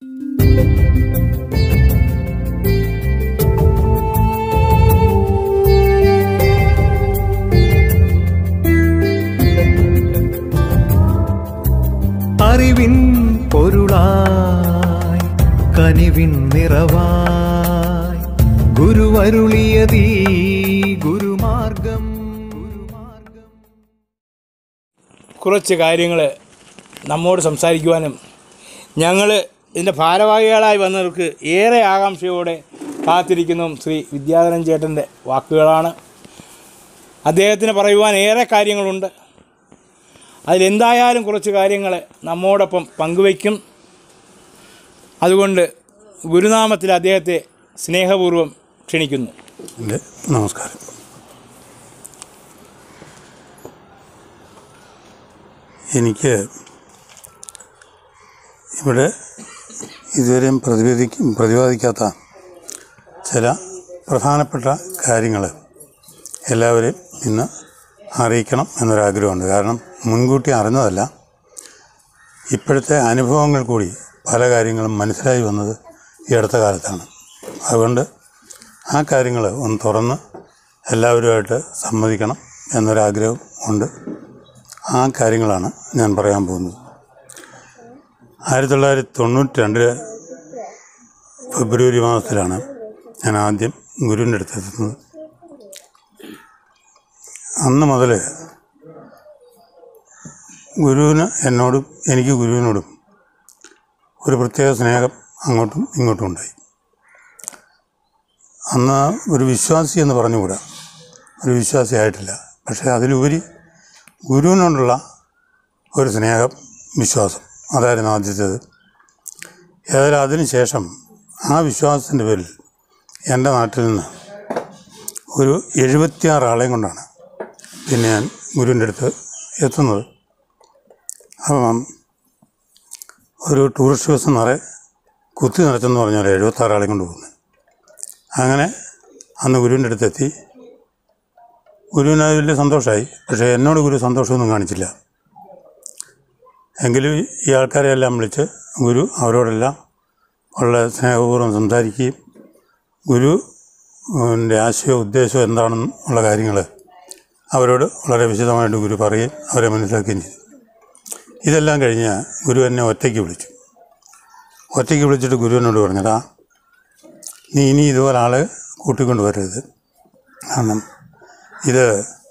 അറിവിൻ പൊരുളായി കനിവിൻ നിറവായി ഗുരുവരുളിയതീ ഗുരുമാർഗം ഗുരുമാർഗം കുറച്ച് കാര്യങ്ങൾ നമ്മോട് സംസാരിക്കുവാനും ഞങ്ങൾ ഇതിൻ്റെ ഭാരവാഹികളായി വന്നവർക്ക് ഏറെ ആകാംക്ഷയോടെ കാത്തിരിക്കുന്നതും ശ്രീ വിദ്യാധരൻ ചേട്ടൻ്റെ വാക്കുകളാണ് അദ്ദേഹത്തിന് പറയുവാൻ ഏറെ കാര്യങ്ങളുണ്ട് അതിലെന്തായാലും കുറച്ച് കാര്യങ്ങൾ നമ്മോടൊപ്പം പങ്കുവയ്ക്കും അതുകൊണ്ട് ഗുരുനാമത്തിൽ അദ്ദേഹത്തെ സ്നേഹപൂർവ്വം ക്ഷണിക്കുന്നു എൻ്റെ നമസ്കാരം എനിക്ക് ഇവിടെ ഇതുവരെയും പ്രതിപാദിക്കും പ്രതിപാദിക്കാത്ത ചില പ്രധാനപ്പെട്ട കാര്യങ്ങൾ എല്ലാവരെയും ഇന്ന് അറിയിക്കണം എന്നൊരാഗ്രഹമുണ്ട് കാരണം മുൻകൂട്ടി അറിഞ്ഞതല്ല ഇപ്പോഴത്തെ അനുഭവങ്ങൾ കൂടി പല കാര്യങ്ങളും മനസ്സിലായി വന്നത് ഈ അടുത്ത കാലത്താണ് അതുകൊണ്ട് ആ കാര്യങ്ങൾ ഒന്ന് തുറന്ന് എല്ലാവരുമായിട്ട് സമ്മതിക്കണം എന്നൊരാഗ്രഹം ഉണ്ട് ആ കാര്യങ്ങളാണ് ഞാൻ പറയാൻ പോകുന്നത് ആയിരത്തി തൊള്ളായിരത്തി തൊണ്ണൂറ്റി രണ്ടില് ഫെബ്രുവരി മാസത്തിലാണ് ഞാൻ ആദ്യം ഗുരുവിൻ്റെ അടുത്തെത്തുന്നത് അന്ന് മുതൽ ഗുരുവിന് എന്നോടും എനിക്ക് ഗുരുവിനോടും ഒരു പ്രത്യേക സ്നേഹം അങ്ങോട്ടും ഇങ്ങോട്ടും ഉണ്ടായി അന്ന് ഒരു വിശ്വാസി എന്ന് പറഞ്ഞുകൂടാ ഒരു വിശ്വാസിയായിട്ടില്ല പക്ഷേ അതിലുപരി ഗുരുവിനോടുള്ള ഒരു സ്നേഹം വിശ്വാസം അതായിരുന്നു ആദ്യത്തേത് ഏതായാലും അതിനുശേഷം ആ വിശ്വാസത്തിൻ്റെ പേരിൽ എൻ്റെ നാട്ടിൽ നിന്ന് ഒരു എഴുപത്തിയാറ് ആളെയും കൊണ്ടാണ് പിന്നെ ഞാൻ ഗുരുവിൻ്റെ അടുത്ത് എത്തുന്നത് അപ്പം ഒരു ടൂറിസ്റ്റ് ബസ് നിറയെ കുത്തി നിറച്ചെന്ന് പറഞ്ഞാൽ എഴുപത്താറ് ആളെയും കൊണ്ട് പോകുന്നത് അങ്ങനെ അന്ന് ഗുരുവിൻ്റെ അടുത്തെത്തി ഗുരുവിന് അത് വലിയ സന്തോഷമായി പക്ഷേ എന്നോട് ഗുരു സന്തോഷമൊന്നും കാണിച്ചില്ല എങ്കിലും ഈ ആൾക്കാരെ എല്ലാം വിളിച്ച് ഗുരു അവരോടെല്ലാം ഉള്ള സ്നേഹപൂർവ്വം സംസാരിക്കുകയും ഗുരുവിൻ്റെ ആശയവും ഉദ്ദേശവും എന്താണെന്ന് ഉള്ള കാര്യങ്ങൾ അവരോട് വളരെ വിശദമായിട്ട് ഗുരു പറയുകയും അവരെ മനസ്സിലാക്കുകയും ചെയ്തു ഇതെല്ലാം കഴിഞ്ഞ് ഗുരു എന്നെ ഒറ്റയ്ക്ക് വിളിച്ചു ഒറ്റയ്ക്ക് വിളിച്ചിട്ട് ഗുരുവിനോട് പറഞ്ഞടാ നീ ഇനി ഇതുപോലെ ആളെ കൂട്ടിക്കൊണ്ട് വരരുത് കാരണം ഇത്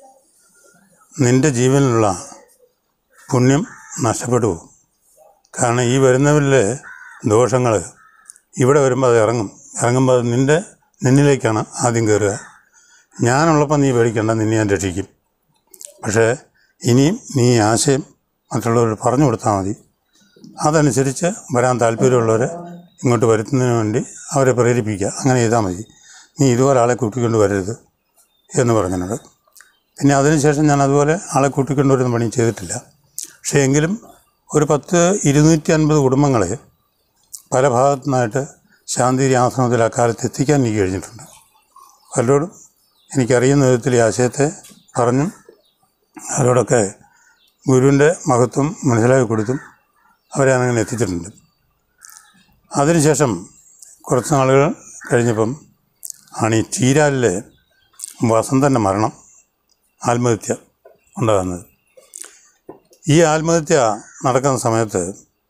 നിൻ്റെ ജീവനിലുള്ള പുണ്യം നഷ്ടപ്പെട്ടു പോകും കാരണം ഈ വരുന്നവരിലെ ദോഷങ്ങൾ ഇവിടെ വരുമ്പോൾ അത് ഇറങ്ങും ഇറങ്ങുമ്പോൾ അത് നിൻ്റെ നിന്നിലേക്കാണ് ആദ്യം കയറുക ഞാനുള്ളപ്പോൾ നീ പേടിക്കേണ്ട നിന്നെ ഞാൻ രക്ഷിക്കും പക്ഷേ ഇനിയും നീ ഈ ആശയം മറ്റുള്ളവർ പറഞ്ഞു കൊടുത്താൽ മതി അതനുസരിച്ച് വരാൻ താല്പര്യമുള്ളവരെ ഇങ്ങോട്ട് വരുത്തുന്നതിന് വേണ്ടി അവരെ പ്രേരിപ്പിക്കുക അങ്ങനെ ചെയ്താൽ മതി നീ ഇതുപോലെ ആളെ കൂട്ടിക്കൊണ്ട് വരരുത് എന്ന് പറഞ്ഞിട്ടുണ്ട് പിന്നെ അതിനുശേഷം ഞാൻ അതുപോലെ ആളെ കൂട്ടിക്കൊണ്ട് വരുന്ന പണി ചെയ്തിട്ടില്ല പക്ഷേ എങ്കിലും ഒരു പത്ത് ഇരുന്നൂറ്റി അൻപത് കുടുംബങ്ങളെ പല ഭാഗത്തു നിന്നായിട്ട് ശാന്തിരി ആശ്രമത്തിൽ അക്കാലത്ത് എത്തിക്കാൻ എനിക്ക് കഴിഞ്ഞിട്ടുണ്ട് പലരോടും എനിക്കറിയുന്ന വിധത്തിൽ ഈ ആശയത്തെ പറഞ്ഞും അവരോടൊക്കെ ഗുരുവിൻ്റെ മഹത്വം മനസ്സിലാക്കി കൊടുത്തും അവരെ അങ്ങനെ എത്തിച്ചിട്ടുണ്ട് അതിനുശേഷം കുറച്ച് നാളുകൾ കഴിഞ്ഞപ്പം ആണ് ഈ ചീരാലിലെ വസന്തൻ്റെ മരണം ആത്മഹത്യ ഉണ്ടാകുന്നത് ഈ ആത്മഹത്യ നടക്കുന്ന സമയത്ത്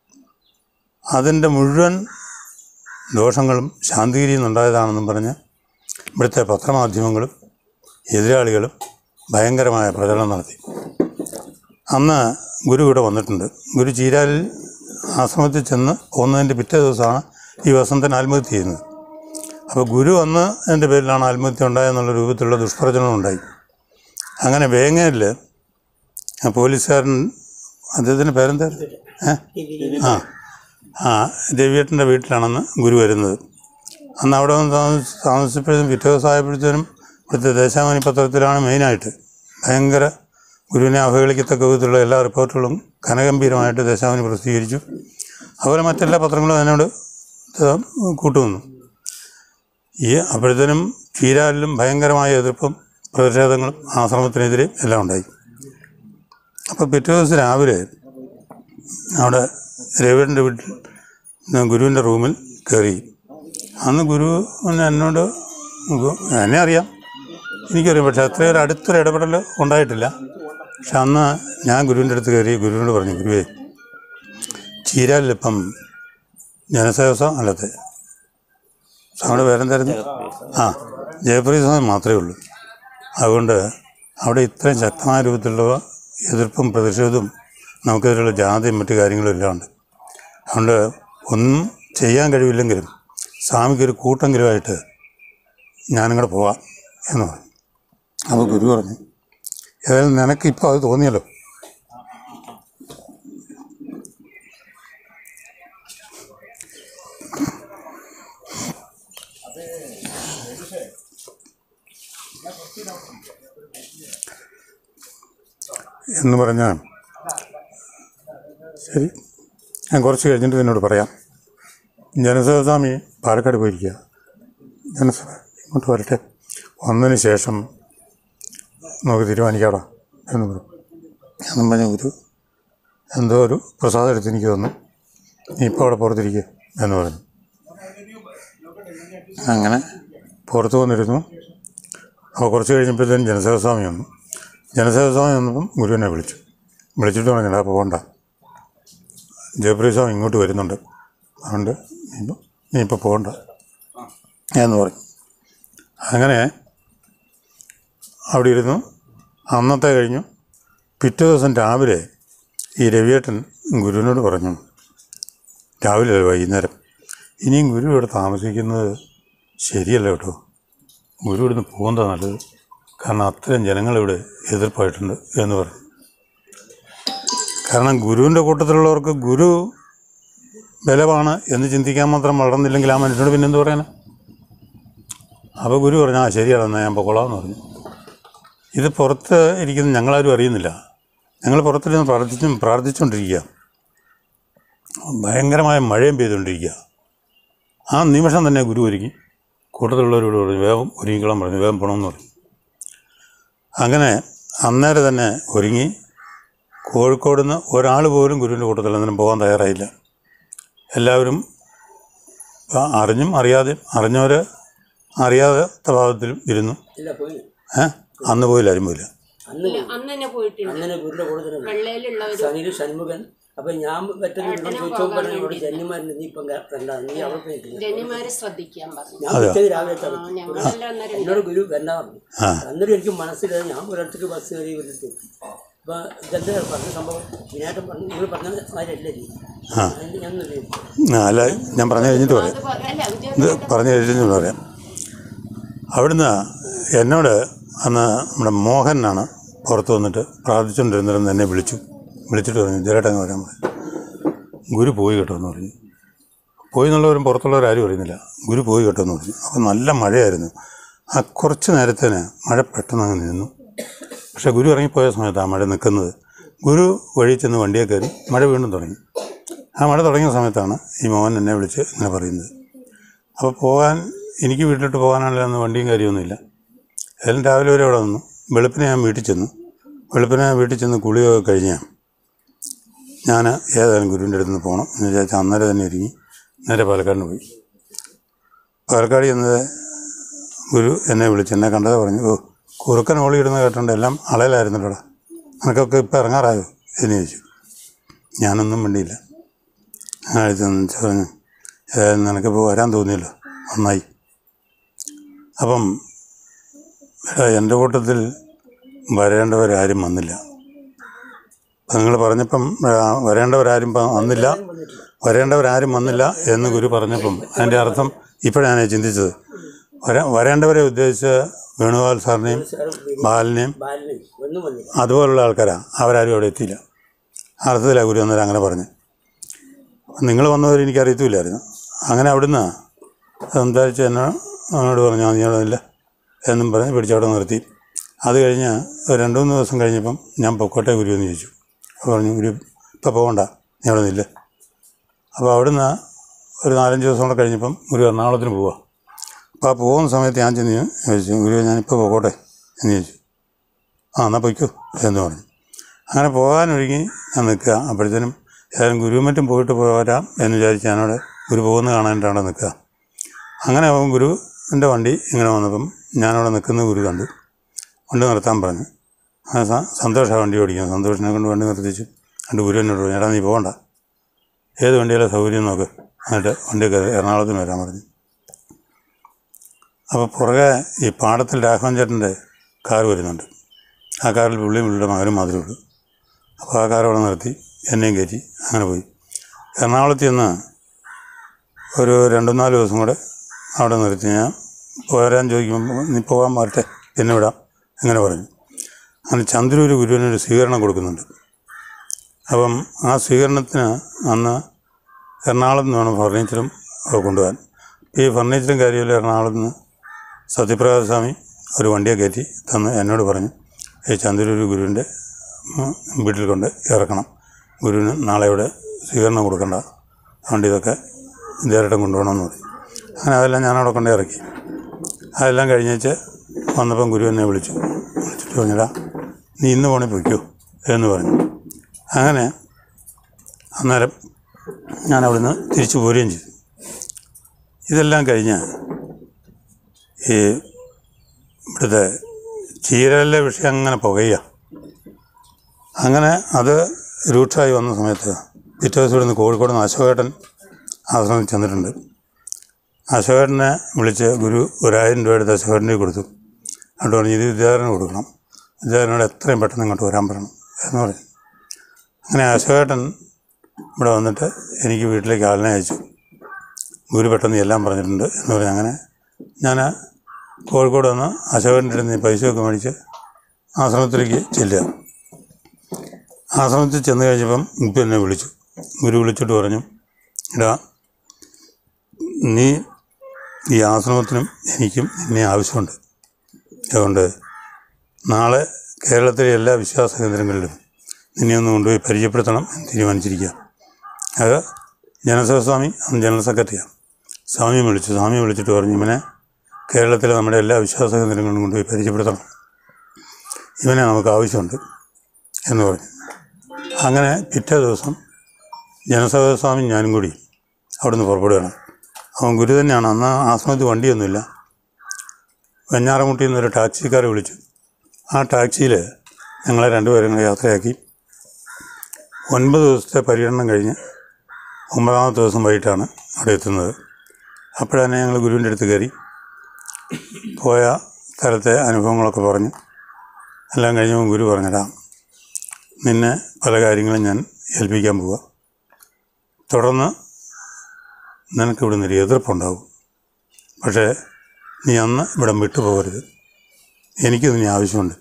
അതിൻ്റെ മുഴുവൻ ദോഷങ്ങളും ശാന്തിഗിരിയിൽ നിന്നുണ്ടായതാണെന്നും പറഞ്ഞ് ഇവിടുത്തെ പത്രമാധ്യമങ്ങളും എതിരാളികളും ഭയങ്കരമായ പ്രചരണം നടത്തി അന്ന് ഗുരു ഇവിടെ വന്നിട്ടുണ്ട് ഗുരു ചീരാലിൽ ആശ്രമത്തിൽ ചെന്ന് പോകുന്നതിൻ്റെ പിറ്റേ ദിവസമാണ് ഈ വസന്തൻ ആത്മഹത്യ ചെയ്യുന്നത് അപ്പോൾ ഗുരു വന്ന് എൻ്റെ പേരിലാണ് ആത്മഹത്യ ഉണ്ടായെന്നുള്ള രൂപത്തിലുള്ള ദുഷ്പ്രചരണം ഉണ്ടായി അങ്ങനെ വേങ്ങയിൽ ആ പോലീസുകാരൻ അദ്ദേഹത്തിൻ്റെ പേരെന്തായിരുന്നു ഏ ആ ആ രവിയേട്ടൻ്റെ വീട്ടിലാണെന്ന് ഗുരു വരുന്നത് അന്ന് അവിടെ വന്ന് താമസ താമസിച്ചപ്പോഴും പിറ്റേ ദിവസം ആയപ്പോഴത്തേനും ഇവിടുത്തെ ദേശാമണി പത്രത്തിലാണ് മെയിനായിട്ട് ഭയങ്കര ഗുരുവിനെ അവഹേളിക്കത്തക്ക വിധത്തിലുള്ള എല്ലാ റിപ്പോർട്ടുകളും ഘനഗംഭീരമായിട്ട് ദേശാമണി പ്രസിദ്ധീകരിച്ചു അതുപോലെ മറ്റെല്ലാ പത്രങ്ങളും അതിനോട് ത- കൂട്ടുനിന്നു ഈ അപ്പോഴത്തേനും ചീരാലിലും ഭയങ്കരമായ എതിർപ്പും പ്രതിഷേധങ്ങളും ആശ്രമത്തിനെതിരെ എല്ലാം ഉണ്ടായി അപ്പോൾ പിറ്റേ ദിവസം രാവിലെ അവിടെ രവിയുടെ വീട്ടിൽ ഞാൻ ഗുരുവിൻ്റെ റൂമിൽ കയറി അന്ന് ഗുരു ഒന്ന് എന്നോട് ഗു- എന്നെ അറിയാം എനിക്കറിയാം പക്ഷെ അത്രയും ഒരു അടുത്തൊരു ഇടപെടൽ ഉണ്ടായിട്ടില്ല പക്ഷെ അന്ന് ഞാൻ ഗുരുവിൻ്റെ അടുത്ത് കയറി ഗുരുവിനോട് പറഞ്ഞു ഗുരുവേ ചീരാലിലിപ്പം ജനസേവസം അല്ലത്തെ അവിടെ പേരെന്തായിരുന്നു ആ ജയപ്രീത് സ്വാമി മാത്രമേ ഉള്ളൂ അതുകൊണ്ട് അവിടെ ഇത്രയും ശക്തമായ രൂപത്തിലുള്ള എതിർപ്പും പ്രതിഷേധവും നമുക്കെതിരെയുള്ള ജാതിയും മറ്റു കാര്യങ്ങളും എല്ലാം ഉണ്ട് അതുകൊണ്ട് ഒന്നും ചെയ്യാൻ കഴിവില്ലെങ്കിലും സ്വാമിക്കൊരു കൂട്ടെങ്കിലുമായിട്ട് ഞാനും കൂടെ പോവാം എന്ന് പറഞ്ഞു അപ്പോൾ ഗുരു പറഞ്ഞു ഏതായാലും നിനക്കിപ്പോൾ അത് തോന്നിയല്ലോ എന്ന് പറഞ്ഞാൽ ശരി ഞാൻ കുറച്ച് കഴിഞ്ഞിട്ട് നിന്നോട് പറയാം ജനസേവസ്വാമി പാലക്കാട് പോയിരിക്കുക ജനസഭ ഇങ്ങോട്ട് വരട്ടെ വന്നതിന് ശേഷം നമുക്ക് തീരുമാനിക്കാടാ എന്ന് പറഞ്ഞു എന്നും പറഞ്ഞ ഒരു എന്തോ ഒരു പ്രസാദം എടുത്ത് എനിക്ക് തന്നു നീ ഇപ്പോൾ അവിടെ പുറത്തിരിക്കുക എന്ന് പറഞ്ഞു അങ്ങനെ പുറത്ത് വന്നിരുന്നു അപ്പോൾ കുറച്ച് കഴിഞ്ഞപ്പോഴത്തേനും ജനസേവസ്വാമി വന്നു ജനസേവസ്വാമി വന്നപ്പം ഗുരുവിനെ വിളിച്ചു വിളിച്ചിട്ട് പറഞ്ഞില്ല പോകണ്ട ജയപ്രീത് സ്വാമി ഇങ്ങോട്ട് വരുന്നുണ്ട് അതുകൊണ്ട് നീ ഇപ്പം നീ ഇപ്പോൾ പോകണ്ട എന്ന് പറഞ്ഞു അങ്ങനെ അവിടെ ഇരുന്നു അന്നത്തെ കഴിഞ്ഞു പിറ്റേ ദിവസം രാവിലെ ഈ രവിയേട്ടൻ ഗുരുവിനോട് പറഞ്ഞു രാവിലെ അല്ല, വൈകുന്നേരം ഇനിയും ഗുരു ഇവിടെ താമസിക്കുന്നത് ശരിയല്ല കേട്ടോ ഗുരു ഇവിടുന്ന് പോകുന്നതാണ് നല്ലത് കാരണം അത്രയും ജനങ്ങളിവിടെ എതിർപ്പായിട്ടുണ്ട് എന്ന് പറഞ്ഞു കാരണം ഗുരുവിൻ്റെ കൂട്ടത്തിലുള്ളവർക്ക് ഗുരു ബലമാണ് എന്ന് ചിന്തിക്കാൻ മാത്രം വളർന്നില്ലെങ്കിൽ ആ മനുഷ്യനോട് പിന്നെ എന്ത് പറയാനാ അപ്പോൾ ഗുരു പറഞ്ഞു ആ ശരിയാണ് എന്നാൽ ഞാൻ പൊക്കോളാമെന്ന് പറഞ്ഞു ഇത് പുറത്ത് ഇരിക്കുന്ന ഞങ്ങളാരും അറിയുന്നില്ല ഞങ്ങൾ പുറത്തിരുന്ന് പ്രാർത്ഥിച്ചും പ്രാർത്ഥിച്ചുകൊണ്ടിരിക്കുക ഭയങ്കരമായ മഴയും പെയ്തുകൊണ്ടിരിക്കുക ആ നിമിഷം തന്നെ ഗുരു ഒരുങ്ങി കൂട്ടത്തിലുള്ളവരോട് പറഞ്ഞു വേഗം ഒരുങ്ങിക്കോളാൻ പറഞ്ഞു വേഗം പോകണമെന്ന് പറഞ്ഞു അങ്ങനെ അന്നേരം തന്നെ ഒരുങ്ങി കോഴിക്കോട് നിന്ന് ഒരാൾ പോലും ഗുരുവിൻ്റെ കൂട്ടത്തിൽ അന്നേരം പോകാൻ തയ്യാറായില്ല എല്ലാവരും ആ, അറിഞ്ഞും അറിയാതെയും അറിഞ്ഞവർ അറിയാത്ത ഭാവത്തിലും ഇരുന്നു ഇല്ല പോയി ഏ അന്ന് പോയില്ല ആരും പോയില്ല അന്ന് പോയി. അന്ന് തന്നെ പോയിട്ടുണ്ട് അങ്ങനെ ഗുരുന്റെ കൂടെ തന്നെ പോയി. വെള്ളയിലുള്ളവര് സനിൽ ഷൺമുഖൻ അപ്പൊ ഞാൻ പറ്റുന്ന ചോദിച്ചോ പറഞ്ഞു ഇവിടെ ജന്യമാരുണ്ട് നീ ഇപ്പം കണ്ട നീ അവിടെ പോയിട്ടില്ല ജനിമാരെ ശ്രദ്ധിക്കാൻ പറഞ്ഞു ഞാൻ ഉച്ചയ്ക്ക് രാവിലെ എത്താൻ ആ, ഞങ്ങളെല്ലാം അന്നേരം എന്നോട് ഗുരു വരണ്ട പറഞ്ഞു ആ. അന്നേരം എനിക്ക് മനസ്സിലായി ഞാൻ ഒരിടത്തേക്ക് ബസ് കയറി വിളിച്ചു അപ്പൊ ഇതെന്താ പറഞ്ഞ സംഭവം വിനാട്ടം പറഞ്ഞു നിങ്ങൾ പറഞ്ഞ മാതിരല്ലേ രീതി ആ. അതിന് ഞാൻ ഒന്ന് ചെയ്തു. ആ, അല്ല ഞാൻ പറഞ്ഞു കഴിഞ്ഞിട്ട് പറയാം അത് പറ- അല്ല അത് ഇത് പറഞ്ഞു കഴിഞ്ഞിട്ട് പറയാം അവിടുന്ന് എന്നോട് അന്ന് നമ്മുടെ മോഹനാണ് പുറത്ത് വന്നിട്ട് പ്രാർത്ഥിച്ചുകൊണ്ടിരുന്നിരുന്ന് എന്നെ വിളിച്ചു വിളിച്ചിട്ട് പറഞ്ഞു ജലേട്ടങ്ങ് വരാൻ പറഞ്ഞു ഗുരു പോയി കേട്ടോ എന്ന് പറഞ്ഞു പോയി എന്നുള്ളവരും പുറത്തുള്ളവരാരും അറിയുന്നില്ല ഗുരു പോയി കേട്ടോ എന്ന് പറഞ്ഞു അപ്പോൾ നല്ല മഴയായിരുന്നു ആ കുറച്ച് നേരത്തേന് മഴ പെട്ടെന്ന് അങ്ങ് നിന്നു പക്ഷേ ഗുരു ഇറങ്ങിപ്പോയ സമയത്താണ് മഴ നിൽക്കുന്നത് ഗുരു വഴി ചെന്ന് വണ്ടിയെ കയറി മഴ വീണ്ടും തുടങ്ങി ആ മഴ തുടങ്ങിയ സമയത്താണ് ഈ മോഹൻ എന്നെ വിളിച്ച് ഇങ്ങനെ പറയുന്നത് അപ്പോൾ പോകാൻ എനിക്ക് വീട്ടിലോട്ട് പോകാനുള്ള അന്ന് വണ്ടിയും കാര്യമൊന്നുമില്ല ഏതായാലും രാവിലെ വരെ അവിടെ നിന്നു വെളുപ്പിനെ ഞാൻ വീട്ടിൽ ചെന്നു വെളുപ്പിനെ ഞാൻ വീട്ടിൽ ചെന്ന് കുളിയൊക്കെ കഴിഞ്ഞാൽ ഞാൻ ഏതായാലും ഗുരുവിൻ്റെ അടുത്ത് നിന്ന് പോകണം എന്ന് വിചാരിച്ചാൽ അന്നേരം തന്നെ ഒരുങ്ങി നേരെ പാലക്കാടിന് പോയി പാലക്കാട് ചെന്നത് ഗുരു എന്നെ വിളിച്ച് എന്നെ കണ്ടത് പറഞ്ഞു ഓ കുറുക്കൻ ഓളിയിടുന്ന കേട്ടോണ്ട് എല്ലാം അളയിലായിരുന്നല്ലോടാ നിനക്കൊക്കെ ഇപ്പം ഇറങ്ങാറായോ എന്ന് ചോദിച്ചു ഞാനൊന്നും മിണ്ടിയില്ല ഞാൻ എഴുതി പറഞ്ഞു ഏതായാലും നിനക്കിപ്പോൾ വരാൻ തോന്നിയല്ലോ നന്നായി അപ്പം എടാ, എൻ്റെ കൂട്ടത്തിൽ വരേണ്ടവരാരും വന്നില്ല അപ്പം നിങ്ങൾ പറഞ്ഞപ്പം ആ, വരേണ്ടവരാരും ഇപ്പം വന്നില്ല വരേണ്ടവരാരും വന്നില്ല എന്ന് ഗുരു പറഞ്ഞപ്പം അതിൻ്റെ അർത്ഥം ഇപ്പോഴാണ് ചിന്തിച്ചത് വര വരേണ്ടവരെ ഉദ്ദേശിച്ച് വേണുഗോപാൽ സാറിനെയും ബാലിനെയും ബാലിന് ഒന്നും വന്നില്ല അതുപോലുള്ള ആൾക്കാരാണ് അവരാരും അവിടെ എത്തിയില്ല ആ അർത്ഥത്തിലാണ് ഗുരു അന്നേരം അങ്ങനെ പറഞ്ഞു നിങ്ങൾ വന്നവർ എനിക്ക് അറിയത്തില്ലായിരുന്നു അങ്ങനെ അവിടുന്ന് സംസാരിച്ച് എന്നെ അവനോട് പറഞ്ഞു "ആ, നീ അവിടെ ഇല്ല എന്നും പറഞ്ഞ് പിടിച്ചവിടെ നിർത്തി അത് കഴിഞ്ഞ് ഒരു രണ്ട് മൂന്ന് ദിവസം കഴിഞ്ഞപ്പം ഞാൻ പൊക്കോട്ടെ ഗുരു എന്ന് ചോദിച്ചു അപ്പോൾ പറഞ്ഞു ഗുരു ഇപ്പോൾ പോകണ്ട നീ അവിടെ നിന്നില്ല അപ്പോൾ അവിടുന്ന് ഒരു നാലഞ്ച് ദിവസം കൂടെ കഴിഞ്ഞപ്പം ഗുരു എറണാകുളത്തിന് പോവാ അപ്പോൾ ആ പോകുന്ന സമയത്ത് ഞാൻ ചെന്ന് ചോദിച്ചു ഗുരു ഞാനിപ്പോൾ പോകട്ടെ എന്ന് ചോദിച്ചു ആ എന്നാൽ പൊയ്ക്കോ എന്ന് പറഞ്ഞു അങ്ങനെ പോകാനൊരുങ്ങി ഞാൻ നിൽക്കുക അപ്പോഴത്തേനും ഏതായാലും ഗുരുവും മറ്റും പോയിട്ട് പോരാം എന്ന് വിചാരിച്ച് ഞാനവിടെ ഗുരു പോകുന്ന കാണാനായിട്ട് അവിടെ നിൽക്കുക അങ്ങനെ അവൻ ഗുരുവിൻ്റെ വണ്ടി ഇങ്ങനെ വന്നപ്പം ഞാനവിടെ നിൽക്കുന്ന ഗുരു കണ്ടു വണ്ടി നിർത്താൻ പറഞ്ഞു ആ സ- സന്തോഷമാണ് വണ്ടി ഓടിക്കുന്നത് സന്തോഷിനെ കൊണ്ട് വണ്ടി നിർത്തിച്ചു എന്നിട്ട് ഗുരു എന്നോട് പറഞ്ഞു എടാ നീ പോകണ്ട ഏത് വണ്ടിയിലെ സൗകര്യം നോക്ക് എന്നിട്ട് വണ്ടിയൊക്കെ എറണാകുളത്തിന് വരാൻ പറഞ്ഞു അപ്പോൾ പുറകെ ഈ പാടത്തിൽ രാഘവൻ ചേട്ടൻ്റെ കാർ വരുന്നുണ്ട് ആ കാറിൽ പുള്ളിയും പുള്ളിയുടെ മകനും മാത്രമേ ഉള്ളൂ അപ്പോൾ ആ കാർ അവിടെ നിർത്തി എന്നെയും കയറ്റി അങ്ങനെ പോയി എറണാകുളത്ത് ചെന്ന് ഒരു രണ്ടു നാല് ദിവസം കൂടെ അവിടെ നിർത്തി ഞാൻ പോരാൻ ചോദിക്കുമ്പോൾ നീ പോകാൻ മാറട്ടെ പിന്നെ വിടാം അങ്ങനെ പറഞ്ഞു അങ്ങനെ ചന്ദ്രൂര് ഗുരുവിനൊരു സ്വീകരണം കൊടുക്കുന്നുണ്ട് അപ്പം ആ സ്വീകരണത്തിന് അന്ന് എറണാകുളത്ത് നിന്ന് വേണം ഫർണിച്ചറും ഒക്കെ കൊണ്ടുപോകാൻ ഈ ഫർണിച്ചറും കാര്യമില്ല എറണാകുളത്ത് നിന്ന് സത്യപ്രകാശ സ്വാമി ഒരു വണ്ടിയെ കയറ്റി തന്ന് എന്നോട് പറഞ്ഞു ഈ ചന്ദ്രൂര് ഗുരുവിൻ്റെ ഉം, വീട്ടിൽ കൊണ്ട് ഇറക്കണം ഗുരുവിന് നാളെ ഇവിടെ സ്വീകരണം കൊടുക്കണ്ട അതുകൊണ്ട് ഇതൊക്കെ ഇതേരട്ടം കൊണ്ടുപോകണമെന്ന് പറഞ്ഞു അങ്ങനെ അതെല്ലാം ഞാനവിടെ കൊണ്ട് ഇറക്കി അതെല്ലാം കഴിഞ്ഞേച്ച് വന്നപ്പം ഗുരു എന്നെ വിളിച്ചു വിളിച്ചിട്ട് പറഞ്ഞടാ നീ ഇന്ന് പോണേ പൊയ്ക്കോ എന്ന് പറഞ്ഞു അങ്ങനെ അന്നേരം ഞാൻ അവിടുന്ന് തിരിച്ചു പോരുകയും ചെയ്തു ഇതെല്ലാം കഴിഞ്ഞ് ഈ ഇവിടുത്തെ ചീരലിലെ വിഷയം അങ്ങനെ പുകയുക അങ്ങനെ അത് രൂക്ഷമായി വന്ന സമയത്ത് പിറ്റേ ദിവസം ഇവിടുന്ന് കോഴിക്കോട് നിന്ന് അശോകേട്ടൻ ആശ്രമത്തിൽ ചെന്നിട്ടുണ്ട് അശോകേട്ടനെ വിളിച്ച് ഗുരു ഒരായിരം രൂപ എടുത്ത് അശോകേട്ടനെ കൊടുത്തു എന്നിട്ട് പറഞ്ഞു ഇത് വിദ്യാധരന് കൊടുക്കണം വിദ്യാധരനോട് എത്രയും പെട്ടെന്ന് ഇങ്ങോട്ട് വരാൻ പറയണം എന്ന് പറഞ്ഞു അങ്ങനെ അശോകേട്ടൻ ഇവിടെ വന്നിട്ട് എനിക്ക് വീട്ടിലേക്ക് ആളിനെ അയച്ചു ഗുരു പെട്ടെന്ന് എല്ലാം പറഞ്ഞിട്ടുണ്ട് എന്ന് പറഞ്ഞ് അങ്ങനെ ഞാൻ കോഴിക്കോട് വന്ന് അശോകൻ്റെ അടുത്ത് നിന്ന് പൈസയൊക്കെ മേടിച്ച് ആശ്രമത്തിലേക്ക് ചെല്ലുക ആശ്രമത്തിൽ ചെന്ന് കഴിഞ്ഞപ്പം ഇപ്പം എന്നെ വിളിച്ചു ഗുരു വിളിച്ചിട്ട് പറഞ്ഞു ഇടാ നീ ഈ ആശ്രമത്തിനും എനിക്കും എന്നെ ആവശ്യമുണ്ട് അതുകൊണ്ട് നാളെ കേരളത്തിലെ എല്ലാ വിശ്വാസ കേന്ദ്രങ്ങളിലും നിന്നെ ഒന്ന് കൊണ്ടുപോയി പരിചയപ്പെടുത്തണം എന്ന് തീരുമാനിച്ചിരിക്കുക അത് ജനസേവസ്വാമി അന്ന് ജനറൽ സെക്രട്ടറിയാണ് സ്വാമിയെ വിളിച്ചു സ്വാമിയെ വിളിച്ചിട്ട് പറഞ്ഞു ഇവനെ കേരളത്തിലെ നമ്മുടെ എല്ലാ വിശ്വാസ കേന്ദ്രങ്ങളിലും കൊണ്ടുപോയി പരിചയപ്പെടുത്തണം ഇവനെ നമുക്ക് ആവശ്യമുണ്ട് എന്ന് പറഞ്ഞു അങ്ങനെ പിറ്റേ ദിവസം ജനസേവസ്വാമി ഞാനും കൂടി അവിടുന്ന് പുറപ്പെടുകയാണ് അവൻ ഗുരു തന്നെയാണ് അന്ന് ആശ്രമത്തിൽ വണ്ടിയൊന്നുമില്ല വെഞ്ഞാറമുട്ടിയിൽ നിന്നൊരു ടാക്സിക്കാരെ വിളിച്ചു ആ ടാക്സിയിൽ ഞങ്ങളെ രണ്ടുപേരും കൂടെ യാത്രയാക്കി ഒൻപത് ദിവസത്തെ പര്യടനം കഴിഞ്ഞ് ഒമ്പതാമത്തെ ദിവസം വൈകിട്ടാണ് അവിടെ എത്തുന്നത് അപ്പോഴാണ് ഞങ്ങൾ ഗുരുവിൻ്റെ അടുത്ത് കയറി പോയ സ്ഥലത്തെ അനുഭവങ്ങളൊക്കെ പറഞ്ഞു എല്ലാം കഴിഞ്ഞപ്പോൾ ഗുരു പറഞ്ഞിടാം നിന്നെ പല കാര്യങ്ങളും ഞാൻ ഏൽപ്പിക്കാൻ പോവുക തുടർന്ന് നിനക്ക് ഇവിടെ നിന്നൊരു എതിർപ്പുണ്ടാവും പക്ഷേ നീ അന്ന് ഇവിടെ വിട്ടുപോകരുത് എനിക്ക് നിന്നെ ആവശ്യമുണ്ട്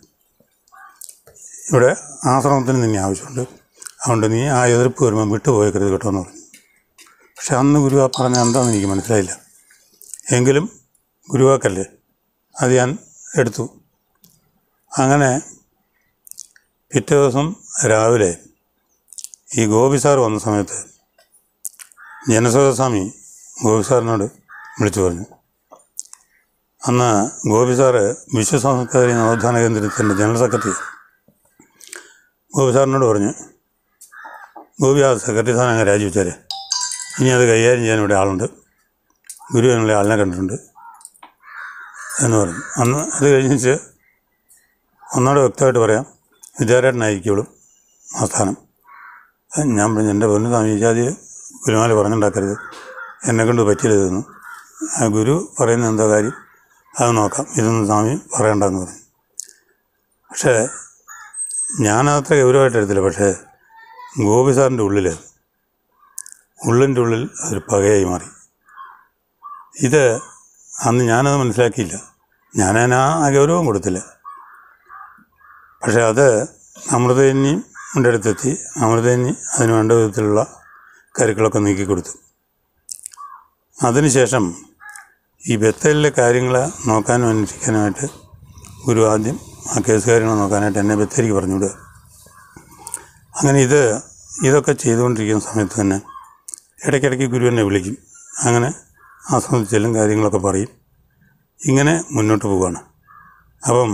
ഇവിടെ ആശ്രമത്തിന് നിന്നെ ആവശ്യമുണ്ട് അതുകൊണ്ട് നീ ആ എതിർപ്പ് വരുമ്പോൾ വിട്ടുപോയേക്കരുത് കേട്ടോ എന്ന് പറഞ്ഞു പക്ഷെ അന്ന് ഗുരു ആ പറഞ്ഞ എന്താണെന്ന് എനിക്ക് മനസ്സിലായില്ല എങ്കിലും ഗുരുവാക്കല്ലേ അത് ഞാൻ എടുത്തു അങ്ങനെ പിറ്റേ ദിവസം രാവിലെ ഈ ഗോപി സാർ വന്ന സമയത്ത് ജനസ്വാമി ഗോപി സാറിനോട് വിളിച്ചു പറഞ്ഞു അന്ന് ഗോപി സാറ് വിശ്വസംസ്കാരി നവോത്ഥാന കേന്ദ്രത്തിൻ്റെ ജനറൽ സെക്രട്ടറി ഗോപി സാറിനോട് പറഞ്ഞു ഗോപി ആ സെക്രട്ടറി സ്ഥാനം അങ്ങ് രാജിവെച്ചാലേ ഇനി അത് കൈകാര്യം ചെയ്യാൻ ഇവിടെ ആളുണ്ട് ഗുരു എന്നുള്ള ആളിനെ കണ്ടിട്ടുണ്ട് എന്ന് പറഞ്ഞു അന്ന് അത് കഴിഞ്ഞിട്ട് ഒന്നുകൂടെ വ്യക്തമായിട്ട് പറയാം വിചാരേട്ടനായിരിക്കുള്ളൂ ആ സ്ഥാനം ഞാൻ പറഞ്ഞു എൻ്റെ പൊന്നു സ്വാമി വിചാരി ഗുരുമാല പറഞ്ഞുണ്ടാക്കരുത് എന്നെ കൊണ്ട് പറ്റില്ല ഇതൊന്നും ആ ഗുരു പറയുന്ന എന്താ കാര്യം അത് നോക്കാം ഇതൊന്നും സ്വാമി പറയണ്ടെന്ന് പറഞ്ഞു പക്ഷേ ഞാനത്ര ഗൗരവമായിട്ട് എടുത്തില്ല പക്ഷേ ഗോപി സാറിൻ്റെ ഉള്ളിൽ ഉള്ളിൻ്റെ ഉള്ളിൽ അതൊരു പകയായി മാറി ഇത് അന്ന് ഞാനത് മനസ്സിലാക്കിയില്ല ഞാനതിന് ആ ഗൗരവം കൊടുത്തില്ല പക്ഷേ അത് അമൃതയന്യം എൻ്റെ അടുത്തെത്തി അമൃതയന്നി അതിന് വേണ്ട വിധത്തിലുള്ള കരുക്കളൊക്കെ നീക്കി കൊടുത്തു അതിനുശേഷം ഈ ബത്തേലിലെ കാര്യങ്ങൾ നോക്കാനും അന്വേഷിക്കാനുമായിട്ട് ഗുരു ആദ്യം ആ കേസ് കാര്യങ്ങൾ നോക്കാനായിട്ട് എന്നെ ബത്തേരിക്ക് പറഞ്ഞു വിടുക അങ്ങനെ ഇത് ഇതൊക്കെ ചെയ്തുകൊണ്ടിരിക്കുന്ന സമയത്ത് തന്നെ ഇടയ്ക്കിടയ്ക്ക് ഗുരു എന്നെ വിളിക്കും അങ്ങനെ ആശ്രമത്തിൽ ചെല്ലും കാര്യങ്ങളൊക്കെ പറയും ഇങ്ങനെ മുന്നോട്ട് പോവുകയാണ് അപ്പം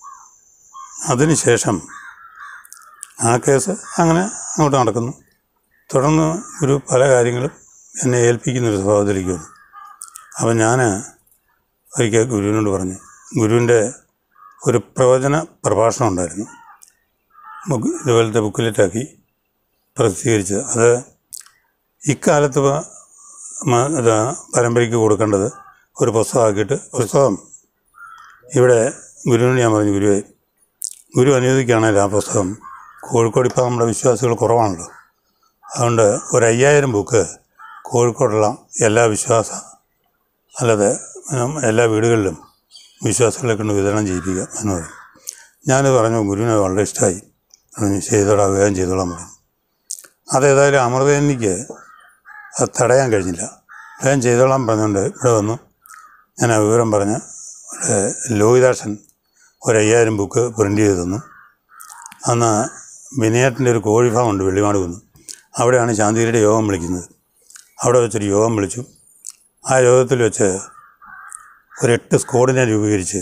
അതിനുശേഷം ആ കേസ് അങ്ങനെ അങ്ങോട്ട് നടക്കുന്നു തുടർന്ന് ഒരു പല കാര്യങ്ങളും എന്നെ ഏൽപ്പിക്കുന്നൊരു സ്വഭാവത്തിലേക്ക് വന്നു അപ്പം ഞാൻ ഒരിക്കൽ ഗുരുവിനോട് പറഞ്ഞു ഗുരുവിൻ്റെ ഒരു പ്രവചന പ്രഭാഷണം ഉണ്ടായിരുന്നു ബുക്ക് ഇതുപോലത്തെ ബുക്കിലെറ്റാക്കി പ്രസിദ്ധീകരിച്ചത് അത് ഇക്കാലത്ത് പ- മ- ഇത് പരമ്പരയ്ക്ക് കൊടുക്കേണ്ടത് ഒരു പുസ്തകമാക്കിയിട്ട് പുസ്തകം ഇവിടെ ഗുരുവിനോട് ഞാൻ പറഞ്ഞു ഗുരുവേ ഗുരു അനുവദിക്കുകയാണെങ്കിൽ ആ പുസ്തകം കോഴിക്കോട് ഇപ്പോൾ നമ്മുടെ വിശ്വാസികൾ കുറവാണല്ലോ അതുകൊണ്ട് ഒരു അയ്യായിരം ബുക്ക് കോഴിക്കോടുള്ള എല്ലാ വിശ്വാസ അല്ലാതെ ഉം, എല്ലാ വീടുകളിലും വിശ്വാസികളെ കൊണ്ട് വിതരണം ചെയ്യിപ്പിക്കുക എന്ന് പറയും ഞാനത് പറഞ്ഞു ഗുരുവിനെ വളരെ ഇഷ്ടമായി പറഞ്ഞു ചെയ്തോളാം വേഗം ചെയ്തോളാം പറഞ്ഞു അതേതായാലും അമൃതേനിക്ക് അത് തടയാൻ കഴിഞ്ഞില്ല വേഗം ചെയ്തോളാം പറഞ്ഞുകൊണ്ട് ഇവിടെ വന്നു ഞാൻ ആ വിവരം പറഞ്ഞ് ഇവിടെ ലോഹിതാക്ഷൻ ഒരു അയ്യായിരം ബുക്ക് പ്രിൻ്റ് ചെയ്ത് തന്നു അന്ന് വിനയേട്ടൻ്റെ ഒരു കോഴി ഫാം ഉണ്ട് വെള്ളിമാട് കുന്ന് അവിടെയാണ് ശാന്തിഗിരിയുടെ യോഗം വിളിക്കുന്നത് അവിടെ വെച്ചൊരു യോഗം വിളിച്ചു ആ യോഗത്തിൽ വെച്ച് ഒരു എട്ട് സ്ക്വാഡിനെ രൂപീകരിച്ച്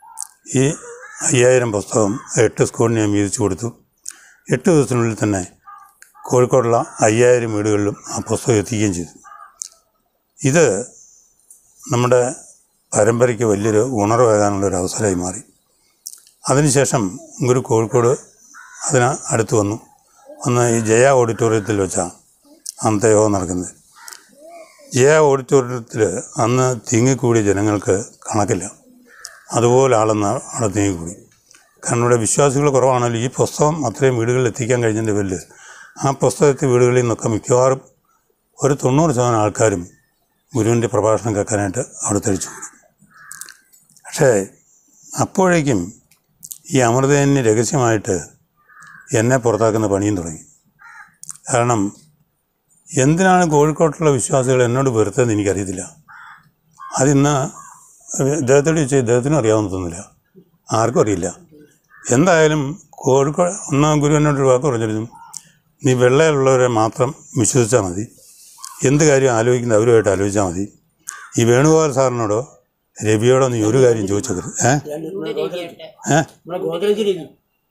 ഈ അയ്യായിരം പുസ്തകം എട്ട് സ്ക്വാഡിനെ ഞാൻ വീതിച്ചു കൊടുത്തു എട്ട് ദിവസത്തിനുള്ളിൽ തന്നെ കോഴിക്കോടുള്ള അയ്യായിരം വീടുകളിലും ആ പുസ്തകം എത്തിക്കുകയും ചെയ്തു ഇത് നമ്മുടെ പരമ്പരയ്ക്ക് വലിയൊരു ഉണർവേകാനുള്ള ഒരു അവസരമായി മാറി അതിനുശേഷം ഗുരു കോഴിക്കോട് അതിന് അടുത്ത് വന്നു അന്ന് ഈ ജയ ഓഡിറ്റോറിയത്തിൽ വെച്ചാണ് അന്നത്തെ യോഗം നടക്കുന്നത് ജയ ഓഡിറ്റോറിയത്തിൽ അന്ന് തിങ്ങിക്കൂടിയ ജനങ്ങൾക്ക് കണക്കില്ല അതുപോലെ ആളെന്ന് അവിടെ തിങ്ങിക്കൂടി കാരണം ഇവിടെ വിശ്വാസികൾ കുറവാണല്ലോ ഈ പുസ്തകം അത്രയും വീടുകളിൽ എത്തിക്കാൻ കഴിഞ്ഞതിൻ്റെ പേരിൽ ആ പുസ്തകത്തെ വീടുകളിൽ നിന്നൊക്കെ മിക്കവാറും ഒരു തൊണ്ണൂറ് ശതമാനം ആൾക്കാരും ഗുരുവിൻ്റെ പ്രഭാഷണം കേൾക്കാനായിട്ട് അവിടെ തഴിച്ചു കൂടി പക്ഷേ അപ്പോഴേക്കും ഈ അമൃതേനെ രഹസ്യമായിട്ട് എന്നെ പുറത്താക്കുന്ന പണിയും തുടങ്ങി കാരണം എന്തിനാണ് കോഴിക്കോട്ടുള്ള വിശ്വാസികൾ എന്നോട് വെറുത്തതെന്ന് എനിക്കറിയത്തില്ല അതിന്ന് ഇദ്ദേഹത്തോട് ചോദിച്ചാൽ ഇദ്ദേഹത്തിനും അറിയാവുന്ന തോന്നില്ല ആർക്കും അറിയില്ല എന്തായാലും കോഴിക്കോട് ഒന്നാം ഗുരു എന്നോട് ഒരു വാക്ക് പറഞ്ഞിരുന്നു നീ വെള്ളയിലുള്ളവരെ മാത്രം വിശ്വസിച്ചാൽ മതി എന്ത് കാര്യം ആലോചിക്കുന്നത് അവരുമായിട്ട് ആലോചിച്ചാൽ മതി ഈ വേണുഗോപാൽ സാറിനോടോ രവിയോടോ നീ ഒരു കാര്യം ചോദിച്ചേക്കരുത് ഏ നമ്മുടെ ഗോദ്രേജ് ഏ നമ്മുടെ ഗോദ്രേജ് രവി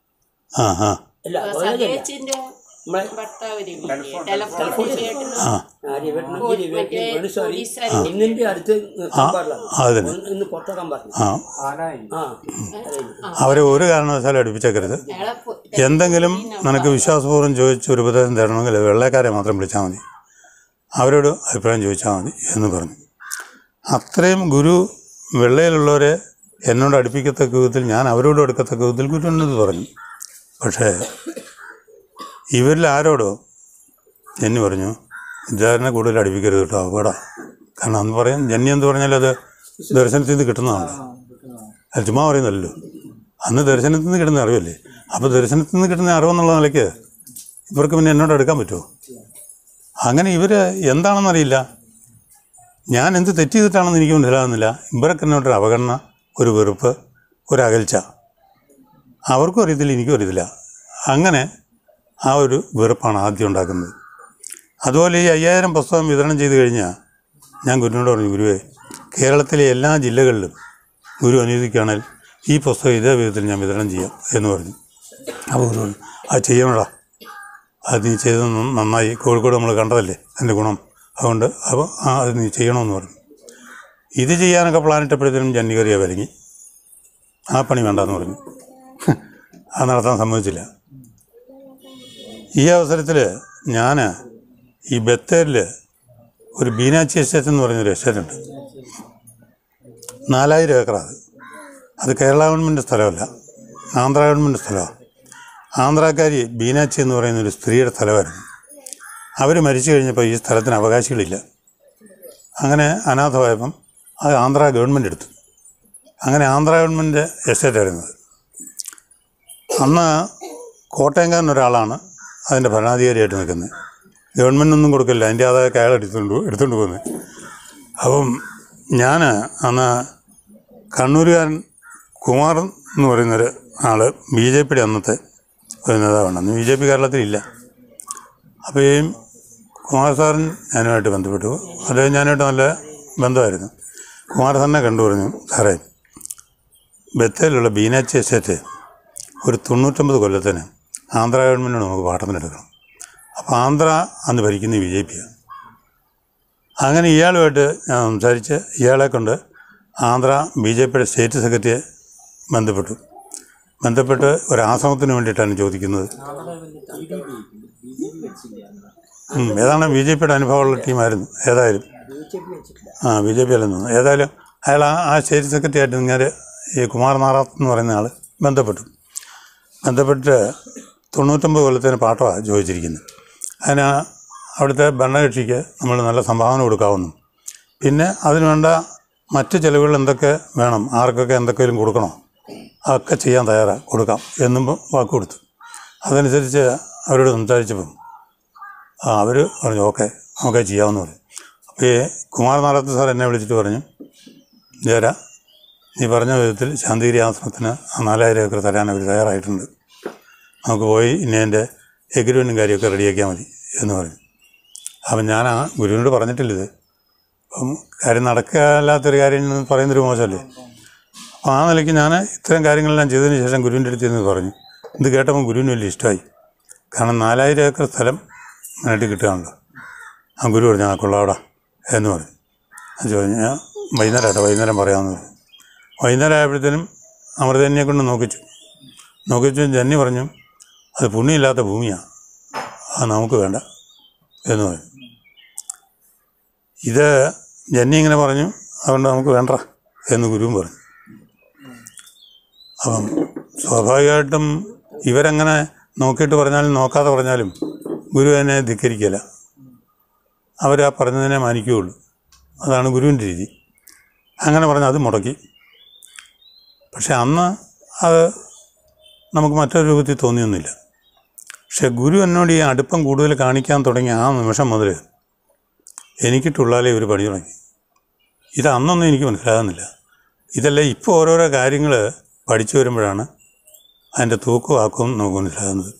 ആ ആ അല്ല ഗോദ്രേജ് അല്ല സതേച്ചിന്റെ നമ്മളെ ഭർത്താവ് രവിയില്ലേ? ടെലഫോൺ രവിയായിട്ട് ആ ആ രവിയേട്ടനും ഈ രവിയേട്ടനും മറ്റേ വേണു സാറി പോലീസുകാരി. ഇന്നിന്റെ അടുത്ത് നിൽക്കാൻ പാടില്ല അതിന് ഒന്ന് ഇന്ന് പുറത്തേക്കാൻ പാടില്ല ആ ആ അതെ. അവരെ ഒരു കാരണവശാലും അടുപ്പിച്ചേക്കരുത് അയാളെ പോ- എന്തെങ്കിലും നിനക്ക് വിശ്വാസപൂർവ്വം ചോദിച്ച് ഒരു ഉപദേശം തരണമെങ്കിൽ വെള്ളക്കാരെ മാത്രം വിളിച്ചാൽ മതി അവരോട് അഭിപ്രായം ചോദിച്ചാൽ മതി എന്ന് പറഞ്ഞു അത്രയും ഗുരു വെള്ളയിലുള്ളവരെ എന്നോട് അടുപ്പിക്കത്തക്ക വിധത്തിൽ ഞാൻ അവരോട് അടുക്കത്തക്ക വിധത്തിൽ ഗുരു എന്നത് പറഞ്ഞു പക്ഷേ ഇവരിൽ ആരോടോ ജന്നി പറഞ്ഞു ഇദ്ദേഹത്തിനെ കൂടുതൽ അടുപ്പിക്കരുത് കേട്ടോ അപകടം കാരണം അന്ന് പറയാം ജന്നി എന്ന് പറഞ്ഞാൽ അത് ദർശനത്തിൽ നിന്ന് കിട്ടുന്നതാണ് അത് ചുമ്മാ പറയുന്നല്ലോ അന്ന് ദർശനത്തിൽ നിന്ന് കിട്ടുന്ന അറിവല്ലേ അപ്പോൾ ദർശനത്തിൽ നിന്ന് കിട്ടുന്ന അറിവെന്നുള്ള നിലയ്ക്ക് ഇവർക്ക് പിന്നെ എന്നോട് എടുക്കാൻ പറ്റുമോ അങ്ങനെ ഇവർ എന്താണെന്നറിയില്ല ഞാൻ എന്ത് തെറ്റ് ചെയ്തിട്ടാണെന്ന് എനിക്ക് മനസ്സിലാകുന്നില്ല ഇവർക്ക് എന്നോടൊരു അവഗണന ഒരു വെറുപ്പ് ഒരു അകൽച്ച അവർക്കും അറിയത്തില്ല എനിക്കും അറിയത്തില്ല അങ്ങനെ ആ ഒരു വെറുപ്പാണ് ആദ്യം ഉണ്ടാക്കുന്നത് അതുപോലെ ഈ അയ്യായിരം പുസ്തകം വിതരണം ചെയ്ത് കഴിഞ്ഞാൽ ഞാൻ ഗുരുവിനോട് പറഞ്ഞു ഗുരുവേ കേരളത്തിലെ എല്ലാ ജില്ലകളിലും ഗുരു അനുവദിക്കുകയാണെങ്കിൽ ഈ പുസ്തകം ഇതേ വിധത്തിൽ ഞാൻ വിതരണം ചെയ്യാം എന്ന് പറഞ്ഞു അപ്പോൾ ഗുരു പറഞ്ഞു അത് ചെയ്യണടാ അത് നീ ചെയ്തത് നന്ന- നന്നായി കോഴിക്കോട് നമ്മൾ കണ്ടതല്ലേ അതിൻ്റെ ഗുണം അതുകൊണ്ട് അപ്പോൾ ആ അത് നീ ചെയ്യണമെന്ന് പറഞ്ഞു ഇത് ചെയ്യാനൊക്കെ പ്ലാനിട്ടപ്പോഴത്തേനും ജന്നികറിയ വരങ്ങി ആ പണി വേണ്ടെന്ന് പറഞ്ഞു അത് നടത്താൻ സമ്മതിച്ചില്ല ഈ അവസരത്തിൽ ഞാൻ ഈ ബത്തേരിൽ ഒരു ബീനാച്ചി എസ്റ്റേറ്റ് എന്ന് പറഞ്ഞൊരു എസ്റ്റേറ്റ് ഉണ്ട് നാലായിരം ഏക്കറാണ് അത് കേരള ഗവൺമെൻറ് സ്ഥലമല്ല ആന്ധ്ര ഗവൺമെൻറ് സ്ഥലമാണ് ആന്ധ്രാക്കാരി ബീനാച്ചി എന്ന് പറയുന്ന ഒരു സ്ത്രീയുടെ സ്ഥലമായിരുന്നു അവർ മരിച്ചു കഴിഞ്ഞപ്പോൾ ഈ സ്ഥലത്തിന് അവകാശികളില്ല അങ്ങനെ അനാഥമായപ്പം അത് ആന്ധ്ര ഗവൺമെൻറ് എടുത്തു അങ്ങനെ ആന്ധ്ര ഗവൺമെൻറ് എസ്റ്റേറ്റ് ആയിരുന്നത് അന്ന് കോട്ടയംകാരൻ ഒരാളാണ് അതിൻ്റെ ഭരണാധികാരിയായിട്ട് നിൽക്കുന്നത് ഗവൺമെൻറ് ഒന്നും കൊടുക്കില്ല അതിൻ്റെ ആദായ അയാൾ എടുത്തുകൊണ്ട് പോ- എടുത്തുകൊണ്ട് പോകുന്നത് അപ്പം ഞാൻ അന്ന് കണ്ണൂരുകാരൻ കുമാർ എന്ന് പറയുന്നൊരു ആൾ ബി ജെ പിയുടെ അന്നത്തെ ഒരു നേതാവാണ് അന്ന് ബി ജെ പി കേരളത്തിലില്ല അപ്പോൾ ഈ കുമാർ സാറിൻ ഞാനുമായിട്ട് ബന്ധപ്പെട്ടു അദ്ദേഹം ഞാനായിട്ട് നല്ല ബന്ധമായിരുന്നു കുമാർ സാറിനെ കണ്ടു പറഞ്ഞു സാറേ ബത്തേലുള്ള ബീനാച്ചി എസ്റ്റേറ്റ് ഒരു തൊണ്ണൂറ്റൊമ്പത് കൊല്ലത്തിന് ആന്ധ്ര ഗവൺമെൻറ്റിനോട് നമുക്ക് പാട്ടത്തിനെടുക്കണം അപ്പോൾ ആന്ധ്ര അന്ന് ഭരിക്കുന്നത് ബി ജെ പിയാണ് അങ്ങനെ ഇയാളുമായിട്ട് ഞാൻ സംസാരിച്ച് ഇയാളെ കൊണ്ട് ആന്ധ്ര ബി ജെ പിയുടെ സ്റ്റേറ്റ് സെക്രട്ടറിയെ ബന്ധപ്പെട്ടു ബന്ധപ്പെട്ട് ഒരു ആശ്രമത്തിന് വേണ്ടിയിട്ടാണ് ചോദിക്കുന്നത് ഉം, ഏതാണ് ബി ജെ പിയുടെ അനുഭവമുള്ള ടീമായിരുന്നു ഏതായാലും ആ ബി ജെ പി അല്ലെന്ന് ഏതായാലും അയാൾ ആ ആ സ്റ്റേറ്റ് സെക്രട്ടറി ആയിട്ട് ഇങ്ങനെ ഈ കുമാർ നാറാത്ത് എന്ന് പറയുന്ന ആൾ ബന്ധപ്പെട്ടു ബന്ധപ്പെട്ട് തൊണ്ണൂറ്റൊമ്പത് കൊല്ലത്തിന് പാട്ടമാണ് ചോദിച്ചിരിക്കുന്നത് അതിന് അവിടുത്തെ ഭരണകക്ഷിക്ക് നമ്മൾ നല്ല സംഭാവന കൊടുക്കാവുന്നു പിന്നെ അതിനുവേണ്ട മറ്റ് ചിലവുകൾ എന്തൊക്കെ വേണം ആർക്കൊക്കെ എന്തൊക്കെയും കൊടുക്കണോ അതൊക്കെ ചെയ്യാൻ തയ്യാറാണ് കൊടുക്കാം എന്നും വാക്ക് കൊടുത്തു അതനുസരിച്ച് അവരോട് സംസാരിച്ചപ്പം ആ അവർ പറഞ്ഞു ഓക്കെ നമുക്ക് ചെയ്യാമെന്ന് പറഞ്ഞു അപ്പോൾ ഈ കുമാർ നാളത്ത് സാർ എന്നെ വിളിച്ചിട്ട് പറഞ്ഞു ജയര നീ പറഞ്ഞ വിധത്തിൽ ശാന്തിഗിരി ആശ്രമത്തിന് ആ നാലായിരം ഏക്കർ തരാൻ അവർ തയ്യാറായിട്ടുണ്ട് നമുക്ക് പോയി ഇനി എൻ്റെ എഗ്രിമെൻറ്റും കാര്യമൊക്കെ റെഡിയാക്കിയാൽ മതി എന്ന് പറഞ്ഞു അപ്പം ഞാൻ ആ ഗുരുവിനോട് പറഞ്ഞിട്ടില്ല ഇത് അപ്പം കാര്യം നടക്കാല്ലാത്തൊരു കാര്യം എന്ന് പറയുന്നൊരു മോശമല്ലേ അപ്പോൾ ആ നിലയ്ക്ക് ഞാൻ ഇത്തരം കാര്യങ്ങളെല്ലാം ചെയ്തതിന് ശേഷം ഗുരുവിൻ്റെ അടുത്ത് നിന്ന് പറഞ്ഞു ഇത് കേട്ടപ്പോൾ ഗുരുവിന് വലിയ ഇഷ്ടമായി കാരണം നാലായിരം ഏക്കർ സ്ഥലം നേട്ടി കിട്ടുകയാണല്ലോ ആ ഗുരു പറഞ്ഞു ആ കൊള്ളാവടാ എന്ന് പറഞ്ഞു അത് ചോദിച്ചു ഞാൻ വൈകുന്നേരം ആട്ടെ വൈകുന്നേരം പറയാമെന്ന് പറഞ്ഞു വൈകുന്നേരം ആയപ്പോഴത്തേനും അമൃതന്യെ കൊണ്ട് നോക്കിച്ചു നോക്കിച്ചു ജന്നി പറഞ്ഞു അത് പുണ്യമില്ലാത്ത ഭൂമിയാണ് അത് നമുക്ക് വേണ്ട എന്ന് പറഞ്ഞു ഇത് ജന്നി ഇങ്ങനെ പറഞ്ഞു അതുകൊണ്ട് നമുക്ക് വേണ്ട എന്ന് ഗുരുവും പറഞ്ഞു അപ്പം സ്വാഭാവികമായിട്ടും ഇവരങ്ങനെ നോക്കിയിട്ട് പറഞ്ഞാലും നോക്കാതെ പറഞ്ഞാലും ഗുരു അതിനെ ധിക്കരിക്കില്ല അവർ ആ പറഞ്ഞതിനെ മാനിക്കുകയുള്ളൂ അതാണ് ഗുരുവിൻ്റെ രീതി അങ്ങനെ പറഞ്ഞ് അത് മുടക്കി പക്ഷെ അന്ന് അത് നമുക്ക് മറ്റൊരു രൂപത്തിൽ തോന്നിയൊന്നുമില്ല പക്ഷെ ഗുരു എന്നോട് ഈ അടുപ്പം കൂടുതൽ കാണിക്കാൻ തുടങ്ങിയ ആ നിമിഷം മുതൽ എനിക്ക് ടുള്ളാലെ ഒരു പണി തുടങ്ങി ഇത് അന്നൊന്നും എനിക്ക് മനസ്സിലാകുന്നില്ല ഇതെല്ലാം ഇപ്പോൾ ഓരോരോ കാര്യങ്ങൾ പഠിച്ചു വരുമ്പോഴാണ് അതിൻ്റെ തൂക്കവും ആക്കവും നമുക്ക് മനസ്സിലാകുന്നത്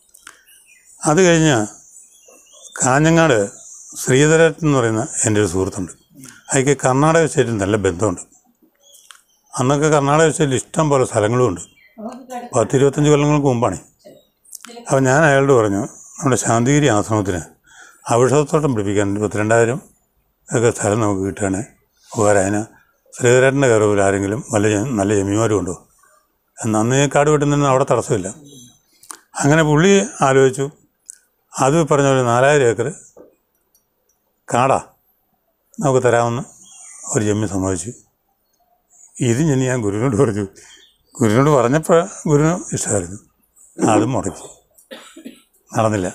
അത് കഴിഞ്ഞ് കാഞ്ഞങ്ങാട് ശ്രീധരൻ എന്ന് പറയുന്ന എൻ്റെ ഒരു സുഹൃത്തുണ്ട് അയക്ക് കർണാടക സ്റ്റേറ്റിൽ നല്ല ബന്ധമുണ്ട് അന്നൊക്കെ കർണാടക സ്റ്റേറ്റിൽ ഇഷ്ടം പോലെ സ്ഥലങ്ങളുമുണ്ട് പത്തിരുപത്തഞ്ച് കൊല്ലങ്ങൾക്ക് മുമ്പാണ് അപ്പോൾ ഞാൻ അയാളോട് പറഞ്ഞു നമ്മുടെ ശാന്തിഗിരി ആശ്രമത്തിന് ഔഷധത്തോട്ടം പിടിപ്പിക്കാൻ ഒരു പത്തിരണ്ടായിരം ഒക്കെ സ്ഥലം നമുക്ക് കിട്ടുകയാണ് ഉപകാരം അതിന് ശ്രീധരേട്ടൻ്റെ കയറുമ്പോൾ ആരെങ്കിലും വല്ല ജ- നല്ല ജമീമാരും ഉണ്ടോ അന്ന് കാട് വെട്ടുന്നതിന് അവിടെ തടസ്സമില്ല അങ്ങനെ പുള്ളി ആലോചിച്ചു അത് പറഞ്ഞ പോലെ നാലായിരം ഏക്കർ കാടാ നമുക്ക് തരാമെന്ന് ഒരു ജമ്മി സമ്മതിച്ചു ഇത് ഞാൻ ഞാൻ ഗുരുവിനോട് പറഞ്ഞു ഗുരുവിനോട് പറഞ്ഞപ്പോൾ ഗുരുവിന് ഇഷ്ടമായിരുന്നു അതും മുടക്കി നടന്നില്ല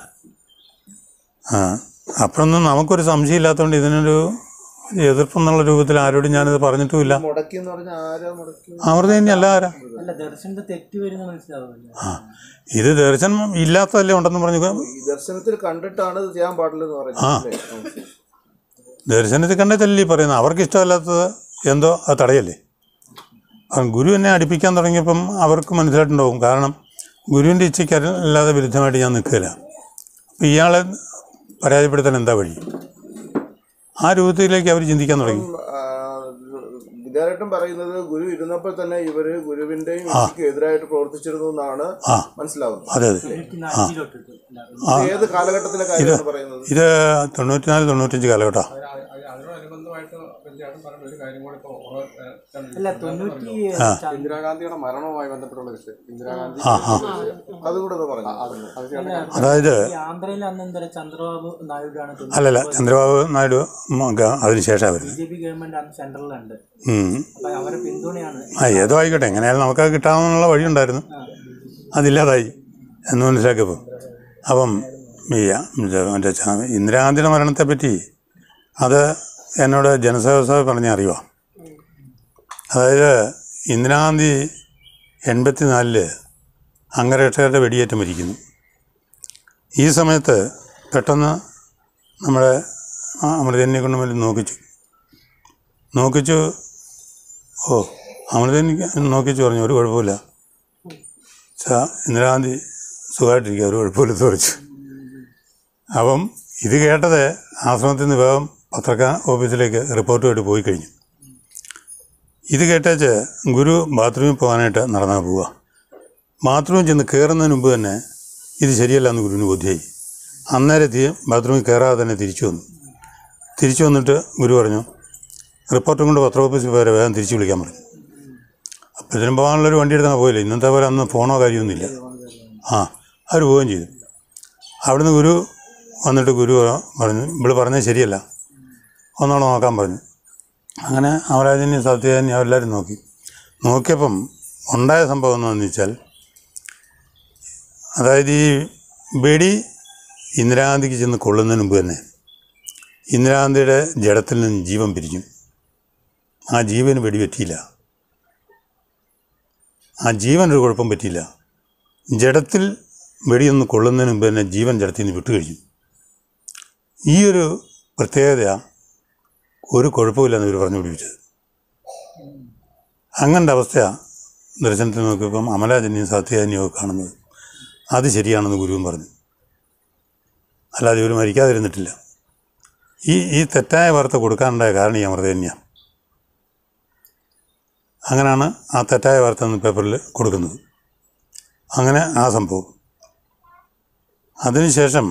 ആ അപ്പോഴൊന്നും നമുക്കൊരു സംശയം ഇല്ലാത്തതുകൊണ്ട് ഇതിനൊരു എതിർപ്പെന്നുള്ള രൂപത്തിൽ ആരോടും ഞാനിത് പറഞ്ഞിട്ടുമില്ല മുടക്കി എന്ന് പറഞ്ഞാൽ ആരാ മുടക്കി അവർ തന്നെയല്ല ആരാ അല്ല ദർശനത്തെ തെറ്റ് വരുന്ന മനസ്സിലാവുന്നില്ല ആ ഇത് ദർശനം ഇല്ലാത്തതല്ലേ ഉണ്ടെന്ന് പറഞ്ഞു ഈ ദർശനത്തിൽ കണ്ടിട്ടാണ് ഇത് ചെയ്യാൻ പാടില്ലെന്ന് ആ. പറയുന്നത് ദർശനത്തിൽ കണ്ടതല്ലേ ഈ പറയുന്നത് അവർക്ക് ഇഷ്ടമല്ലാത്തത് എന്തോ അത് തടയല്ലേ അപ്പം ഗുരു എന്നെ അടുപ്പിക്കാൻ തുടങ്ങിയപ്പം അവർക്ക് മനസ്സിലായിട്ടുണ്ടാവും കാരണം ഗുരുവിൻ്റെ ഇച്ഛയ്ക്ക് അല്ലാതെ വിരുദ്ധമായിട്ട് ഞാൻ നിൽക്കില്ല അപ്പം ഇയാളെ പരാജയപ്പെടുത്താൻ എന്താ വഴി ആ രൂപത്തിലേക്ക് അവർ ചിന്തിക്കാൻ തുടങ്ങി വിദ്യാലയട്ടം പറയുന്നത് ഗുരു ഇരുന്നപ്പോൾ തന്നെ ഇവര് ഗുരുവിന്റെയും ഇച്ഛയ്ക്ക് എതിരായിട്ട് പ്രവർത്തിച്ചിരുന്നു എന്നാണ് ആ മനസ്സിലാവുന്നത് അതെ അതെ നാട്ടിലോട്ടിട്ട് എല്ലാവരും ആ ഇത് ഏത് കാലഘട്ടത്തിലെ കാര്യമാണ് പറയുന്നത് ഇത് തൊണ്ണൂറ്റിനാല് തൊണ്ണൂറ്റഞ്ച് കാലഘട്ടം അതിനോടനുബന്ധമായിട്ട് ചേട്ടൻ പറഞ്ഞ ഒരു കാര്യം കൂടെ ഇപ്പോൾ അല്ല തൊണ്ണൂറ്റി ഇന്ദിരാഗാന്ധിയുടെ മരണവുമായി ബന്ധപ്പെട്ടുള്ള വിഷയം ഇന്ദിരാഗാന്ധി ആ ആ അതുകൂടെ ഒന്ന് പറഞ്ഞു അത് ചേട്ടൻ അതായത് ഈ ആന്ധ്രയിൽ അന്ന് എന്താ ചന്ദ്രബാബു നായിഡുവാണ് അല്ലല്ല ചന്ദ്രബാബു നായിഡു അതിന് ശേഷമാണ് ബി ജെ പി ഗവൺമെന്റ് അന്ന് സെൻട്രലിലുണ്ട് വരുന്നത് അപ്പൊ അവരെ പിന്തുണയാണ് ആ ഏതോ ആയിക്കോട്ടെ എങ്ങനെയായാലും നമുക്കത് കിട്ടാമെന്നുള്ള വഴിയുണ്ടായിരുന്നു അതില്ലാതായി എന്ന് മനസ്സിലാക്കിയപ്പോൾ അപ്പം ഈ ഇത് മറ്റേ ചാ- ഇന്ദിരാഗാന്ധിയുടെ മരണത്തെപ്പറ്റി അത് എന്നോട് ജനസേവ സഭ പറഞ്ഞ അറിയുക അതായത് ഇന്ദിരാഗാന്ധി എൺപത്തി നാലില് അംഗരക്ഷകരുടെ വെടിയേറ്റ് മരിക്കുന്നു ഈ സമയത്ത് പെട്ടെന്ന് നമ്മുടെ ആ അമൃതനെ കൊണ്ട് മുന്നിൽ നോക്കിച്ചു നോക്കിച്ചു ഓ അമൃതനിക്ക് നോക്കിച്ച് പറഞ്ഞു ഒരു കുഴപ്പമില്ല ചാ ഇന്ദിരാഗാന്ധി സുഖമായിട്ടിരിക്കുക ഒരു കുഴപ്പമില്ല തോറിച്ചു അപ്പം ഇത് കേട്ടത് ആശ്രമത്തിൽ നിന്ന് വേഗം പത്രക്കാർ ഓഫീസിലേക്ക് റിപ്പോർട്ടുമായിട്ട് പോയി കഴിഞ്ഞു ഇത് കേട്ടേച്ച് ഗുരു ബാത്റൂമിൽ പോകാനായിട്ട് നടന്നാൽ പോവുക ബാത്റൂമിൽ ചെന്ന് കയറുന്നതിന് മുമ്പ് തന്നെ ഇത് ശരിയല്ല എന്ന് ഗുരുവിന് ബോധ്യമായി അന്നേരം എത്തി ബാത്റൂമിൽ കയറാതെ തന്നെ തിരിച്ചു വന്നു തിരിച്ചു വന്നിട്ട് ഗുരു പറഞ്ഞു റിപ്പോർട്ടും കൊണ്ട് പത്ര ഓഫീസിൽ പോയാൽ വേഗം തിരിച്ചു വിളിക്കാൻ പറഞ്ഞു അപ്പോൾ ഇതിനും പോകാനുള്ളൊരു വണ്ടി എടുത്താൽ പോയില്ല ഇന്നത്തെ പോലെ അന്ന് ഫോണോ കാര്യമൊന്നുമില്ല ആ അവർ പോവുകയും ചെയ്തു അവിടുന്ന് ഗുരു വന്നിട്ട് ഗുരു പറഞ്ഞു ഇവിടെ പറഞ്ഞത് ശരിയല്ല ഒന്നോളം നോക്കാൻ പറഞ്ഞു അങ്ങനെ അമരാജനെയും സത്യജനെയും അവരെല്ലാവരും നോക്കി നോക്കിയപ്പം ഉണ്ടായ സംഭവം എന്താണെന്ന് വെച്ചാൽ അതായത് ഈ വെടി ഇന്ദിരാഗാന്ധിക്ക് ചെന്ന് കൊള്ളുന്നതിന് മുമ്പ് തന്നെ ഇന്ദിരാഗാന്ധിയുടെ ജഡത്തിൽ നിന്ന് ജീവൻ പിരിഞ്ഞു ആ ജീവന് വെടി പറ്റിയില്ല ആ ജീവൻ ഒരു കുഴപ്പം പറ്റിയില്ല ജഡത്തിൽ വെടിയൊന്ന് കൊള്ളുന്നതിന് മുമ്പ് തന്നെ ജീവൻ ജഡത്തിൽ നിന്ന് വിട്ടുകഴിഞ്ഞു ഈ ഒരു പ്രത്യേകത ഒരു കുഴപ്പമില്ലെന്ന് ഇവർ പറഞ്ഞു പിടിപ്പിച്ചത് അങ്ങനത്തെ അവസ്ഥയാണ് ദർശനത്തിൽ നോക്കിയപ്പം അമലാജന്യം സത്യജന്യവും ഒക്കെ കാണുന്നത് അത് ശരിയാണെന്ന് ഗുരുവും പറഞ്ഞു അല്ലാതെ ഇവർ മരിക്കാതിരുന്നിട്ടില്ല ഈ ഈ തെറ്റായ വാർത്ത കൊടുക്കാനുണ്ടായ കാരണം ഈ അമൃതന്യാണ് അങ്ങനെയാണ് ആ തെറ്റായ വാർത്ത എന്ന് പേപ്പറിൽ കൊടുക്കുന്നത് അങ്ങനെ ആ സംഭവം അതിനുശേഷം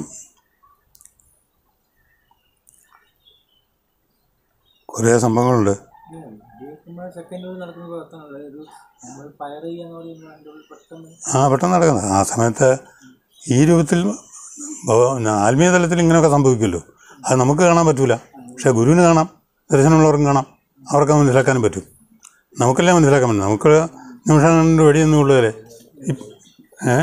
കുറേ സംഭവങ്ങളുണ്ട് സെക്കൻഡ് നടക്കുന്ന പ്രവർത്തനമല്ല ഒരു നമ്മൾ ഫയർ ചെയ്യാന്ന് പറയുമ്പോൾ അതിൻ്റെ ഉള്ളിൽ പെട്ടെന്ന് ആ പെട്ടെന്ന് നടക്കുന്നത് ആ സമയത്ത് ഈ രൂപത്തിൽ ഭഗ- ആത്മീയ തലത്തിൽ ഇങ്ങനെയൊക്കെ സംഭവിക്കുമല്ലോ അത് നമുക്ക് കാണാൻ പറ്റൂല പക്ഷേ ഗുരുവിന് കാണാം ദർശനമുള്ളവർക്കും കാണാം അവർക്ക് മനസ്സിലാക്കാനും പറ്റും നമുക്കെല്ലാം മനസ്സിലാക്കാൻ പറ്റും നമുക്ക് നിമിഷം കൊണ്ട് വെടിയൊന്നും ഉള്ളവരെ ഏ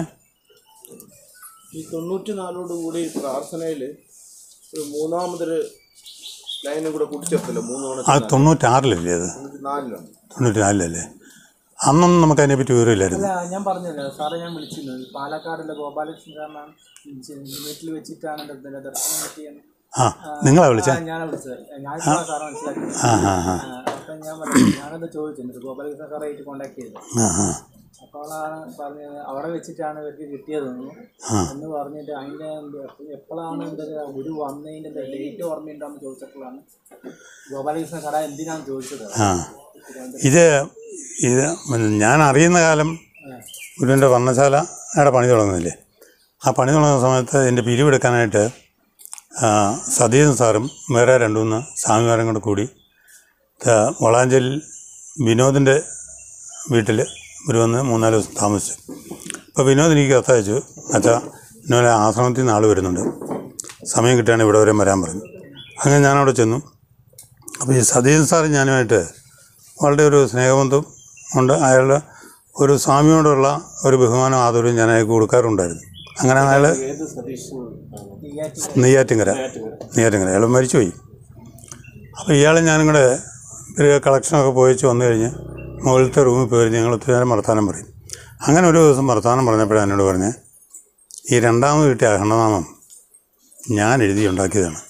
ഈ തൊണ്ണൂറ്റി നാലോടുകൂടി പ്രാർത്ഥനയിൽ ഒരു മൂന്നാമതൊരു ലൈനും കൂടെ കൂട്ടിച്ചേർത്തല്ലോ മൂന്ന് അത് തവണ തൊണ്ണൂറ്റാറിലല്ലേ അത് തൊണ്ണൂറ്റി നാലിലാണ് തൊണ്ണൂറ്റി നാലിലല്ലേ അന്നൊന്നും നമുക്ക് അതിനെപ്പറ്റി വിവരമില്ലായിരുന്നു അല്ല ഞാൻ പറഞ്ഞല്ലോ സാറേ ഞാൻ വിളിച്ചിരുന്നു ഈ പാലക്കാടുള്ള ഗോപാലകൃഷ്ണൻ സാറിനാണ് വീട്ടിൽ വെച്ചിട്ടാണ് ഇതിന്റെ ദർശനം കിട്ടിയെന്ന് ആ നിങ്ങളാ വിളിച്ചേ ആ, ഞാനാ വിളിച്ചത് ഞാനിപ്പോഴാണ് സാറെ മനസ്സിലാക്കിയത് ആ ആ ആ ആ, അപ്പം ഞാൻ പറഞ്ഞു ഞാനത് ചോദിച്ചിട്ടുണ്ട് ഗോപാലകൃഷ്ണൻ സാറായിട്ട് കോണ്ടാക്ട് ചെയ്തു ആ ആ അപ്പോഴാണ് പറഞ്ഞത് അവിടെ വെച്ചിട്ടാണ് ഇവർക്ക് കിട്ടിയതെന്ന് എന്ന് പറഞ്ഞിട്ട് അതിൻ്റെ എപ്പോഴാണ് എന്താ ഒരു വന്നതിൻ്റെ ഡേറ്റ് ഓർമ്മയുണ്ടോന്ന് ചോദിച്ചപ്പോഴാണ് ഗോപാലകൃഷ്ണൻ കട എന്തിനാണ് ചോദിച്ചത് ആ ഇത് ഇത് ഞാൻ അറിയുന്ന കാലം ഗുരുവിൻ്റെ വർണ്ണശാലയുടെ പണി തുടങ്ങുന്നില്ലേ ആ പണി തുടങ്ങുന്ന സമയത്ത് എൻ്റെ പിരിവെടുക്കാനായിട്ട് ആ, സതീശൻ സാറും വേറെ രണ്ട് മൂന്ന് സ്വാമിമാരും കൂടെ കൂടി ആ, വളാഞ്ചേരിയിൽ വിനോദിൻ്റെ വീട്ടിൽ ഒരു വന്ന് മൂന്നാല് ദിവസം താമസിച്ചു അപ്പോൾ വിനോദ് എനിക്ക് കത്തയച്ചു അച്ഛാ ഇന്നലെ ആശ്രമത്തിൽ നിന്ന് ആൾ വരുന്നുണ്ട് സമയം കിട്ടുകയാണെങ്കിൽ ഇവിടെ വരെ വരാൻ പറഞ്ഞു അങ്ങനെ ഞാനവിടെ ചെന്നു അപ്പോൾ ഈ സതീശൻ സാറ് ഞാനുമായിട്ട് വളരെ ഒരു സ്നേഹബന്ധം ഉണ്ട് അയാളുടെ ഒരു സ്വാമിയോടുള്ള ഒരു ബഹുമാനം ആദരവും ഞാൻ അയാൾക്ക് കൊടുക്കാറുണ്ടായിരുന്നു അങ്ങനെ അയാൾ നെയ്യാറ്റിങ്കര നെയ്യാറ്റിങ്കര അയാൾ മരിച്ചുപോയി അപ്പോൾ ഇയാൾ ഞാനും കൂടെ ഒരു കളക്ഷനൊക്കെ പോയിച്ച് വന്നു കഴിഞ്ഞ് മുകളിലത്തെ റൂമിൽ പോയി ഞങ്ങൾ ഒത്തിരി നേരം വർത്തമാനം പറയും അങ്ങനെ ഒരു ദിവസം വർത്തമാനം പറഞ്ഞപ്പോഴാണ് എന്നോട് പറഞ്ഞ് ഈ രണ്ടാമത് കിട്ടിയ അഖണ്ഡനാമം ഞാൻ എഴുതി ഉണ്ടാക്കിയതാണ്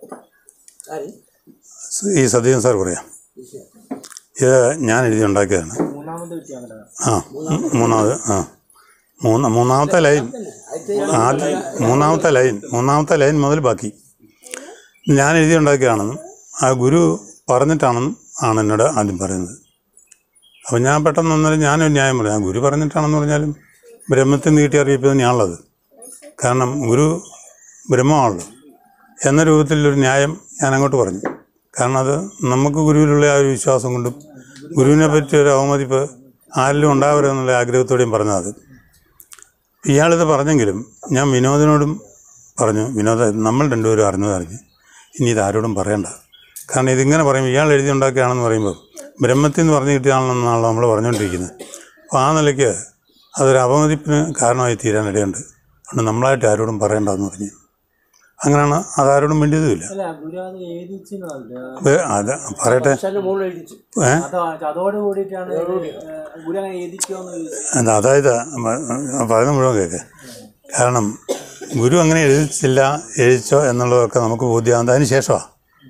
ആര് ഈ സതീശൻ സാർ പറയാം ഇത് ഞാൻ എഴുതി ഉണ്ടാക്കിയതാണ് മൂന്നാമത് കിട്ടിയാണല്ലോ ആ മൂന്നാമത് ആ മൂന്ന് മൂന്നാമത്തെ ലൈൻ ആദ്യം മൂന്നാമത്തെ ലൈൻ മൂന്നാമത്തെ ലൈൻ മുതൽ ബാക്കി ഞാൻ എഴുതി ഉണ്ടാക്കിയതാണെന്നും ആ ഗുരു പറഞ്ഞിട്ടാണെന്നും ആണ് എന്നോട് ആദ്യം പറയുന്നത് അപ്പം ഞാൻ പെട്ടെന്ന് വന്നാലും ഞാനൊരു ന്യായം പറയാം ആ ഗുരു പറഞ്ഞിട്ടാണെന്ന് പറഞ്ഞാലും ബ്രഹ്മത്തിൽ നിന്ന് കിട്ടിയ അറിയിപ്പ് തന്നെയാണുള്ളത് കാരണം ഗുരു ബ്രഹ്മമാണല്ലോ എന്ന രൂപത്തിലൊരു ന്യായം ഞാൻ അങ്ങോട്ട് പറഞ്ഞു കാരണം അത് നമുക്ക് ഗുരുവിലുള്ള ആ ഒരു വിശ്വാസം കൊണ്ടും ഗുരുവിനെ പറ്റി ഒരു അവമതിപ്പ് ആരിലും ഉണ്ടാവരുമെന്നുള്ള ആഗ്രഹത്തോടെയും പറഞ്ഞത് ഇയാളിത് പറഞ്ഞെങ്കിലും ഞാൻ വിനോദിനോടും പറഞ്ഞു വിനോദ നമ്മൾ രണ്ടുപേരും അറിഞ്ഞത് അറിഞ്ഞ് ഇനി ഇത് ആരോടും പറയണ്ട കാരണം ഇതിങ്ങനെ പറയും ഇയാൾ എഴുതി ഉണ്ടാക്കിയാണെന്ന് പറയുമ്പോൾ ബ്രഹ്മത്തിൽ നിന്ന് പറഞ്ഞു കിട്ടിയാണെന്നാണല്ലോ നമ്മൾ പറഞ്ഞുകൊണ്ടിരിക്കുന്നത് അപ്പോൾ ആ നിലയ്ക്ക് അതൊരു അപമതിപ്പിന് കാരണമായി തീരാനിടയുണ്ട് അതുകൊണ്ട് നമ്മളായിട്ട് ആരോടും പറയണ്ടെന്ന് പറഞ്ഞു അങ്ങനെയാണ് അതാരോടും വേണ്ടിയതുമില്ല അല്ല ഗുരു അത് എഴുതിച്ചെന്നല്ല വേ- അത് പറയട്ടെ പക്ഷേ മുകളിൽ എഴുതിച്ചു ഏ അതോ അതോട് കൂടിയിട്ടാണ് ഏ, ഗുരു അങ്ങനെ എഴുതിക്കോന്ന് ചോദിച്ചത് എന്താ അതായത് മ- പറയുന്ന മുഴുവൻ കേൾക്ക് കാരണം ഗുരു അങ്ങനെ എഴുതിച്ചില്ല എഴുതിച്ചോ എന്നുള്ളതൊക്കെ നമുക്ക് ബോധ്യമാകുന്നത് അതിന് ശേഷമാണ്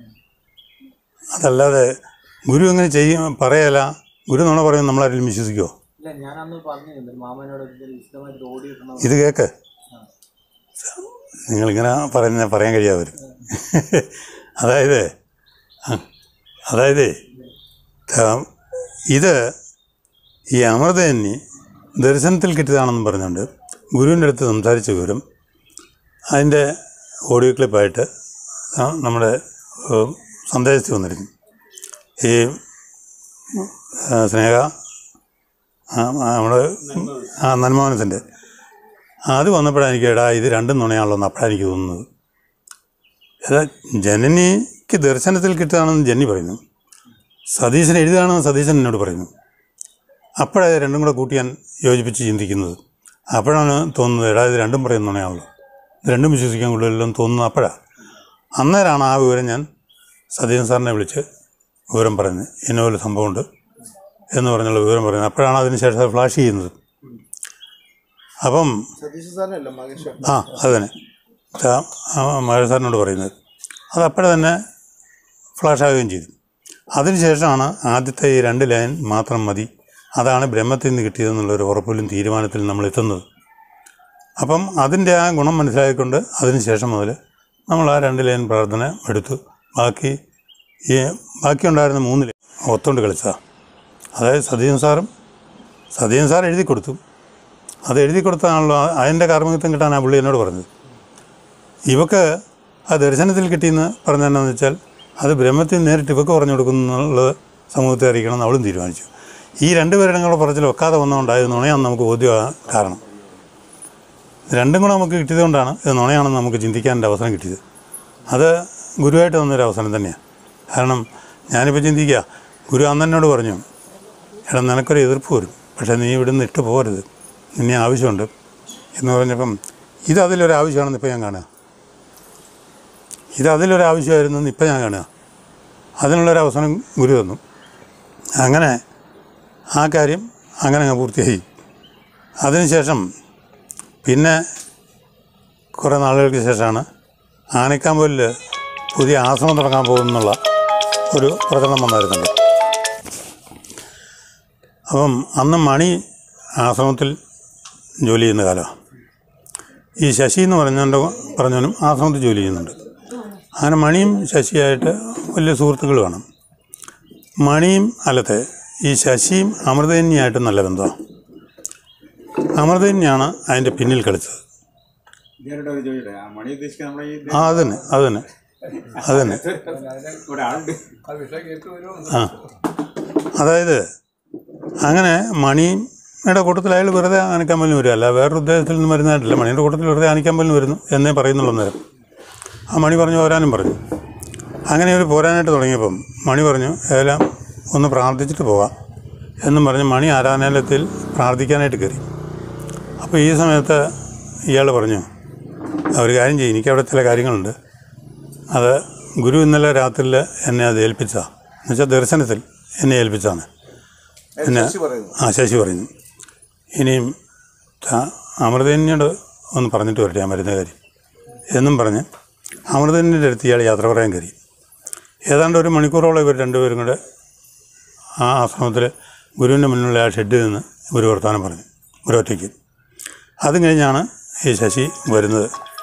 അതല്ലാതെ ഗുരു അങ്ങനെ ചെയ്യും പറയല ഗുരു നുണ പറയും നമ്മളാരെങ്കിലും വിശ്വസിക്കുമോ ഇല്ല ഞാൻ അന്ന് പറഞ്ഞിരുന്നു മാമനോട് ഇതിൽ വിശദമായിട്ട് ഓടി കിട്ടണം ഇത് കേക്ക് നിങ്ങളിങ്ങനെ പറയുന്ന പറയാൻ കഴിയാതെ വരും അതായത് ആ, അതായത് ത- ഇത് ഈ അമൃതന്നി ദർശനത്തിൽ കിട്ടിയതാണെന്ന് പറഞ്ഞുകൊണ്ട് ഗുരുവിൻ്റെ അടുത്ത് സംസാരിച്ച വിവരം അതിൻ്റെ ഓഡിയോ ക്ലിപ്പായിട്ട് ആ നമ്മുടെ ഏഹ്, സന്ദേശത്തിൽ വന്നിരുന്നു ഈ ആ, സ്നേഹ ആ, ആ, നമ്മുടെ ആ നന്മോഹനത്തിൻ്റെ അത് വന്നപ്പോഴാണ് എനിക്ക് എടാ ഇത് രണ്ടും നുണയാണല്ലോ എന്ന് അപ്പോഴാണ് എനിക്ക് തോന്നുന്നത് ഏതാ ജനനിക്ക് ദർശനത്തിൽ കിട്ടുകയാണെന്ന് ജന്നി പറയുന്നു സതീശൻ എഴുതുകയാണെന്ന് സതീശൻ എന്നോട് പറയുന്നു അപ്പോഴാണ് ഇത് രണ്ടും കൂടെ കൂട്ടി ഞാൻ യോജിപ്പിച്ച് ചിന്തിക്കുന്നത് അപ്പോഴാണ് തോന്നുന്നത് എടാ ഇത് രണ്ടും പറയുന്ന നുണയാണല്ലോ ഇത് രണ്ടും വിശ്വസിക്കാൻ കൊള്ളില്ലല്ലോ എന്ന് തോന്നുന്നത് അപ്പോഴാണ് അന്നേരമാണ് ആ വിവരം ഞാൻ സതീശൻ സാറിനെ വിളിച്ച് വിവരം പറയുന്നത് ഇന്നപോലെ സംഭവമുണ്ട് എന്ന് പറഞ്ഞുള്ള വിവരം പറയുന്നത് അപ്പോഴാണ് അതിന് ശേഷം അത് ഫ്ലാഷ് ചെയ്യുന്നത് അപ്പം സതീശ് സാറിനല്ല മകേഷ് ആ അത് തന്നെ ആ- ആ മഴ സാറിനോട് പറയുന്നത് അത് അപ്പോഴെ തന്നെ ഫ്ലാഷ് ആവുകയും ചെയ്തു അതിനുശേഷമാണ് ആദ്യത്തെ ഈ രണ്ട് ലൈൻ മാത്രം മതി അതാണ് ബ്രഹ്മത്തിൽ നിന്ന് കിട്ടിയതെന്നുള്ളൊരു ഉറപ്പിലും തീരുമാനത്തിലും നമ്മൾ എത്തുന്നത് അപ്പം അതിൻ്റെ ആ ഗുണം മനസ്സിലായിക്കൊണ്ട് അതിന് ശേഷം മുതൽ നമ്മൾ ആ രണ്ട് ലൈൻ പ്രാർത്ഥന എടുത്തു ബാക്കി ഈ ബാക്കിയുണ്ടായിരുന്ന മൂന്ന് ലൈൻ ഒത്തുകൊണ്ട് കളിച്ചതാണ് അതായത് സതീൻ സാറും സതീൻ സാർ എഴുതി കൊടുത്തു അത് എഴുതി കൊടുത്താണല്ലോ ആ- അതിൻ്റെ കാർമ്മികത്വം കിട്ടാൻ ആ പുള്ളി എന്നോട് പറഞ്ഞത് ഇവക്ക് ആ ദർശനത്തിൽ കിട്ടിയെന്ന് പറഞ്ഞതെന്നു വെച്ചാൽ അത് ബ്രഹ്മത്തിൽ നേരിട്ട് ഇവക്ക് പറഞ്ഞു കൊടുക്കുന്നുള്ളത് സമൂഹത്തെ അറിയിക്കണം എന്ന് അവളും തീരുമാനിച്ചു ഈ രണ്ട് പേരുടെ കൂടെ പറച്ചിൽ വെക്കാതെ വന്നുകൊണ്ടായത് നുണയാണെന്ന് നമുക്ക് ബോധ്യമാകാൻ കാരണം ഇത് രണ്ടും കൂടെ നമുക്ക് കിട്ടിയതുകൊണ്ടാണ് ഇത് നുണയാണെന്ന് നമുക്ക് ചിന്തിക്കാനുള്ള അവസരം കിട്ടിയത് അത് ഗുരുവായിട്ട് തന്നൊരു അവസരം തന്നെയാണ് കാരണം ഞാനിപ്പോൾ ചിന്തിക്കുക ഗുരു അന്ന് എന്നോട് പറഞ്ഞു എടാ നിനക്കൊരു എതിർപ്പ് വരും പക്ഷേ നീ ഇവിടുന്ന് ഇട്ട് പോകരുത് നിന്നെ ആവശ്യമുണ്ട് എന്ന് പറഞ്ഞപ്പം ഇത് അതിലൊരു ആവശ്യമാണെന്ന് ഇപ്പോൾ ഞാൻ കാണുക ഇത് അതിലൊരു ആവശ്യമായിരുന്നു എന്ന് ഇപ്പം ഞാൻ കാണുക അതിനുള്ളൊരു അവസരം ഗുരു തന്നു അങ്ങനെ ആ കാര്യം അങ്ങനെ അങ്ങ് പൂർത്തിയായി അതിനുശേഷം പിന്നെ കുറേ നാളുകൾക്ക് ശേഷമാണ് ആനക്കാമ്പൂരിൽ പുതിയ ആശ്രമം തുടങ്ങാൻ പോകുന്നുള്ള ഒരു പ്രചരണം വന്നായിരുന്നല്ലോ അപ്പം അന്ന് മണി ആശ്രമത്തിൽ ജോലി ചെയ്യുന്ന കാലമാണ് ഈ ശശി എന്ന് പറഞ്ഞവൻ്റെ പറഞ്ഞവനും ആശ്രമത്തിൽ ജോലി ചെയ്യുന്നുണ്ട് അങ്ങനെ മണിയും ശശിയായിട്ട് വലിയ സുഹൃത്തുക്കൾ വേണം മണിയും അല്ലത്തെ ഈ ശശിയും അമൃതന്യായിട്ട് നല്ല ബന്ധമാണ് അമൃതന്യാണ് അതിൻ്റെ പിന്നിൽ കളിച്ചത് ഇതിനോട് ഒരു ചോദിച്ചോട്ടെ ആ മണി ഉദ്ദേശിക്കുക നമ്മുടെ ഈ ആ അത് തന്നെ അത് തന്നെ അത് തന്നെ ഇവിടെ ആളുണ്ട് ആ അതായത് അങ്ങനെ മണിയുടെ കൂട്ടത്തിൽ അയാൾ വെറുതെ ആനക്കമ്പലിന് വരിക അല്ല വേറൊരു ഉദ്ദേശത്തിൽ നിന്ന് വരുന്നതായിട്ടില്ല മണിയുടെ കൂട്ടത്തിൽ വെറുതെ ആനക്കമ്പലിന് വരുന്നു എന്നേ പറയുന്നുള്ളൂ നേരം ആ മണി പറഞ്ഞു പോരാനും പറഞ്ഞു അങ്ങനെ ഒരു പോരാനായിട്ട് തുടങ്ങിയപ്പം മണി പറഞ്ഞു ഏതെല്ലാം ഒന്ന് പ്രാർത്ഥിച്ചിട്ട് പോവാം എന്നും പറഞ്ഞ് മണി ആരാധനാലയത്തിൽ പ്രാർത്ഥിക്കാനായിട്ട് കയറി അപ്പോൾ ഈ സമയത്ത് ഇയാൾ പറഞ്ഞു "ആ, ഒരു കാര്യം ചെയ്യും എനിക്കവിടെ ചില കാര്യങ്ങളുണ്ട് അത് ഗുരു ഇന്നലെ രാത്രിയിൽ എന്നെ അത് ഏൽപ്പിച്ചതാണ് എന്നുവെച്ചാൽ ദർശനത്തിൽ എന്നെ ഏൽപ്പിച്ചാണ് പിന്നെ ശശി പറയുന്നു ആ ശശി പറയുന്നു ഇനിയും ത- അമൃതന്യോട് ഒന്ന് പറഞ്ഞിട്ട് വരട്ടെ ഞാൻ വരുന്ന കാര്യം എന്നും പറഞ്ഞ് അമൃതന്യൻ്റെ അടുത്ത് ഇയാൾ യാത്ര പറയാൻ കയറി ഏതാണ്ട് ഒരു മണിക്കൂറോളം ഇവർ രണ്ടുപേരും കൂടെ ആ ആശ്രമത്തിൽ ഗുരുവിൻ്റെ മുന്നിലുള്ള ആ ഷെഡിൽ നിന്ന് ഒരു വർത്തമാനം പറഞ്ഞു ഒരൊറ്റയ്ക്ക് അതും കഴിഞ്ഞാണ് ഈ ശശി വരുന്നത്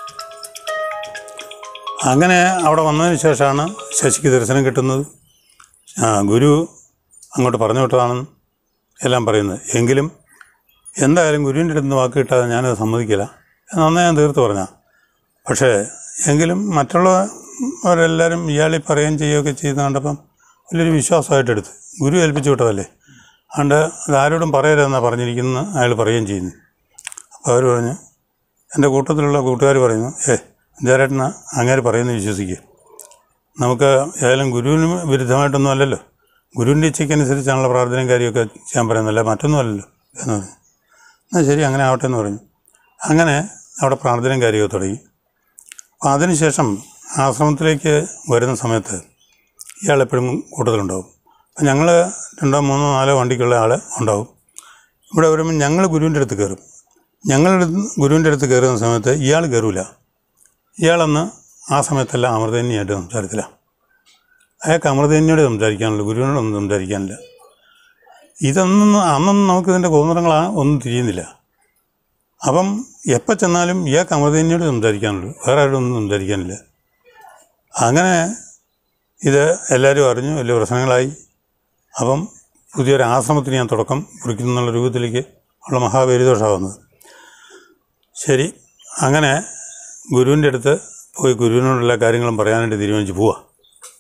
അങ്ങനെ അവിടെ വന്നതിന് ശേഷമാണ് ശശിക്ക് ദർശനം കിട്ടുന്നത് ആ ഗുരു അങ്ങോട്ട് പറഞ്ഞു വിട്ടതാണെന്ന് എല്ലാം പറയുന്നത് എങ്കിലും എന്തായാലും ഗുരുവിൻ്റെ അടുത്ത് നിന്ന് വാക്ക് കിട്ടാതെ ഞാനത് സമ്മതിക്കില്ല എന്നന്നേ ഞാൻ തീർത്ത് പറഞ്ഞ പക്ഷേ എങ്കിലും മറ്റുള്ളവരെല്ലാവരും ഇയാളീ പറയുകയും ചെയ്യുകയൊക്കെ ചെയ്യുന്ന കണ്ടപ്പം വലിയൊരു വിശ്വാസമായിട്ട് എടുത്ത് ഗുരു ഏൽപ്പിച്ചു വിട്ടതല്ലേ അതുകൊണ്ട് അതാരോടും പറയരുതെന്നാണ് പറഞ്ഞിരിക്കുന്നത് അയാൾ പറയുകയും ചെയ്യുന്നു അപ്പോൾ അവർ പറഞ്ഞു എൻ്റെ കൂട്ടത്തിലുള്ള കൂട്ടുകാർ പറയുന്നു ഏ വിദ്യാരേട്ടന അങ്ങേര് പറയുന്നത് വിശ്വസിക്കുക നമുക്ക് ഏതായാലും ഗുരുവിന് വിരുദ്ധമായിട്ടൊന്നും അല്ലല്ലോ ഗുരുവിൻ്റെ ഇച്ഛയ്ക്കനുസരിച്ചാണല്ലോ പ്രാർത്ഥനയും കാര്യമൊക്കെ ചെയ്യാൻ പറയുന്നല്ല മറ്റൊന്നും അല്ലല്ലോ എന്ന് പറഞ്ഞു എന്നാൽ ശരി അങ്ങനെ ആവട്ടെ എന്ന് പറഞ്ഞു അങ്ങനെ അവിടെ പ്രാർത്ഥനയും കാര്യമൊക്കെ തുടങ്ങി അപ്പോൾ അതിനുശേഷം ആശ്രമത്തിലേക്ക് വരുന്ന സമയത്ത് ഇയാൾ എപ്പോഴും കൂട്ടത്തിലുണ്ടാവും അപ്പം ഞങ്ങൾ രണ്ടോ മൂന്നോ നാലോ വണ്ടിക്കുള്ള ആൾ ഉണ്ടാവും ഇവിടെ വരുമ്പോൾ ഞങ്ങൾ ഗുരുവിൻ്റെ അടുത്ത് കയറും ഞങ്ങളുടെ ഗുരുവിൻ്റെ അടുത്ത് കയറുന്ന സമയത്ത് ഇയാൾ കയറൂല ഇയാളന്ന് ആ സമയത്തെല്ലാം അമൃതന്യായിട്ട് സംസാരത്തില്ല അയാൾക്ക് അമൃതന്യോട് സംസാരിക്കാനുള്ളൂ ഗുരുവിനോടൊന്നും സംസാരിക്കാനില്ല ഇതൊന്നും അന്നൊന്നും നമുക്ക് ഇതിൻ്റെ കോന്നറങ്ങളാ ഒന്നും തിരിയുന്നില്ല അപ്പം എപ്പോൾ ചെന്നാലും ഇയാൾക്ക് അമൃതന്യോട് സംസാരിക്കാനുള്ളൂ വേറെ ആരോടൊന്നും സംസാരിക്കാനില്ല അങ്ങനെ ഇത് എല്ലാവരും അറിഞ്ഞു വലിയ പ്രശ്നങ്ങളായി അപ്പം പുതിയൊരു ആശ്രമത്തിന് ഞാൻ തുടക്കം കുറിക്കുന്നു എന്നുള്ള രൂപത്തിലേക്ക് ഉള്ള മഹാപരിദോഷമാണ് വന്നത് ശരി അങ്ങനെ ഗുരുവിൻ്റെ അടുത്ത് പോയി ഗുരുവിനോടുള്ള കാര്യങ്ങളും പറയാനായിട്ട് തീരുമാനിച്ച് പോവാ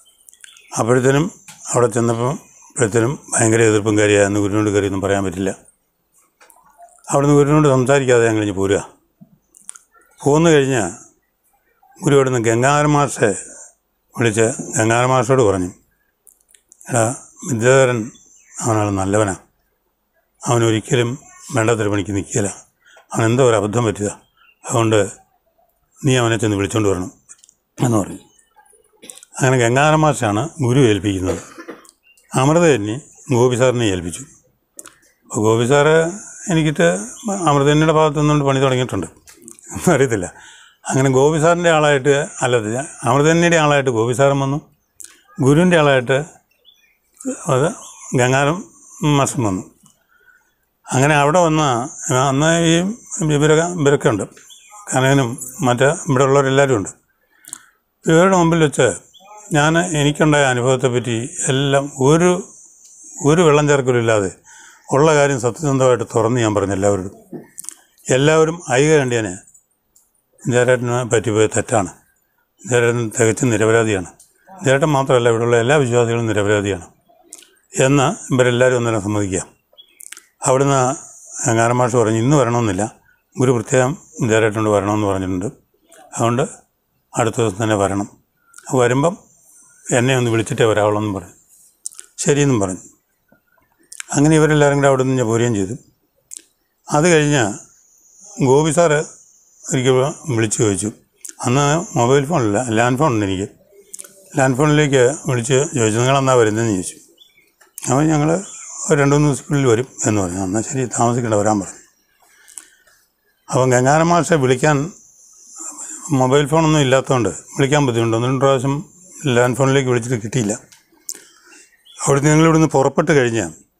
അപ്പോഴത്തേനും അവിടെ ചെന്നപ്പോൾ അപ്പോഴത്തേനും ഭയങ്കര എതിർപ്പും കാര്യമായിരുന്നു ഗുരുവിനോട് കയറിയൊന്നും പറയാൻ പറ്റില്ല അവിടുന്ന് ഗുരുവിനോട് സംസാരിക്കാതെ ഞാൻ കഴിഞ്ഞ് പോരുക പോന്നു കഴിഞ്ഞാൽ ഗുരു അവിടുന്ന് ഗംഗാധര മാഷെ വിളിച്ച് ഗംഗാധര മാഷോട് പറഞ്ഞു എടാ വിദ്യാധരൻ അവനാൾ നല്ലവനാ അവനൊരിക്കലും വേണ്ടാത്തൊരു പണിക്ക് നിൽക്കില്ല അവൻ എന്തോ ഒരു അബദ്ധം പറ്റുക അതുകൊണ്ട് നീ അവനെ ചെന്ന് വിളിച്ചുകൊണ്ട് വരണം എന്ന് പറഞ്ഞു അങ്ങനെ ഗംഗാധര മാഷാണ് ഗുരു ഏൽപ്പിക്കുന്നത് അമൃത തന്നെ ഗോപി സാറിനെ ഏൽപ്പിച്ചു അപ്പോൾ ഗോപി സാറ് എനിക്കിട്ട് അമൃതന്നയുടെ ഭാഗത്തു നിന്നുകൊണ്ട് പണി തുടങ്ങിയിട്ടുണ്ട് ഒന്നും അറിയത്തില്ല അങ്ങനെ ഗോപി സാറിൻ്റെ ആളായിട്ട് അല്ലത് അമൃതന്നയുടെ ആളായിട്ട് ഗോപി സാറും വന്നു ഗുരുവിൻ്റെ ആളായിട്ട് അത് ഗംഗാരം മാസം വന്നു അങ്ങനെ അവിടെ വന്ന അന്ന് ഈ ഇവരൊക്കെ ഇവരൊക്കെ ഉണ്ട് കനകനും മറ്റ് ഇവിടെ ഉള്ളവരെല്ലാവരും ഉണ്ട് ഇവരുടെ മുമ്പിൽ വെച്ച് ഞാൻ എനിക്കുണ്ടായ അനുഭവത്തെപ്പറ്റി എല്ലാം ഒരു ഒരു വെള്ളം ചേർക്കലില്ലാതെ ഉള്ള കാര്യം സത്യസന്ധമായിട്ട് തുറന്ന് ഞാൻ പറഞ്ഞു എല്ലാവരോടും എല്ലാവരും ഐക കണ്ടിയനെ ജയരേട്ടനെ പറ്റിപ്പോയ തെറ്റാണ് ജയരേട്ടൻ തികച്ചും നിരപരാധിയാണ് ജയരേട്ടൻ മാത്രമല്ല ഇവിടെയുള്ള എല്ലാ വിശ്വാസികളും നിരപരാധിയാണ് എന്ന് ഇവരെല്ലാവരും ഒന്നിനെ സമ്മതിക്കുക അവിടുന്ന് ഗാനമാഷ് പറഞ്ഞു ഇന്ന് വരണമെന്നില്ല ഗുരു പ്രത്യേകം ജയരേട്ടനോട് വരണമെന്ന് പറഞ്ഞിട്ടുണ്ട് അതുകൊണ്ട് അടുത്ത ദിവസം തന്നെ വരണം വരുമ്പം എന്നെ ഒന്ന് വിളിച്ചിട്ടേ വരാവുള്ളൂ എന്ന് പറഞ്ഞു ശരിയെന്നും പറഞ്ഞു അങ്ങനെ ഇവരെല്ലാവരും കൂടെ അവിടെ നിന്ന് ഞാൻ പോരുകയും ചെയ്തു അത് കഴിഞ്ഞ് ഗോപി സാറ് ഒരിക്കൽ വിളിച്ച് ചോദിച്ചു അന്ന് മൊബൈൽ ഫോണില്ല ലാൻഡ് ഫോൺ ഉണ്ട് എനിക്ക് ലാൻഡ് ഫോണിലേക്ക് വിളിച്ച് ചോദിച്ചു നിങ്ങളെന്നാ വരുന്നതെന്ന് ചോദിച്ചു അപ്പോൾ ഞങ്ങൾ ഒരു രണ്ട് മൂന്ന് ദിവസത്തിനുള്ളിൽ വരും എന്ന് പറഞ്ഞു എന്നാൽ ശരി താമസിക്കേണ്ട വരാൻ പറഞ്ഞു അപ്പം ഗംഗാരം മാഷെ വിളിക്കാൻ മൊബൈൽ ഫോണൊന്നും ഇല്ലാത്തതുകൊണ്ട് വിളിക്കാൻ ബുദ്ധിമുട്ട് ഒന്ന് രണ്ട് പ്രാവശ്യം ലാൻഡ് ഫോണിലേക്ക് വിളിച്ചിട്ട് കിട്ടിയില്ല അവിടുന്ന് ഞങ്ങൾ ഇവിടുന്ന് പുറപ്പെട്ട് കഴിഞ്ഞ്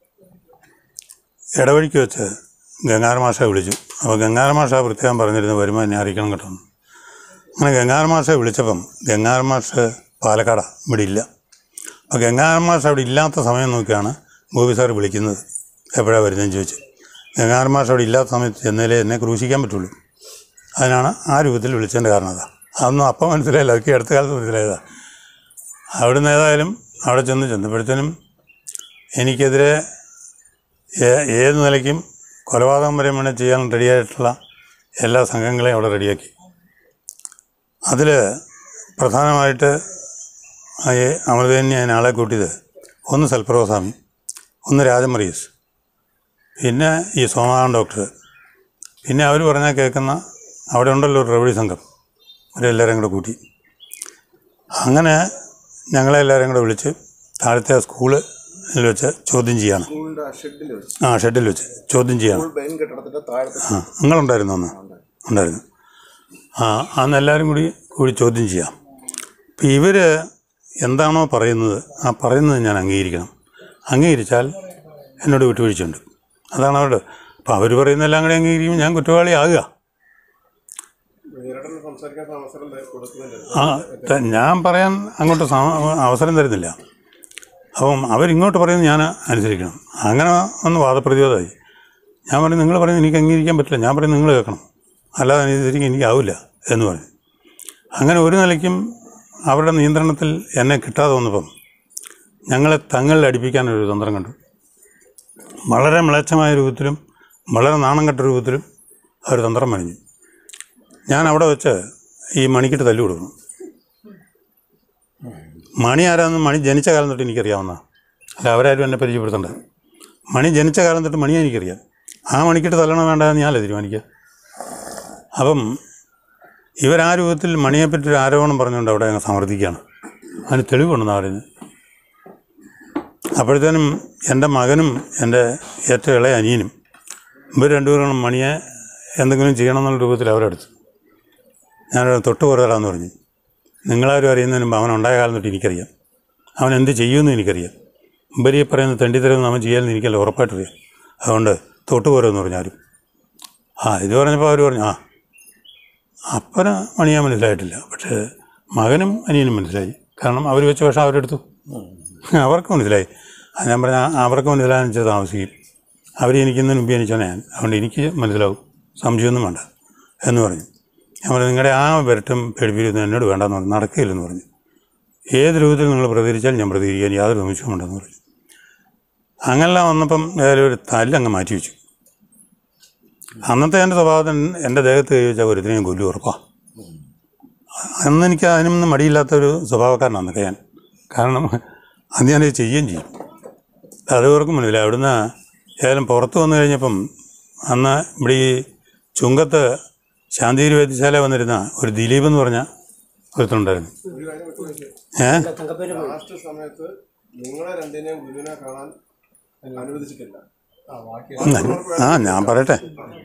ഇടവഴിക്ക് വെച്ച് ഗംഗാര മാഷെ വിളിച്ചു അപ്പോൾ ഗംഗാര മാഷ പ്രത്യേകം പറഞ്ഞിരുന്നു വരുമ്പോൾ എന്നെ അറിയിക്കണം കേട്ടോ എന്ന്. അങ്ങനെ ഗംഗാര മാഷെ വിളിച്ചപ്പം ഗംഗാര മാഷ് പാലക്കാടാണ് ഇവിടെ ഇല്ല അപ്പോൾ ഗംഗാര മാഷ് അവിടെ ഇല്ലാത്ത സമയം നോക്കിയാണ് ഗോപി സാർ വിളിക്കുന്നത് എപ്പോഴാണ് വരുന്നതെന്ന് ചോദിച്ചു ഗംഗാര മാഷ് അവിടെ ഇല്ലാത്ത സമയത്ത് ചെന്നാലേ എന്നെ ക്രൂശിക്കാൻ പറ്റുള്ളൂ അതിനാണ് ആ രൂപത്തിൽ വിളിച്ചതിൻ്റെ കാരണം അതാ അതൊന്നും അപ്പം മനസ്സിലായില്ല അതൊക്കെ അടുത്ത കാലത്ത് മനസ്സിലായതാ അവിടുന്ന് ഏതായാലും അവിടെ ചെന്ന് ചെന്നപ്പോഴത്തേനും എനിക്കെതിരെ ഏ- ഏത് നിലയ്ക്കും കൊലപാതകം വരെ വേണേൽ ചെയ്യാൻ റെഡിയായിട്ടുള്ള എല്ലാ സംഘങ്ങളെയും അവിടെ റെഡിയാക്കി അതിൽ പ്രധാനമായിട്ട് ആ ഈ അമൃതന്യ ആളെ കൂട്ടിയത് ഒന്ന് സൽപ്രഭസ്വാമി ഒന്ന് രാജമറീസ് പിന്നെ ഈ സോമാൻ ഡോക്ടർ പിന്നെ അവർ പറഞ്ഞാൽ കേൾക്കുന്ന അവിടെ ഉണ്ടല്ലോ ഒരു റവഡി സംഘം അവരെല്ലാവരും കൂടെ കൂട്ടി അങ്ങനെ ഞങ്ങളെല്ലാവരും കൂടെ വിളിച്ച് താഴത്തെ സ്കൂളിൽ വെച്ച് ചോദ്യം ചെയ്യാണ് സ്കൂളിന്റെ ആ ഷെഡിൽ വെച്ച് ആ ഷെഡിൽ വെച്ച് ചോദ്യം ചെയ്യാണ് സ്കൂൾ മെയിൻ കെട്ടിടത്തിന്റെ താഴത്തെ ആ നിങ്ങളുണ്ടായിരുന്നു അന്ന് ഉണ്ടായിരുന്നു ആ അന്ന് എല്ലാവരും കൂടി കൂടി ചോദ്യം ചെയ്യാം ഇപ്പം ഇവർ എന്താണോ പറയുന്നത് ആ പറയുന്നത് ഞാൻ അംഗീകരിക്കണം അംഗീകരിച്ചാൽ എന്നോട് വിട്ടുവീഴ്ചയുണ്ട് അതാണ് അവരുടെ അപ്പം അവർ പറയുന്നതെല്ലാം കൂടി അംഗീകരിക്കുമ്പോൾ ഞാൻ കുറ്റവാളി ആകുക നേരിട്ട് സംസാരിക്കാൻ അവസരം കൊടുക്കുന്നില്ല ആ ത- ഞാൻ പറയാൻ അങ്ങോട്ട് സമ- അവസരം തരുന്നില്ല അപ്പം അവരിങ്ങോട്ട് പറയുന്നത് ഞാൻ അനുസരിക്കണം അങ്ങനെ ഒന്ന് വാദപ്രതിവാദമായി ഞാൻ പറഞ്ഞു നിങ്ങൾ പറയുന്നത് എനിക്ക് അംഗീകരിക്കാൻ പറ്റില്ല ഞാൻ പറയുന്നത് നിങ്ങൾ കേൾക്കണം അല്ലാതെ അനുസരിക്കാൻ എനിക്കാവില്ല എന്ന് പറഞ്ഞു അങ്ങനെ ഒരു നിലയ്ക്കും അവരുടെ നിയന്ത്രണത്തിൽ എന്നെ കിട്ടാതെ വന്നപ്പം ഞങ്ങളെ തങ്ങളിൽ അടുപ്പിക്കാനൊരു തന്ത്രം കണ്ടു വളരെ മ്ലേച്ഛമായ രൂപത്തിലും വളരെ നാണം കെട്ട രൂപത്തിലും അവർ തന്ത്രം മണിഞ്ഞു ഞാൻ അവിടെ വെച്ച് ഈ മണിക്കിട്ട് തല്ലു കൊടുക്കണം മണി ആരാന്ന് മണി ജനിച്ച കാലം തൊട്ട് എനിക്കറിയാവുന്ന അല്ല അവരാരും എന്നെ പരിചയപ്പെടുത്തണ്ട മണി ജനിച്ച കാലം തൊട്ട് മണിയെ എനിക്കറിയാം ആ മണിക്കിട്ട് തല്ലണം വേണ്ടെന്ന് ഞാനല്ല തീരുമാനിക്കുക അപ്പം ഇവരാ രൂപത്തിൽ മണിയെപ്പറ്റി ഒരു ആരോപണം പറഞ്ഞുകൊണ്ട് അവിടെ അങ്ങ് സമർത്ഥിക്കുകയാണ് അതിന് തെളിവുണ്ടെന്നാണ് പറയുന്നത് അപ്പോഴത്തേനും എൻ്റെ മകനും എൻ്റെ ഏറ്റവും ഇളയ അനിയനും ഇവർ രണ്ടുപേരും മണിയെ എന്തെങ്കിലും ചെയ്യണം എന്നുള്ള രൂപത്തിൽ അവരെടുത്തു ഞാനൊരു തൊട്ട് പുറതരാന്ന് പറഞ്ഞു നിങ്ങളാരും അറിയുന്നതിന് മുമ്പ് അവൻ ഉണ്ടായ കാലം തൊട്ട് എനിക്കറിയാം അവൻ എന്ത് ചെയ്യുമെന്ന് എനിക്കറിയാം ഇവരീ പറയുന്ന തെണ്ടിത്തരമൊന്നും അവൻ ചെയ്യാമെന്ന് എനിക്കല്ല ഉറപ്പായിട്ടറിയാം അതുകൊണ്ട് തൊട്ട് പോരെന്ന് പറഞ്ഞു ആരും ആ ഇത് പറഞ്ഞപ്പോൾ അവർ പറഞ്ഞു ആ അപ്പന മണിയാൻ മനസ്സിലായിട്ടില്ല പക്ഷേ മകനും അനിയനും മനസ്സിലായി കാരണം അവർ വെച്ച പക്ഷേ അവരെടുത്തു അവർക്ക് മനസ്സിലായി അത് ഞാൻ പറഞ്ഞ അവർക്ക് മനസ്സിലാകാൻ വെച്ചാൽ താമസിക്കും അവർ എനിക്കുന്നതിന് മുമ്പ് എനിച്ചാണ് ഞാൻ അതുകൊണ്ട് എനിക്ക് മനസ്സിലാവും സംശയമൊന്നും വേണ്ട എന്ന് പറഞ്ഞു ഞാൻ പറഞ്ഞു നിങ്ങളുടെ ആ വിരട്ടും പേടിപ്പിരുന്ന് എന്നോട് വേണ്ടെന്ന് പറഞ്ഞു നടക്കില്ലെന്ന് പറഞ്ഞു ഏത് രൂപത്തിൽ നിങ്ങൾ പ്രതികരിച്ചാൽ ഞാൻ പ്രതികരിക്കാൻ യാതൊരു നിമിഷമുണ്ടെന്ന് പറഞ്ഞു അങ്ങനെല്ലാം വന്നപ്പം ഏതായാലും ഒരു തല്ലങ്ങ് മാറ്റി വെച്ചു അന്നത്തെ എൻ്റെ സ്വഭാവത്തിന് എൻ്റെ ദേഹത്ത് കൈ വെച്ചാൽ ഒരുത്തിനെയും കൊല്ലു ഉറപ്പാ അന്ന് എനിക്ക് അതിനൊന്നും മടിയില്ലാത്തൊരു സ്വഭാവക്കാരനാണ് അന്നൊക്കെ ഞാൻ കാരണം അന്ന് ഞാനത് ചെയ്യുകയും ചെയ്യും അത് ഓർക്കും മനസ്സിലായി അവിടുന്ന് ഏതായാലും പുറത്ത് വന്നു കഴിഞ്ഞപ്പം അന്ന് ഇവിടെ ഈ ചുങ്കത്ത് ശാന്തിഗിരി വൈദ്യശാല വന്നിരുന്ന ഒരു ദിലീപ് എന്ന് പറഞ്ഞ ഒരുത്തനുണ്ടായിരുന്നു ഏ തങ്കപ്പേര് പോയി. ലാസ്റ്റ് സമയത്ത് നിങ്ങളെ രണ്ടിനെയും ഗുരുവിനെ കാണാൻ അനുവദിച്ചിട്ടില്ല ആ ഞാൻ പറയട്ടെ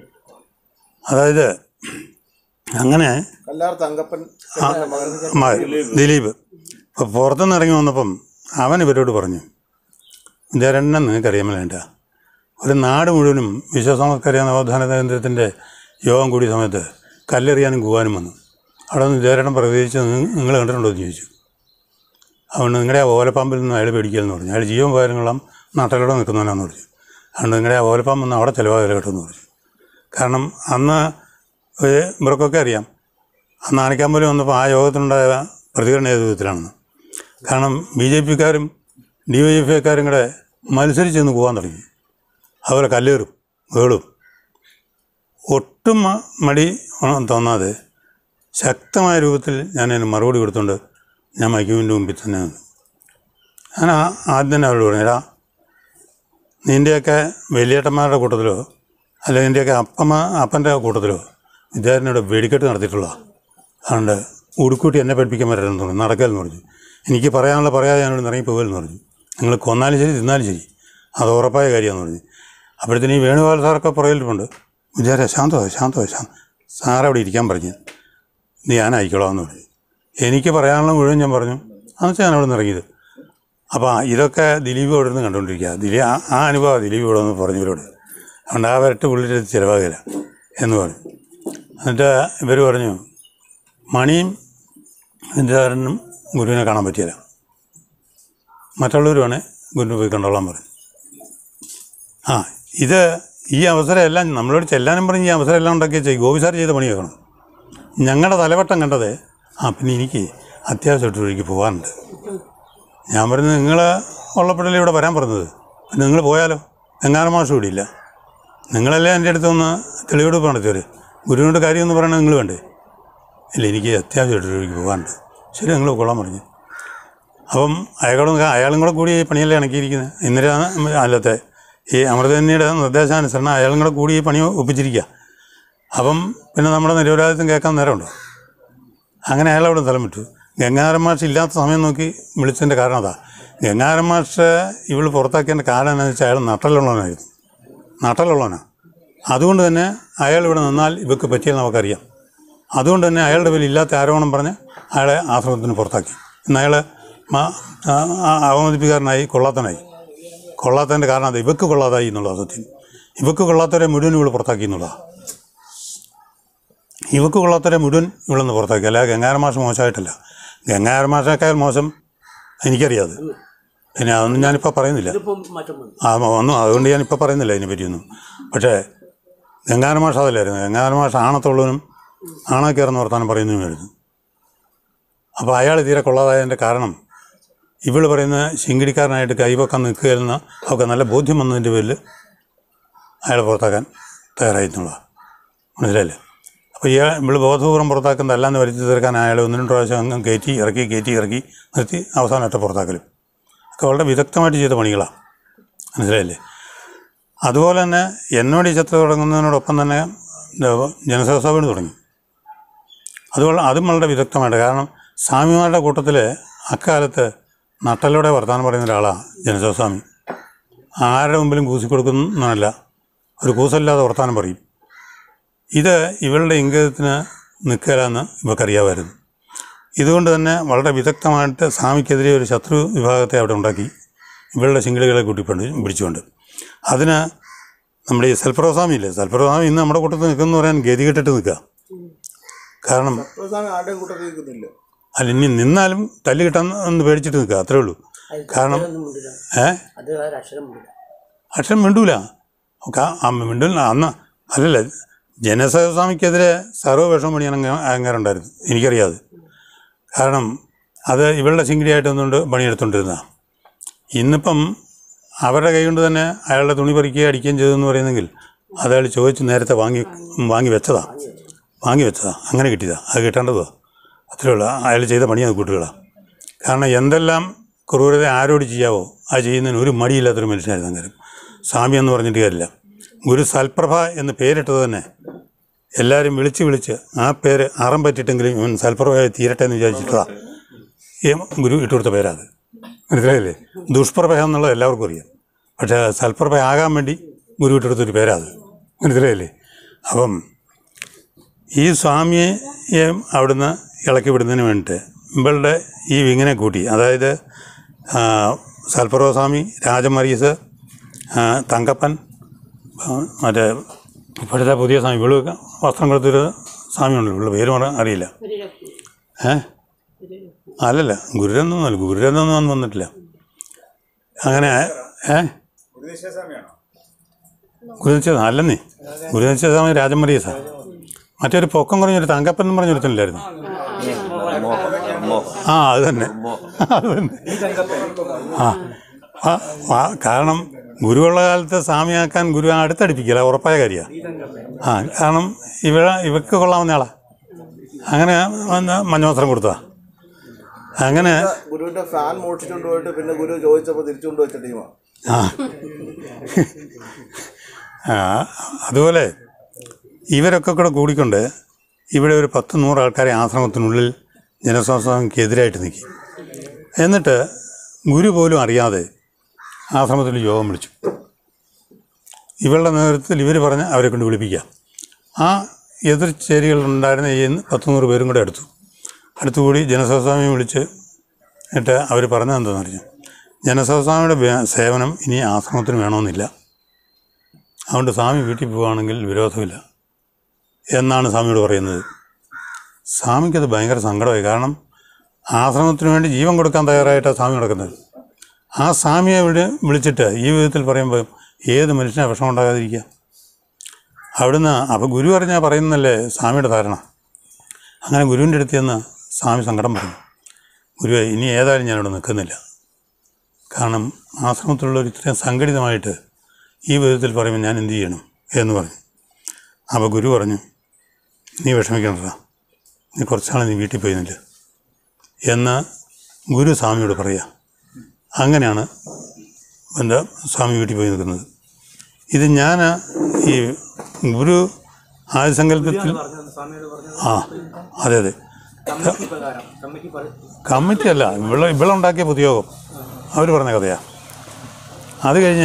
അതായത് അങ്ങനെ കല്ലാർ തങ്കപ്പൻ ആ, മ- ദിലീപ് അപ്പോൾ പുറത്തുനിന്ന് ഇറങ്ങി വന്നപ്പം അവൻ ഇവരോട് പറഞ്ഞു ഇതരണ്ണം നിങ്ങൾക്കറിയാൻ വേണ്ട ഒരു നാട് മുഴുവനും വിശ്വസമസ്കരിയ നവോത്ഥാന കേന്ദ്രത്തിൻ്റെ യോഗം കൂടിയ സമയത്ത് കല്ലെറിയാനും കൂവാനും വന്നു അവിടെ നിന്ന് ഇതേരണം പ്രതികരിച്ച് നിങ്ങൾ കണ്ടിട്ടുണ്ടോ എന്ന് ചോദിച്ചു അതുകൊണ്ട് നിങ്ങളുടെ ആ ഓലപ്പാമ്പിൽ നിന്ന് അയാൾ പേടിക്കലെന്ന് പറഞ്ഞു അയാൾ ജീവൻ പോയാലും നാട്ടിലൂടെ നിൽക്കുന്നവനാന്ന് പറഞ്ഞു അതുകൊണ്ട് നിങ്ങളുടെ ആ ഓലപ്പാമ്പ് അവിടെ ചിലവാകില്ല കേട്ടോ എന്ന് പറഞ്ഞു കാരണം അന്ന് ഒരു ഇവർക്കൊക്കെ അറിയാം അന്ന് ആനക്കാമ്പലം വന്നപ്പോൾ ആ യോഗത്തിനുണ്ടായ പ്രതികരണ ഏത് വിധത്തിലാണെന്ന് കാരണം ബി ജെ പിക്കാരും ഡി വൈ എഫ് ഐക്കാരും കൂടെ മത്സരിച്ച് നിന്ന് പോകാൻ തുടങ്ങി അതുപോലെ കല്ലേറും വേളും ഒട്ടും മ- മടി ഒന്നും തോന്നാതെ ശക്തമായ രൂപത്തിൽ ഞാൻ അതിന് മറുപടി കൊടുത്തുകൊണ്ട് ഞാൻ മൈക്കുവിൻ്റെ മുമ്പിൽ തന്നെ നിന്നു ഞാൻ ആ- ആദ്യം തന്നെ അവരോട് പറഞ്ഞു എടാ നിൻ്റെയൊക്കെ വലിയേട്ടന്മാരുടെ കൂട്ടത്തിലോ അല്ലെങ്കിൽ നിൻ്റെയൊക്കെ അപ്പമ്മ അപ്പൻ്റെ കൂട്ടത്തിലോ വിദ്യാർത്ഥിനോട് വെടിക്കെട്ട് നടത്തിയിട്ടുള്ള അതുകൊണ്ട് ഉടുക്കൂട്ടി എന്നെ പഠിപ്പിക്കാൻ പറ്റില്ലെന്ന് പറഞ്ഞു നടക്കലെന്ന് പറഞ്ഞു എനിക്ക് പറയാനുള്ള പറയാതെ ഞാനോട് ഇറങ്ങി പോകലെന്ന് പറഞ്ഞു നിങ്ങൾ കൊന്നാലും ശരി തിന്നാലും ശരി അത് ഉറപ്പായ കാര്യമാണെന്ന് പറഞ്ഞു അപ്പോഴത്തേന് ഈ വേണുഗോപാൽ സാറൊക്കെ പുറകിലിട്ടുണ്ട് വിചാര ശാന്തോ ശാന്തോ ശാന്ത സാറ് അവിടെ ഇരിക്കാൻ പറഞ്ഞു നീ ഞാനായിക്കോളാം എന്ന് പറഞ്ഞു എനിക്ക് പറയാനുള്ള മുഴുവൻ ഞാൻ പറഞ്ഞു അതെന്ന് ഞാൻ അവിടെ നിന്ന് ഇറങ്ങിയത് അപ്പോൾ ഇതൊക്കെ ദിലീപ് ഇവിടെ നിന്ന് കണ്ടുകൊണ്ടിരിക്കുക ദിലീപ് ആ ആ അനുഭവം ദിലീപ് ഇവിടെ നിന്ന് പറഞ്ഞു ഇവരോട് അതുകൊണ്ട് ആ വരട്ട് പുള്ളിയുടെ അടുത്ത് ചിലവാകില്ല എന്ന് പറഞ്ഞു എന്നിട്ട് ഇവർ പറഞ്ഞു മണിയും വിദ്യാധരനും ഗുരുവിനെ കാണാൻ പറ്റിയില്ല മറ്റുള്ളവർ വേണേ ഗുരുവിനെ പോയി കണ്ടോളാൻ പറഞ്ഞു ആ ഇത് ഈ അവസരം എല്ലാം നമ്മളോട് ചെല്ലാനും പറഞ്ഞ് ഈ അവസരം എല്ലാം ഉണ്ടാക്കി ചെയ്യും ഗോപി സാർ ചെയ്ത പണി വെക്കണം ഞങ്ങളുടെ തലവട്ടം കണ്ടത് ആ പിന്നെ എനിക്ക് അത്യാവശ്യമായിട്ട് ഒഴുകി പോകാനുണ്ട് ഞാൻ പറയുന്നത് നിങ്ങൾ ഉള്ളപ്പോഴല്ലേ ഇവിടെ വരാൻ പറഞ്ഞത് പിന്നെ നിങ്ങൾ പോയാലോ എങ്ങാനും മാസം ഇവിടെ ഇല്ല നിങ്ങളല്ലേ എൻ്റെ അടുത്ത് ഒന്ന് തെളിവെടുപ്പ് നടത്തിയവർ ഗുരുവിനോട് കാര്യമെന്ന് പറയണത് നിങ്ങൾ വേണ്ടേ ഇല്ല എനിക്ക് അത്യാവശ്യമായിട്ട് ഒഴുകി പോകാനുണ്ട് ശരി നിങ്ങൾ കൊള്ളാൻ പറഞ്ഞു അപ്പം അയാളും അയാളും കൂടെ കൂടി ഈ പണിയല്ലേ ഇണക്കിയിരിക്കുന്നത് ഇന്നലെ അല്ലത്തെ ഈ അമൃതന്യയുടെ നിർദ്ദേശാനുസരണം അയാളും കൂടെ കൂടി ഈ പണി ഒപ്പിച്ചിരിക്കുക അപ്പം പിന്നെ നമ്മുടെ നിരപരാധിത്വം കേൾക്കാൻ നേരമുണ്ടോ അങ്ങനെ അയാൾ അവിടെ സ്ഥലം വിട്ടു ഗംഗാധരൻ മാഷ് ഇല്ലാത്ത സമയം നോക്കി വിളിച്ചതിൻ്റെ കാരണം അതാ ഗംഗാധരൻ മാഷ് ഇവൾ പുറത്താക്കിയതിൻ്റെ കാരണം എന്താണെന്ന് വെച്ചാൽ അയാൾ നട്ടലുള്ളവനായിരുന്നു നട്ടലുള്ളവനാണ് അതുകൊണ്ട് തന്നെ അയാൾ ഇവിടെ നിന്നാൽ ഇവർക്ക് പറ്റിയെന്ന് നമുക്കറിയാം അതുകൊണ്ട് തന്നെ അയാളുടെ പേരിൽ ഇല്ലാത്ത ആരോപണം പറഞ്ഞ് അയാളെ ആശ്രമത്തിന് പുറത്താക്കി ഇന്ന് അയാൾ അവമതിപ്പിക്കാരനായി കൊള്ളാത്തനായി കൊള്ളാത്തതിൻ്റെ കാരണം അത് ഇവക്ക് കൊള്ളാതായി എന്നുള്ളത് സത്യം ഇവക്ക് കൊള്ളാത്തവരെ മുഴുവൻ ഇവൾ പുറത്താക്കി എന്നുള്ളതാണ് ഇവക്ക് കൊള്ളാത്തവരെ മുഴുവൻ ഇവിടുന്ന് പുറത്താക്കി അല്ല ഗംഗാരമാഷ മോശമായിട്ടല്ല ഗംഗാരമാഷേക്കാൾ മോശം എനിക്കറിയാതെ പിന്നെ അതൊന്നും ഞാനിപ്പോൾ പറയുന്നില്ല ഇതിപ്പം മാറ്റം വന്നു ആ ഒന്നും അതുകൊണ്ട് ഞാനിപ്പോൾ പറയുന്നില്ല അതിനെ പറ്റിയൊന്നും പക്ഷേ ഗംഗാരമാഷ അതല്ലായിരുന്നു ഗംഗാരമാഷ ആണത്തുള്ളവനും ആണക്കേറുന്ന വർത്താനം പറയുന്നതുമായിരുന്നു അപ്പോൾ അയാൾ തീരെ കൊള്ളാതായതിൻ്റെ കാരണം ഇവൾ പറയുന്ന ശിങ്കിടിക്കാരനായിട്ട് കൈവക്കാൻ നിൽക്കുകയെന്ന് അവൾക്ക് നല്ല ബോധ്യം വന്നതിൻ്റെ പേരിൽ അയാളെ പുറത്താക്കാൻ തയ്യാറായി എന്നുള്ളതാണ് മനസ്സിലായില്ലേ അപ്പോൾ ഇയാൾ ഇവൾ ബോധപൂർവ്വം പുറത്താക്കുന്നതല്ലാന്ന് വരുത്തി തീർക്കാൻ അയാളെ ഒന്ന് രണ്ട് പ്രാവശ്യം അങ്ങ് കയറ്റി ഇറക്കി കയറ്റി ഇറക്കി നിർത്തി അവസാനം ഒറ്റ പുറത്താക്കലും ഒക്കെ വളരെ വിദഗ്ധമായിട്ട് ചെയ്ത പണികളാണ് മനസ്സിലായില്ലേ അതുപോലെ തന്നെ എന്നോട് ഈ ചത്ര തുടങ്ങുന്നതിനോടൊപ്പം തന്നെ ജനസേവ സഭയിൽ തുടങ്ങി അതുപോലെ അതും വളരെ വിദഗ്ധമായിട്ട് കാരണം സ്വാമിമാരുടെ കൂട്ടത്തിൽ അക്കാലത്ത് നട്ടലോടെ വർത്തമാനം പറയുന്ന ഒരാളാണ് ജനസേവസ്വാമി ആരുടെ മുമ്പിലും കൂസി കൊടുക്കുന്നതല്ല ഒരു കൂസല്ലാതെ വർത്തമാനം പറയും ഇത് ഇവളുടെ ഇംഗിതത്തിന് നിൽക്കലാന്ന് ഇവക്കറിയാമായിരുന്നു ഇതുകൊണ്ട് തന്നെ വളരെ വിദഗ്ധമായിട്ട് സ്വാമിക്കെതിരെ ഒരു ശത്രു വിഭാഗത്തെ അവിടെ ഉണ്ടാക്കി ഇവളുടെ ശിങ്കിളികളെ കൂട്ടിപ്പണ്ട് പിടിച്ചുകൊണ്ട് അതിന് നമ്മുടെ ഈ സൽപ്രസ്വാമി ഇല്ലേ സൽപ്രസ്വാമി ഇന്ന് നമ്മുടെ കൂട്ടത്തിൽ നിൽക്കുന്നു പറയാൻ ഗതി കെട്ടിട്ട് നിൽക്കുക കാരണം പ്രധാന ആരുടെയും കൂട്ടത്തിൽ നിൽക്കുന്നില്ല അല്ല ഇനി നിന്നാലും തല്ല് കിട്ടാൻ എന്ന് പേടിച്ചിട്ട് നിൽക്കുക അത്രേ ഉള്ളൂ കാരണം ഒന്നും മിണ്ടില്ല ഏ അത് ഒരു അക്ഷരം മിണ്ടില്ല അക്ഷരം മിണ്ടൂല ക- ആ മിണ്ടൂല അന്ന് അല്ലല്ല ജനസേവസ്വാമിക്കെതിരെ സർവ്വ വിഷം പണിയാൻ അങ്ങാറുണ്ടായിരുന്നു എനിക്കറിയാതെ കാരണം അത് ഇവളുടെ ചിങ്കിടിയായിട്ട് നിന്നുകൊണ്ട് പണിയെടുത്തുകൊണ്ടിരുന്നതാണ് ഇന്നിപ്പം അവരുടെ കൈ കൊണ്ട് തന്നെ അയാളുടെ തുണി പറിക്കുകയും അടിക്കുകയും ചെയ്തെന്ന് പറയുന്നെങ്കിൽ അത് അയാൾ ചോദിച്ച് നേരത്തെ വാങ്ങി വാങ്ങി വെച്ചതാ വാങ്ങി വെച്ചതാ അങ്ങനെ കിട്ടിയതാ അത് കിട്ടേണ്ടതോ അത്രേ ഉള്ളൂ അയാൾ ചെയ്ത പണിയാണ് കൂട്ടുകളാണ് കാരണം എന്തെല്ലാം ക്രൂരത ആരോട് ചെയ്യാവോ അത് ചെയ്യുന്നതിന് ഒരു മടിയില്ലാത്തൊരു മനുഷ്യനായിരുന്നു അന്നേരം സ്വാമി എന്ന് പറഞ്ഞിട്ട് കാര്യമില്ല ഗുരു സൽപ്രഭ എന്ന് പേരിട്ടത് തന്നെ എല്ലാവരും വിളിച്ച് വിളിച്ച് ആ പേര് അറം പറ്റിയിട്ടെങ്കിലും ഇവൻ സൽപ്രഭയായി തീരട്ടെ എന്ന് വിചാരിച്ചിട്ടതാ ഈ ഗുരു ഇട്ടുകൊടുത്ത പേരാ അത് മനസ്സിലായില്ലേ ദുഷ്പ്രഭ എന്നുള്ളത് എല്ലാവർക്കും അറിയാം പക്ഷേ സൽപ്രഭ ആകാൻ വേണ്ടി ഗുരു ഇട്ടെടുത്തൊരു പേരാ അത് മനസ്സിലായില്ലേ അപ്പം ഈ സ്വാമിയെ അവിടുന്ന് ഇളക്കി വിടുന്നതിന് വേണ്ടിയിട്ട് ഇവളുടെ ഈ വിങ്ങിനെ കൂട്ടി അതായത് ആ, സൽപ്രഭ സ്വാമി രാജമരീസ് ആ, തങ്കപ്പൻ ആ, മറ്റേ ഇപ്പോഴത്തെ പുതിയ സ്വാമി ഇവള് വസ്ത്രം കൊടുത്തൊരു സ്വാമി ഉണ്ടല്ലോ ഇവളുടെ പേര് പറയാൻ അറിയില്ല ഏ അല്ലല്ല ഗുരുരത്നമൊന്നുമല്ല ഗുരുരത്നമൊന്നും അന്ന് വന്നിട്ടില്ല അങ്ങനെ ഏ ഉപദേശസ്വാമിയാണോ ഗുരുനിശ്ചയ അല്ലെന്നേ ഗുരുനിശ്ചയ സ്വാമി രാജമരീസാ മറ്റൊരു പൊക്കം കുറഞ്ഞൊരു തങ്കപ്പൻ എന്ന് പറഞ്ഞൊരുത്തനില്ലായിരുന്നു ആ അത് തന്നെ അത് തന്നെ ആ ആ, ആ കാരണം ഗുരുവുള്ള കാലത്ത് സ്വാമിയാക്കാൻ ഗുരു അടുത്തടിപ്പിക്കില്ല ഉറപ്പായ കാര്യമാണ് ആ കാരണം ഇവ ഇവക്ക് കൊള്ളാവുന്ന ആളാ അങ്ങനെ വന്ന് മഞ്ഞവസ്ത്രം കൊടുത്തതാ അങ്ങനെ ഗുരുവിന്റെ ഫാൻ മോഷിച്ചുകൊണ്ട് പോയിട്ട് പിന്നെ ഗുരു ചോദിച്ചപ്പോൾ തിരിച്ചുകൊണ്ട് വെച്ച ടീമാണ് ആ ആ, അതുപോലെ ഇവരൊക്കെ കൂടെ കൂടിക്കൊണ്ട് ഇവിടെ ഒരു പത്ത് നൂറ് ആൾക്കാരെ ആശ്രമത്തിനുള്ളിൽ ജനസ്വാസ്ഥ്യക്കെതിരായിട്ട് നിൽക്കി എന്നിട്ട് ഗുരു പോലും അറിയാതെ ആശ്രമത്തിൽ യോഗം വിളിച്ചു ഇവരുടെ നേതൃത്വത്തിൽ ഇവർ പറഞ്ഞ് അവരെ കൊണ്ട് വിളിപ്പിക്കാം ആ എതിർചേരികളുണ്ടായിരുന്ന ഈ പത്ത് നൂറ് പേരും കൂടെ അടുത്തു അടുത്തുകൂടി ജനസ്വാസ്വാമിയെ വിളിച്ച് എന്നിട്ട് അവർ പറഞ്ഞത് എന്താണെന്ന് അറിഞ്ഞു ജനസ്വാസ്വാമിയുടെ വേ- സേവനം ഇനി ആശ്രമത്തിന് വേണമെന്നില്ല അതുകൊണ്ട് സ്വാമി വീട്ടിൽ പോവുകയാണെങ്കിൽ വിരോധമില്ല എന്നാണ് സ്വാമിയോട് പറയുന്നത് സ്വാമിക്കത് ഭയങ്കര സങ്കടമായി കാരണം ആശ്രമത്തിന് വേണ്ടി ജീവൻ കൊടുക്കാൻ തയ്യാറായിട്ടാണ് സ്വാമി നടക്കുന്നത് ആ സ്വാമിയെ വിളി വിളിച്ചിട്ട് ഈ വിധത്തിൽ പറയുമ്പോൾ ഏത് മനുഷ്യനെ വിഷമം ഉണ്ടാകാതിരിക്കുക അവിടുന്ന് അപ്പോൾ ഗുരു പറഞ്ഞാൽ പറയുന്നല്ലേ സ്വാമിയുടെ ധാരണ അങ്ങനെ ഗുരുവിൻ്റെ അടുത്ത് ചെന്ന് സ്വാമി സങ്കടം പറഞ്ഞു ഗുരു ഇനി ഏതായാലും ഞാനിവിടെ നിൽക്കുന്നില്ല കാരണം ആശ്രമത്തിലുള്ളവർ ഇത്രയും സംഘടിതമായിട്ട് ഈ വിധത്തിൽ പറയുമ്പോൾ ഞാൻ എന്ത് ചെയ്യണം എന്ന് പറഞ്ഞു അപ്പോൾ ഗുരു പറഞ്ഞു നീ വിഷമിക്കണ്ടടാ നീ കുറച്ചാൾ നീ വീട്ടിൽ പോയി നില്ല എന്ന് ഗുരു സ്വാമിയോട് പറയുക അങ്ങനെയാണ് എൻ്റെ സ്വാമി വീട്ടിൽ പോയി നിൽക്കുന്നത് ഇത് ഞാൻ ഈ ഗുരു ആദ്യസങ്കല്പത്തിൽ ആ അതെ അതെ കമ്മിറ്റി പ്രകാരം കമ്മിറ്റി പറ- കമ്മിറ്റി അല്ല ഇവിടെ ഇവിടെ ഉണ്ടാക്കിയ പൊതുയോഗം അവർ പറഞ്ഞ കഥയാ അത് കഴിഞ്ഞ്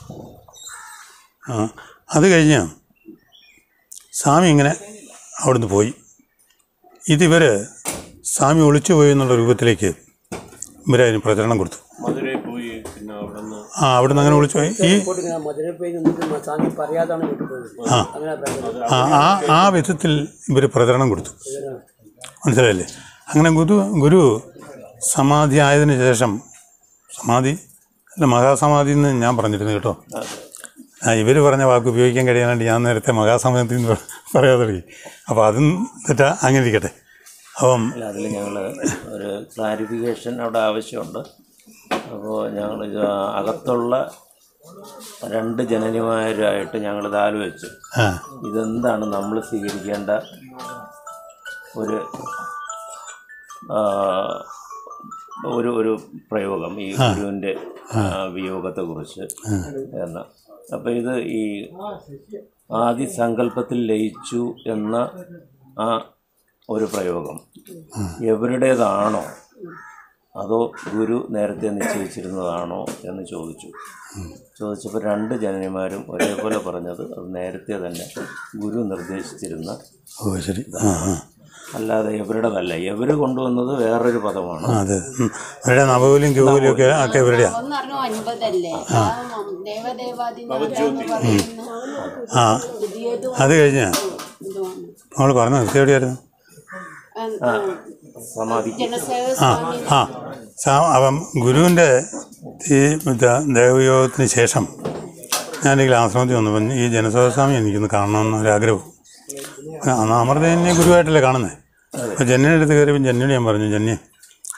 ആ അത് കഴിഞ്ഞ് സ്വാമി ഇങ്ങനെ അവിടുന്ന് പോയി ഇതിവർ സ്വാമി ഒളിച്ചു പോയി എന്നുള്ള രൂപത്തിലേക്ക് ഇവരതിന് പ്രചരണം കൊടുത്തു മധുരയിൽ പോയി പിന്നെ അവിടെ നിന്ന് ആ അവിടുന്ന് അങ്ങനെ ഒളിച്ചു പോയി ഈ റിപ്പോർട്ട് ഇങ്ങനെ മധുരയിൽ പോയി നിന്നിട്ട് സ്വാമി പറയാതാണ് വീട്ടിൽ പോയത് ആ. അങ്ങനെ പറയുന്നത് ആ ആ ആ വിധത്തിൽ ഇവർ പ്രചരണം കൊടുത്തു മനസ്സിലായില്ലേ അങ്ങനെ ഗുരു ഗുരു സമാധി ആയതിനു ശേഷം സമാധി അല്ല മഹാസമാധി എന്ന് ഞാൻ പറഞ്ഞിരുന്നു കേട്ടോ ആ ഇവർ പറഞ്ഞ വാക്ക് ഉപയോഗിക്കാൻ കഴിയാനായിട്ട് ഞാൻ നേരത്തെ മഹാസമാധി എന്ന് പറയാതെ തുടങ്ങി അപ്പോൾ അതും തെറ്റാ അങ്ങനെ ഇരിക്കട്ടെ അപ്പം അല്ല അതിൽ ഞങ്ങൾ ഒരു ക്ലാരിഫിക്കേഷൻ അവിടെ ആവശ്യമുണ്ട് അപ്പോൾ ഞങ്ങൾ ഇത് അകത്തുള്ള രണ്ട് ജനനിമാരായിട്ട് ഞങ്ങളിത് ആലോചിച്ചു ആ ഇതെന്താണ് നമ്മൾ സ്വീകരിക്കേണ്ട ഒരു ആ, ഒരു ഒരു പ്രയോഗം ഈ ഗുരുവിൻ്റെ വിയോഗത്തെക്കുറിച്ച് എന്ന് അപ്പം ഇത് ഈ ആദി സങ്കല്പത്തിൽ ലയിച്ചു എന്ന ആ ഒരു പ്രയോഗം എവരുടേതാണോ അതോ ഗുരു നേരത്തെ നിശ്ചയിച്ചിരുന്നതാണോ എന്ന് ചോദിച്ചു ചോദിച്ചപ്പോൾ രണ്ട് ജനനിമാരും ഒരേപോലെ പറഞ്ഞത് അത് നേരത്തെ തന്നെ ഗുരു നിർദ്ദേശിച്ചിരുന്ന ഓ ശരി ആ ആ അല്ലാതെ എവരുടേതല്ല എവർ കൊണ്ടുവന്നത് വേറൊരു പദമാണ് ആ, അതെ ഉം. അവരുടെ നവകൂലിയും ക്യൂകൂലിയും ഒക്കെ ഒക്കെ ഇവരുടെയാണ് ഒന്ന് പറഞ്ഞു ഒൻപതല്ലേ ആ ദേവദേവാദിനാഥെന്ന് പറയുന്ന ആ പുതിയത് അത് കഴിഞ്ഞ് എന്തുവാണ്? നമ്മൾ പറഞ്ഞു നിർത്തി എവിടെയായിരുന്നു എന്താ, സമാധി ജനസേവ ആ സ്വാമി ആ സാ- അപ്പം ഗുരുവിൻ്റെ ഈ മറ്റേ ദേവയോഗത്തിന് ശേഷം ഞാനെങ്കിൽ ആശ്രമത്തിൽ വന്നപ്പം ഈ ജനസ്വാമി എനിക്കൊന്ന് കാണണമെന്ന് ഒരാഗ്രഹം അന്ന് അമൃതനെ ഗുരുവായിട്ടല്ലേ കാണുന്നത് അപ്പോൾ ജന്യയുടെ അടുത്ത് കയറിയപ്പോൾ ജന്യയോട് ഞാൻ പറഞ്ഞു ജന്യ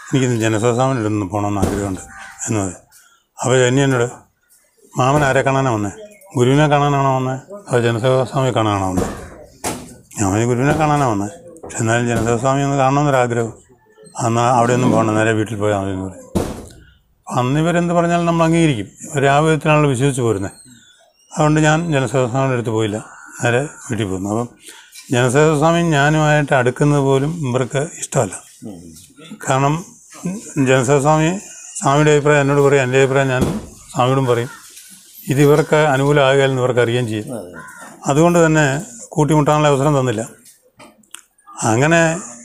എനിക്കിന്ന് ജനസ്വസാമനിലൊന്ന് പോകണമെന്ന് ആഗ്രഹമുണ്ട് എന്ന് പറയും അപ്പോൾ ജന്യ എന്നോട് മാമൻ ആരെ കാണാനാണ് വന്നേ ഗുരുവിനെ കാണാനാണോ വന്നേ അതോ ജനസേവാസ്വാമിയെ കാണാനാണോ വന്നേ ഞാൻ പറഞ്ഞു, ഗുരുവിനെ കാണാനാണ് വന്നത് പക്ഷെ എന്നാലും ജനസേവാസ്വാമി ഒന്ന് കാണണമെന്നൊരാഗ്രഹം അന്ന് അവിടെ ഒന്നും പോകണം നേരെ വീട്ടിൽ പോയാൽ മതി എന്ന് പറയും അപ്പം അന്ന് ഇവരെന്ത് പറഞ്ഞാലും നമ്മൾ അംഗീകരിക്കും ഇവർ ആ വിധത്തിലാണല്ലോ വിശ്വസിച്ച് പോരുന്നത് അതുകൊണ്ട് ഞാൻ ജനസേവാസ്വാമിയുടെ അടുത്ത് പോയില്ല നേരെ വീട്ടിൽ പോന്നു അപ്പം ജനസേവാസ്വാമി ഞാനുമായിട്ട് അടുക്കുന്നത് പോലും ഇവർക്ക് ഇഷ്ടമല്ല കാരണം ജനസേവാസ്വാമി സ്വാമിയുടെ അഭിപ്രായം എന്നോട് പറയും എൻ്റെ അഭിപ്രായം ഞാൻ സ്വാമിയോടും പറയും ഇത് ഇവർക്ക് അനുകൂലമാകില്ലെന്ന് ഇവർക്ക് അറിയുകയും ചെയ്യും അതുകൊണ്ട് തന്നെ കൂട്ടിമുട്ടാനുള്ള അവസരം തന്നില്ല അങ്ങനെ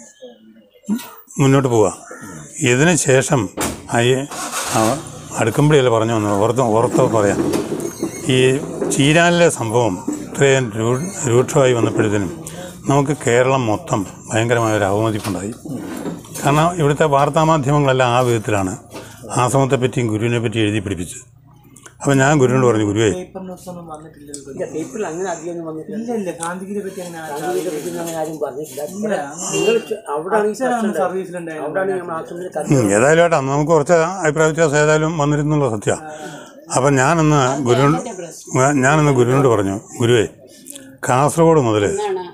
മുന്നോട്ട് പോവുക ഇതിന് ശേഷം അയ്യ അടുക്കുമ്പോഴല്ലേ പറഞ്ഞു വന്നത് ഓർത്ത് ഓർത്ത് പറയാം ഈ ചീരാനിലെ സംഭവം ഇത്രയും രൂ- രൂക്ഷമായി വന്നപ്പോഴത്തേനും നമുക്ക് കേരളം മൊത്തം ഭയങ്കരമായ ഒരു അവമതിപ്പുണ്ടായി കാരണം ഇവിടുത്തെ വാർത്താമാധ്യമങ്ങളെല്ലാം ആ വിധത്തിലാണ് ആശ്രമത്തെ പറ്റിയും ഗുരുവിനെ പറ്റി എഴുതി പിടിപ്പിച്ചത് അപ്പം ഞാൻ ഗുരുവിനോട് പറഞ്ഞു ഗുരുവേ പേപ്പർ ന്യൂസ് ഒന്നും വന്നിട്ടില്ലല്ലോ ഇല്ല പേപ്പറിൽ അങ്ങനെ അധികം വന്നിട്ടില്ല ഇല്ല ഇല്ല ഗാന്ധിജിയെ പറ്റി അങ്ങനെ ആരും ഗാന്ധിജിയെ പറ്റി അങ്ങനെ ആരും പറഞ്ഞിട്ടില്ല ഇവിടെ നിങ്ങൾ അവിടെയാണ് ഈ പ്രശ്നം ഉണ്ടായത്. സർവീസിലുണ്ടായിരുന്നു അവിടെയാണ് നമ്മൾ ആശ്രമത്തിൽ ഉം, കത്തി ഏതായാലും ഏട്ടാ അന്ന് നമുക്ക് കുറച്ച് അഭിപ്രായ വ്യത്യാസം ഏതായാലും വന്നിരുന്നുള്ള സത്യമാണ് അപ്പം ഞാനിന്ന് ഗുരുവിനോട് ഞാനിന്ന് ഗുരുവിനോട് പറഞ്ഞു ഗുരുവേ കാസർഗോഡ് മുതൽ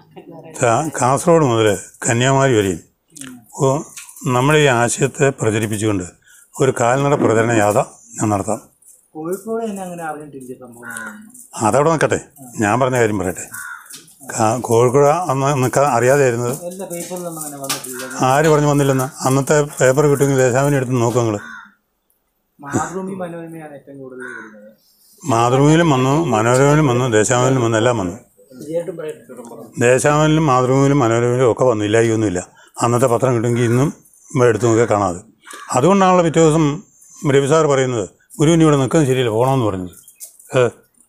കാസർഗോഡ് മുതൽ കന്യാകുമാരി വരെയും ഓ, നമ്മുടെ ഈ ആശയത്തെ പ്രചരിപ്പിച്ചുകൊണ്ട് ഒരു കാൽനട പ്രചരണ യാത്ര ഞാൻ നടത്താം കോഴിക്കോട് തന്നെ അങ്ങനെ അറിഞ്ഞിട്ടില്ല സംഭവം അതവിടെ നിൽക്കട്ടെ ഞാൻ പറഞ്ഞ കാര്യം പറയട്ടെ കാ- കോഴിക്കോട് അന്ന് നിൽക്കാൻ അറിയാതെയായിരുന്നത് എല്ലാ പേപ്പറിലൊന്നും അങ്ങനെ വന്നിട്ടില്ല ആര് പറഞ്ഞു വന്നില്ലെന്ന് അന്നത്തെ പേപ്പർ കിട്ടുമെങ്കിൽ ദേശാവിനെ എടുത്ത് നോക്കുക നിങ്ങൾ മാതൃഭൂമി മനോരമയാണ് ഏറ്റവും കൂടുതൽ വരുന്നത് മാതൃഭൂമിയിലും വന്നു മനോരമയിലും വന്നു ദേശാവിലും വന്നു എല്ലാം വന്നു തീർച്ചയായിട്ടും പറയട്ടെ ദേശാവിലും മാതൃഭൂമിയിലും മനോരമയിലും ഒക്കെ വന്നു ഇല്ലായൊന്നുമില്ല അന്നത്തെ പത്രം കിട്ടുമെങ്കിൽ ഇന്നും ഇവിടെ എടുത്തു നോക്കിയാൽ കാണാതെ അതുകൊണ്ടാണല്ലോ പിറ്റേ ദിവസം രവി സാർ പറയുന്നത് ഗുരുവിന് ഇവിടെ നിൽക്കുന്നത് ശരിയല്ല പോകണമെന്ന് പറഞ്ഞത് ഏ,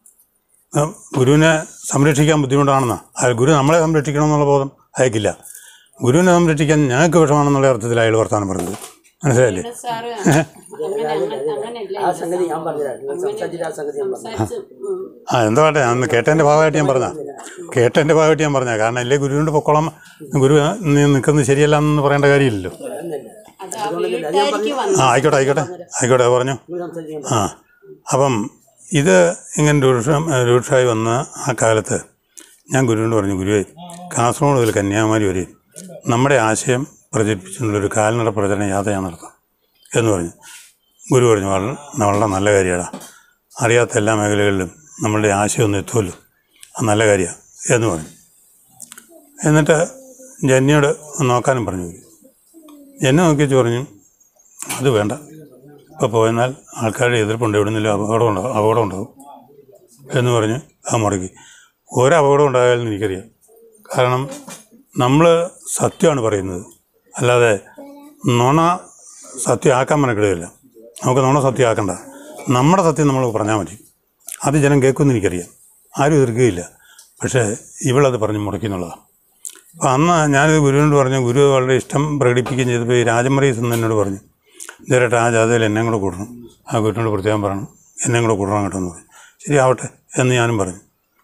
ആ, ഗുരുവിനെ സംരക്ഷിക്കാൻ ബുദ്ധിമുട്ടാണെന്നാ ആ ഗുരു നമ്മളെ സംരക്ഷിക്കണമെന്നുള്ള ബോധം അയക്കില്ല ഗുരുവിനെ സംരക്ഷിക്കാൻ ഞങ്ങൾക്ക് വിഷമാണെന്നുള്ള അർത്ഥത്തിൽ അയാൾ വർത്താനം പറഞ്ഞത് മനസ്സിലായില്ലേ സാറ് അങ്ങനെ അങ്ങനെ അങ്ങനെയല്ല ആ സംഗതി ഞാൻ പറഞ്ഞതാണ് നിങ്ങൾ സംസാരിച്ചിട്ട് ആ സംഗതി ഞാൻ പറഞ്ഞു സംസാരിച്ച് ഉം. ആ എന്താ വേട്ടെ ഞാൻ കേട്ടതിൻ്റെ ഭാഗമായിട്ട് ഞാൻ പറഞ്ഞ കേട്ടതിൻ്റെ ഭാഗമായിട്ട് ഞാൻ പറഞ്ഞ കാരണം ഇല്ലേ ഗുരുവിൻ്റെ പൊക്കോളം ഗുരു നീ നിൽക്കുന്നത് ശരിയല്ല എന്ന് പറയേണ്ട കാര്യമില്ലല്ലോ അത് ആ വീട്ടുകാർക്ക് വന്നു ആ ആയിക്കോട്ടെ ആയിക്കോട്ടെ ആയിക്കോട്ടെ പറഞ്ഞു നിങ്ങൾ സംസാരിക്കാൻ ആ അപ്പം ഇത് ഇങ്ങനെ രൂക്ഷം രൂക്ഷമായി വന്ന ആ കാലത്ത് ഞാൻ ഗുരുവിനോട് പറഞ്ഞു ഗുരുവേ കാസർഗോഡ് മുതൽ കന്യാകുമാരി വരെ നമ്മുടെ ആശയം പ്രചരിപ്പിച്ചുകൊണ്ടൊരു കാൽനട പ്രചരണ യാത്ര ഞാൻ നടത്താം എന്ന് പറഞ്ഞു ഗുരു പറഞ്ഞു വളരെ വളരെ നല്ല കാര്യമാടാ അറിയാത്ത എല്ലാ മേഖലകളിലും നമ്മളുടെ ആശയം ഒന്ന് എത്തുമല്ലോ അത് നല്ല കാര്യമാണ് എന്ന് പറഞ്ഞു എന്നിട്ട് ജന്യോട് ഒന്ന് നോക്കാനും പറഞ്ഞു ഗുരു ജന്യ നോക്കിച്ച് പറഞ്ഞു അത് വേണ്ട ഇപ്പോൾ പോയെന്നാൽ ആൾക്കാരുടെ എതിർപ്പുണ്ട് എവിടെ നിന്നും അപകടം ഉണ്ടാവും അപകടം ഉണ്ടാവും എന്ന് പറഞ്ഞ് ആ മുടക്കി ഒരു അപകടം ഉണ്ടായാലും എനിക്കറിയാം കാരണം നമ്മൾ സത്യമാണ് പറയുന്നത് അല്ലാതെ നുണ സത്യമാക്കാൻ മെനക്കെടുകയില്ല നമുക്ക് നുണ സത്യമാക്കണ്ട നമ്മുടെ സത്യം നമ്മൾ പറഞ്ഞാൽ മതി അത് ജനം കേൾക്കുമെന്ന് എനിക്കറിയാം ആരും എതിർക്കുകയില്ല പക്ഷേ ഇവളത് പറഞ്ഞ് മുടക്കി എന്നുള്ളതാണ് അപ്പോൾ അന്ന് ഞാനിത് ഗുരുവിനോട് പറഞ്ഞു ഗുരു വളരെ ഇഷ്ടം പ്രകടിപ്പിക്കുകയും ചെയ്തപ്പോൾ ഈ രാജമറീസ് എന്ന് എന്നോട് പറഞ്ഞു ഇതേരട്ടെ ആ ജാഥയിൽ എന്നെ കൂടെ കൂടണം ആ ഗുരുവിനോട് പ്രത്യേകം പറയണം എന്നെ കൂടെ കൂടണം കേട്ടോ എന്ന് പറഞ്ഞു ശരി ആവട്ടെ എന്ന് ഞാനും പറഞ്ഞു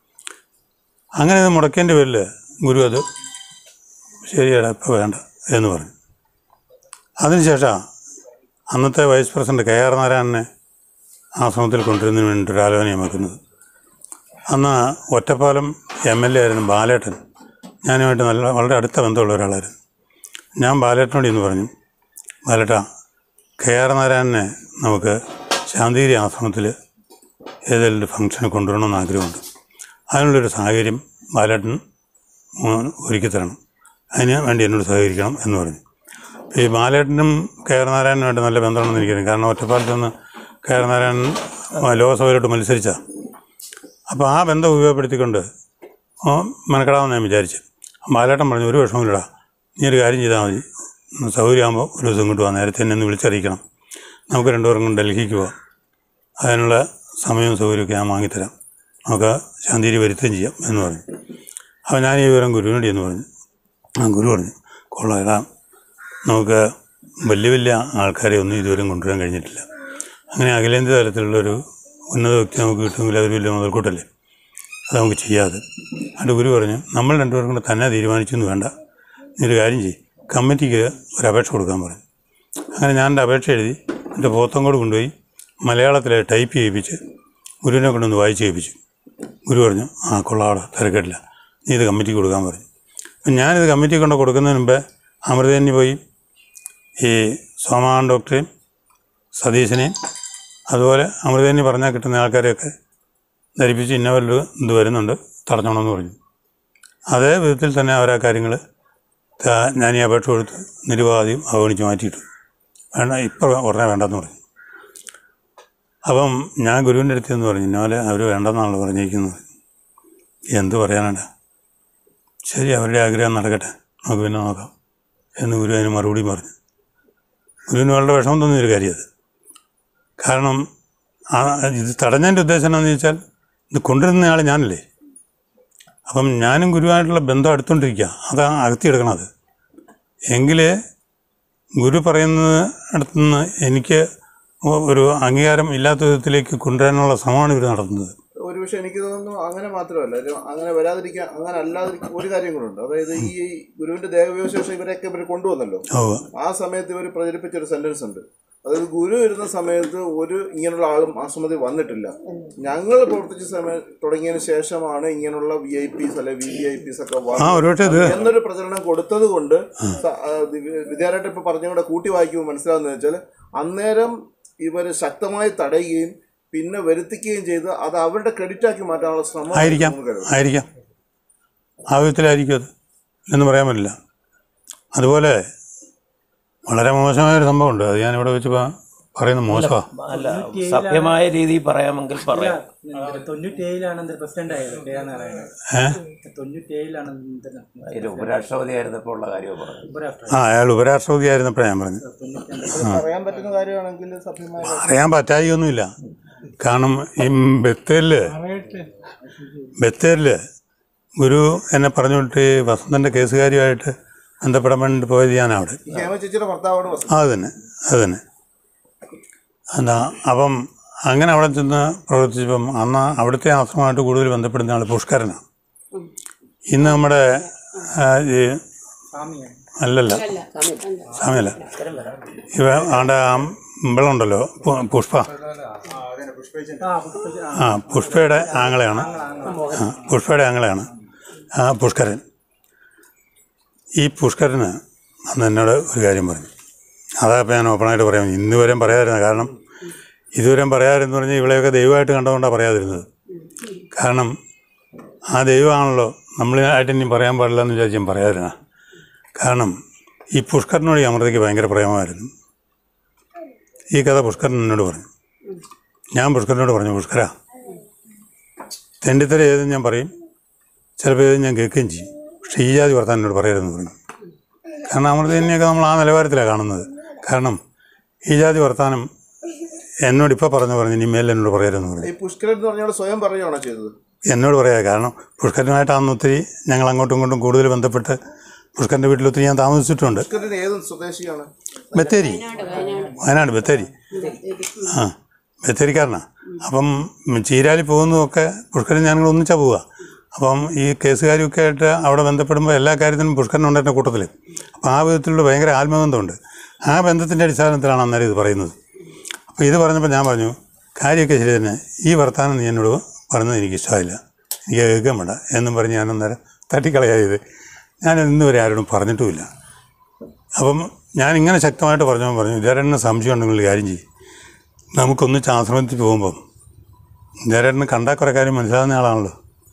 അങ്ങനെ ഇത് മുടക്കേൻ്റെ പേരിൽ ഗുരു അത് ശരിയടാ ഇപ്പോൾ വേണ്ട എന്ന് പറഞ്ഞു അതിനുശേഷം അന്നത്തെ വൈസ് പ്രസിഡന്റ് കെ ആർ നാരായണനെ ആശ്രമത്തിൽ കൊണ്ടുവരുന്നതിന് വേണ്ടി ഒരു ആലോചനയും വെക്കുന്നത് അന്ന് ഒറ്റപ്പാലം എം എൽ എ ആയിരുന്നു ബാലേട്ടൻ ഞാനുമായിട്ട് നല്ല വളരെ അടുത്ത ബന്ധമുള്ള ഒരാളായിരുന്നു ഞാൻ ബാലേട്ടനോട് ഇന്ന് പറഞ്ഞു ബാലേട്ട കെ ആർ നാരായണനെ നമുക്ക് ശാന്തിഗിരി ആശ്രമത്തിൽ ഏതെങ്കിലും ഒരു ഫംഗ്ഷന് കൊണ്ടുവരണമെന്ന് ആഗ്രഹമുണ്ട് അതിനുള്ളൊരു സാഹചര്യം ബാലേട്ടൻ ഉം, ഒരുക്കി തരണം അതിന് വേണ്ടി എന്നോട് സഹകരിക്കണം എന്ന് പറഞ്ഞു ഈ ബാലേട്ടനും കെ ആർ നാരായണനുമായിട്ട് നല്ല ബന്ധമാണെന്ന് എനിക്കറിയാം കാരണം ഒറ്റപ്പാലത്ത് നിന്ന് കെ ആർ നാരായണൻ ലോകസഭയിലോട്ട് മത്സരിച്ച അപ്പോൾ ആ ബന്ധം ഉപയോഗപ്പെടുത്തിക്കൊണ്ട് ഓ, മെനക്കെടാമെന്ന് ഞാൻ വിചാരിച്ചു ബാലേട്ടൻ പറഞ്ഞു ഒരു വിഷമമില്ലടാ നീ ഒരു കാര്യം ചെയ്താൽ മതി ഒന്ന് സൗകര്യമാകുമ്പോൾ ഒരു ദിവസം ഇങ്ങോട്ട് പോകാം നേരത്തെ എന്നെ ഒന്ന് വിളിച്ചറിയിക്കണം നമുക്ക് രണ്ടുപേർക്കും ഡൽഹിക്ക് പോവാം അതിനുള്ള സമയവും സൗകര്യമൊക്കെ ഞാൻ വാങ്ങിത്തരാം നമുക്ക് ശാന്തിരി വരുത്തുകയും ചെയ്യാം എന്ന് പറഞ്ഞു അപ്പോൾ ഞാൻ ഈ വിവരം ഗുരുവിനോട് എന്ന് പറഞ്ഞു ആ ഗുരു പറഞ്ഞു കൊള്ളാം എടാ നമുക്ക് വലിയ വലിയ ആൾക്കാരെ ഒന്നും ഇതുവരെയും കൊണ്ടുവരാൻ കഴിഞ്ഞിട്ടില്ല അങ്ങനെ അഖിലേന്ത്യാ തലത്തിലുള്ളൊരു ഉന്നത വ്യക്തി നമുക്ക് കിട്ടുമെങ്കിൽ അതൊരു വലിയ മുതൽക്കൂട്ടല്ലേ അത് നമുക്ക് ചെയ്യാതെ അതിൻ്റെ ഗുരു പറഞ്ഞു നമ്മൾ രണ്ടുപേരും കൂടെ തന്നെ തീരുമാനിച്ചെന്ന് വേണ്ട നീ ഒരു കാര്യം ചെയ്യും കമ്മിറ്റിക്ക് ഒരു അപേക്ഷ കൊടുക്കാൻ പറഞ്ഞു അങ്ങനെ ഞാൻ എൻ്റെ അപേക്ഷ എഴുതി എൻ്റെ പോത്തങ്കോട് കൊണ്ടുപോയി മലയാളത്തിൽ ടൈപ്പ് ചെയ്യിപ്പിച്ച് ഗുരുവിനെ കൊണ്ടൊന്ന് വായിച്ച് ചെയ്യിപ്പിച്ചു ഗുരു പറഞ്ഞു ആ കൊള്ളാടെ തിരക്കിട്ടില്ല നീ ഇത് കമ്മിറ്റിക്ക് കൊടുക്കാൻ പറഞ്ഞു അപ്പം ഞാനിത് കമ്മിറ്റി കൊണ്ട് കൊടുക്കുന്നതിന് മുമ്പേ അമൃതന്നി പോയി ഈ സോമാൻ ഡോക്ടറെയും സതീശനെയും അതുപോലെ അമൃതന്നി പറഞ്ഞാൽ കിട്ടുന്ന ആൾക്കാരെയൊക്കെ ധരിപ്പിച്ച് ഇന്നവരിൽ ഇത് വരുന്നുണ്ട് തടഞ്ഞോണമെന്ന് പറഞ്ഞു അതേ വിധത്തിൽ തന്നെ അവരാ കാര്യങ്ങൾ ഞാൻ ഈ അപേക്ഷ കൊടുത്ത് നിരുപാധിയും അവഗണിച്ച് മാറ്റിയിട്ടു വേണ്ട ഇപ്പോൾ ഉടനെ വേണ്ടെന്ന് പറഞ്ഞു അപ്പം ഞാൻ ഗുരുവിൻ്റെ അടുത്ത് എന്ന് പറഞ്ഞു ഇന്നപോലെ അവർ വേണ്ടെന്നാണല്ലോ പറഞ്ഞിരിക്കുന്നത് എന്ത് പറയാനാണ് ശരി അവരുടെ ആഗ്രഹം നടക്കട്ടെ നമുക്ക് പിന്നെ നോക്കാം എന്ന് ഗുരു അതിന് മറുപടി പറഞ്ഞു ഗുരുവിന് വളരെ വിഷമം തോന്നിയൊരു കാര്യം അത് കാരണം ആ ഇത് തടഞ്ഞതിൻ്റെ ഉദ്ദേശം എന്താണെന്ന് ചോദിച്ചാൽ ഇത് കൊണ്ടുവരുന്നയാൾ ഞാനല്ലേ അപ്പം ഞാനും ഗുരുവായിട്ടുള്ള ബന്ധം അടുത്തുകൊണ്ടിരിക്കുക അതാ അകത്തിയെടുക്കണം അത് എങ്കിലേ ഗുരു പറയുന്നത് അടുത്തുനിന്ന് എനിക്ക് ഒരു അംഗീകാരം ഇല്ലാത്ത വിധത്തിലേക്ക് കൊണ്ടുവരാനുള്ള ശ്രമമാണ് ഇവർ നടത്തുന്നത് ഒരു പക്ഷേ എനിക്ക് തോന്നുന്നു അങ്ങനെ മാത്രമല്ല ഒരു അങ്ങനെ വരാതിരിക്കാൻ അങ്ങനെ അല്ലാതിരിക്കാൻ ഒരു കാര്യം കൂടെ ഉണ്ട് അതായത് ഈ ഗുരുവിന്റെ ദേഹവിശേഷം ഇവരെയൊക്കെ ഇവർ കൊണ്ടുവന്നല്ലോ ഓ ആ സമയത്ത് ഇവർ പ്രചരിപ്പിച്ച ഒരു സെന്റൻസ് ഉണ്ട് അതായത് ഗുരു ഇരുന്ന സമയത്ത് ഒരു ഇങ്ങനെയുള്ള ആളും ആ സമയത്ത് വന്നിട്ടില്ല ഞങ്ങൾ പ്രവർത്തിച്ച സമയം തുടങ്ങിയതിന് ശേഷമാണ് ഇങ്ങനെയുള്ള വി ഐ പിസ് അല്ലെ വി വി ഐ പിസ് ഒക്കെ ആ ഒരുപക്ഷെ ഇത് എന്നൊരു പ്രചരണം കൊടുത്തത് കൊണ്ട് വിദ്യാലയം ഇപ്പൊ പറഞ്ഞുകൂടെ കൂട്ടി വായിക്കുമ്പോൾ മനസ്സിലാവുന്നത് വെച്ചാൽ അന്നേരം ഇവർ ശക്തമായി തടയുകയും പിന്നെ വരുത്തിക്കുകയും ചെയ്ത് അത് അവരുടെ ക്രെഡിറ്റ് ആക്കി മാറ്റാനുള്ള ശ്രമം ആയിരിക്കാം ആയിരിക്കാം ആ വിധത്തിലായിരിക്കും അത് എന്ന് പറയാൻ പറ്റില്ല അതുപോലെ വളരെ മോശമായൊരു സംഭവമുണ്ട് അത് ഞാനിവിടെ വെച്ച് പ- പറയുന്നത് മോശമാണ് അല്ല സഭ്യമായ രീതിയിൽ പറയാമെങ്കിൽ പറയാം തൊണ്ണൂറ്റേഴിലാണ് എന്തൊരു പ്രസിഡന്റ് ആയത് കെ ആർ നാരായണൻ ഏ തൊണ്ണൂറ്റേഴിലാണ് എന്തിനാ അതിൽ ഉപരാഷ്ട്രപതി ആയിരുന്നപ്പോൾ ഉള്ള കാര്യം പറഞ്ഞു ഉപരാഷ്ട്രപതി ആ അയാൾ ഉപരാഷ്ട്രപതി ആയിരുന്നപ്പോഴാണ് ഞാൻ പറഞ്ഞത് പറയാൻ പറ്റുന്ന കാര്യമാണെങ്കിൽ സഭ്യമായ അറിയാൻ പറ്റായിയൊന്നുമില്ല കാരണം ഈ ബത്തേരില് ബത്തേരില് ഗുരു എന്നെ പറഞ്ഞു വിട്ട് വസന്തൻ്റെ കേസുകാരിയുമായിട്ട് ബന്ധപ്പെടാൻ വേണ്ടി പോയത് ഞാൻ അവിടെ ഈ ഹേമ ചേച്ചിയുടെ ഭർത്താവാണ് വസന്ത്. അത് തന്നെ അത് തന്നെ എന്താ അപ്പം അങ്ങനെ അവിടെ ചെന്ന് പ്രവർത്തിച്ചപ്പം അന്ന് അവിടുത്തെ ആശ്രമമായിട്ട് കൂടുതൽ ബന്ധപ്പെടുന്ന ആൾ പുഷ്കരനാണ് ഇന്ന് നമ്മുടെ ആ, ഈ സ്വാമിയാണ് അല്ലല്ല സ്വാമിയല്ല ഇവ ആണ്ട് ആ ഇവളുണ്ടല്ലോ പു- പുഷ്പ ആ പുഷ്പ ആ പുഷ്പയുടെ ആങ്ങളെയാണ് ആ പുഷ്പയുടെ ആങ്ങളെയാണ് ആ പുഷ്കരൻ ഈ പുഷ്കരന് അന്ന് എന്നോട് ഒരു കാര്യം പറഞ്ഞു അതാ ഇപ്പം ഞാൻ ഓപ്പണായിട്ട് പറയാം ഇന്ന് വരെയും പറയാതിരുന്നത് കാരണം ഇതുവരെയും പറയാതിരുന്നു പറഞ്ഞാൽ ഇവളെയൊക്കെ ദൈവമായിട്ട് കണ്ടുകൊണ്ടാണ് പറയാതിരുന്നത് കാരണം ആ ദൈവമാണല്ലോ നമ്മളായിട്ട് ഇനി പറയാൻ പാടില്ല എന്ന് വിചാരിച്ച് ഞാൻ പറയാതിരുന്ന കാരണം ഈ പുഷ്കരനോട് ഈ അമൃതയ്ക്ക് ഭയങ്കര പ്രേമമായിരുന്നു ഈ കഥ പുഷ്കരൻ എന്നോട് പറഞ്ഞു ഞാൻ പുഷ്കരനോട് പറഞ്ഞു പുഷ്കര തെണ്ടിത്തര ഏതും ഞാൻ പറയും ചിലപ്പോൾ ഏതും ഞാൻ കേൾക്കുകയും ചെയ്യും പക്ഷേ ഈ ജാതി വർത്താൻ എന്നോട് പറയരുതെന്ന് പറഞ്ഞു കാരണം അമൃത തന്നെയൊക്കെ നമ്മൾ ആ നിലവാരത്തിലാണ് കാണുന്നത് കാരണം ഈ ജാതി വർത്താനം എന്നോട് ഇപ്പോൾ പറഞ്ഞു പറഞ്ഞു ഇനി മേലെ എന്നോട് പറയരുതെന്ന് പറഞ്ഞു ഈ പുഷ്കരൻ എന്ന് പറഞ്ഞാൽ സ്വയം പറയുകയാണോ ചെയ്തത് എന്നോട് പറയാ കാരണം പുഷ്കരനുമായിട്ടാണ് ഒത്തിരി ഞങ്ങൾ അങ്ങോട്ടും ഇങ്ങോട്ടും കൂടുതൽ ബന്ധപ്പെട്ട് പുഷ്കരൻ്റെ വീട്ടിൽ ഒത്തിരി ഞാൻ താമസിച്ചിട്ടുണ്ട് പുഷ്കരൻ ഏത് സ്വദേശിയാണ് ബത്തേരി വയനാട് ബത്തേരി ആ ബത്തേരിക്കാരനാണ് അപ്പം ചീരാലി പോകുന്നതൊക്കെ പുഷ്കരൻ ഞങ്ങൾ ഒന്നിച്ചാ പോവുക അപ്പം ഈ കേസുകാരൊക്കെ ആയിട്ട് അവിടെ ബന്ധപ്പെടുമ്പോൾ എല്ലാ കാര്യത്തിനും പുഷ്കരൻ ഉണ്ട് എൻ്റെ കൂട്ടത്തിൽ അപ്പം ആ വിധത്തിലുള്ള ഭയങ്കര ആത്മബന്ധമുണ്ട് ആ ബന്ധത്തിൻ്റെ അടിസ്ഥാനത്തിലാണ് അന്നേരം ഇത് പറയുന്നത് അപ്പോൾ ഇത് പറഞ്ഞപ്പോൾ ഞാൻ പറഞ്ഞു കാര്യമൊക്കെ ശരി തന്നെ ഈ വർത്തമാനം നീ എന്നോട് പറഞ്ഞത് എനിക്ക് ഇഷ്ടമായില്ല എനിക്ക് കേൾക്കാൻ വേണ്ട എന്നും പറഞ്ഞ് ഞാൻ അന്നേരം തട്ടിക്കളയായത് ഞാൻ ഇന്ന് വരെ ആരോടും പറഞ്ഞിട്ടുമില്ല അപ്പം ഞാൻ ഇങ്ങനെ ശക്തമായിട്ട് പറഞ്ഞു പറഞ്ഞു വിദ്യാരണ്യന് സംശയം ഉണ്ടെങ്കിൽ ഒരു കാര്യം ചെയ്യും നമുക്കൊന്നിച്ച് ആശ്രമത്തിൽ പോകുമ്പം വിദ്യാരണ്യന് കണ്ടാൽ കുറേ കാര്യം മനസ്സിലാകുന്ന ആളാണല്ലോ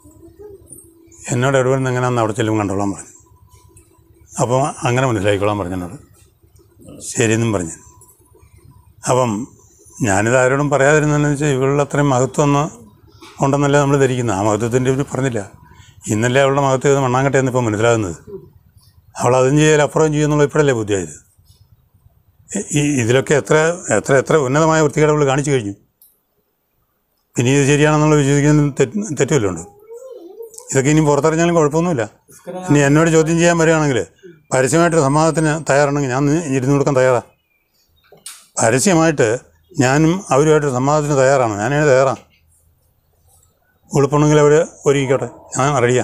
എന്നോട് ഇടപെടുന്ന എങ്ങനെയാണെന്ന് അവിടെ ചെല്ലും കണ്ടോളാൻ പറഞ്ഞു അപ്പം അങ്ങനെ മനസ്സിലാക്കിക്കോളാൻ പറഞ്ഞു എന്നോട് ശരിയെന്നും പറഞ്ഞു അപ്പം ഞാനിത് ആരോടും പറയാതിരുന്നതെന്ന് വെച്ചാൽ ഇവളുടെ അത്രയും മഹത്വം ഒന്ന് ഉണ്ടെന്നല്ലേ നമ്മൾ ധരിക്കുന്നത് ആ മഹത്വത്തിൻ്റെ ഇവർ പറഞ്ഞില്ല ഇന്നല്ലേ അവളുടെ മഹത്വം ഇത് മണ്ണാങ്കട്ടയെന്ന് ഇപ്പോൾ മനസ്സിലാകുന്നത് അവൾ അതും ചെയ്യാൻ അപ്പുറം ചെയ്യുന്നുള്ള ഇപ്പോഴല്ലേ ബുദ്ധിയായത് ഈ- ഈ ഇതിലൊക്കെ എത്ര എത്ര എത്ര ഉന്നതമായ വൃത്തികേട് അവൾ കാണിച്ചു കഴിഞ്ഞു പിന്നെ ഇത് ശരിയാണെന്നുള്ള വിശ്വസിക്കുന്ന തെറ്റ് തെറ്റുമല്ലോ ഉണ്ട് ഇതൊക്കെ ഇനി പുറത്തറിഞ്ഞാലും കുഴപ്പമൊന്നുമില്ല ഇനി എന്നോട് ചോദ്യം ചെയ്യാൻ വരികയാണെങ്കിൽ പരസ്യമായിട്ട് സമ്മതത്തിന് തയ്യാറാണെങ്കിൽ ഞാൻ നി- ഇരുന്ന് കൊടുക്കാൻ തയ്യാറാണ് പരസ്യമായിട്ട് ഞാനും അവരുമായിട്ട് സമ്മതത്തിന് തയ്യാറാണ് ഞാനതിന് തയ്യാറാണ് ഉളുപ്പുണ്ടെങ്കിൽ അവർ ഒരുക്കിക്കോട്ടെ ഞാൻ റെഡിയാ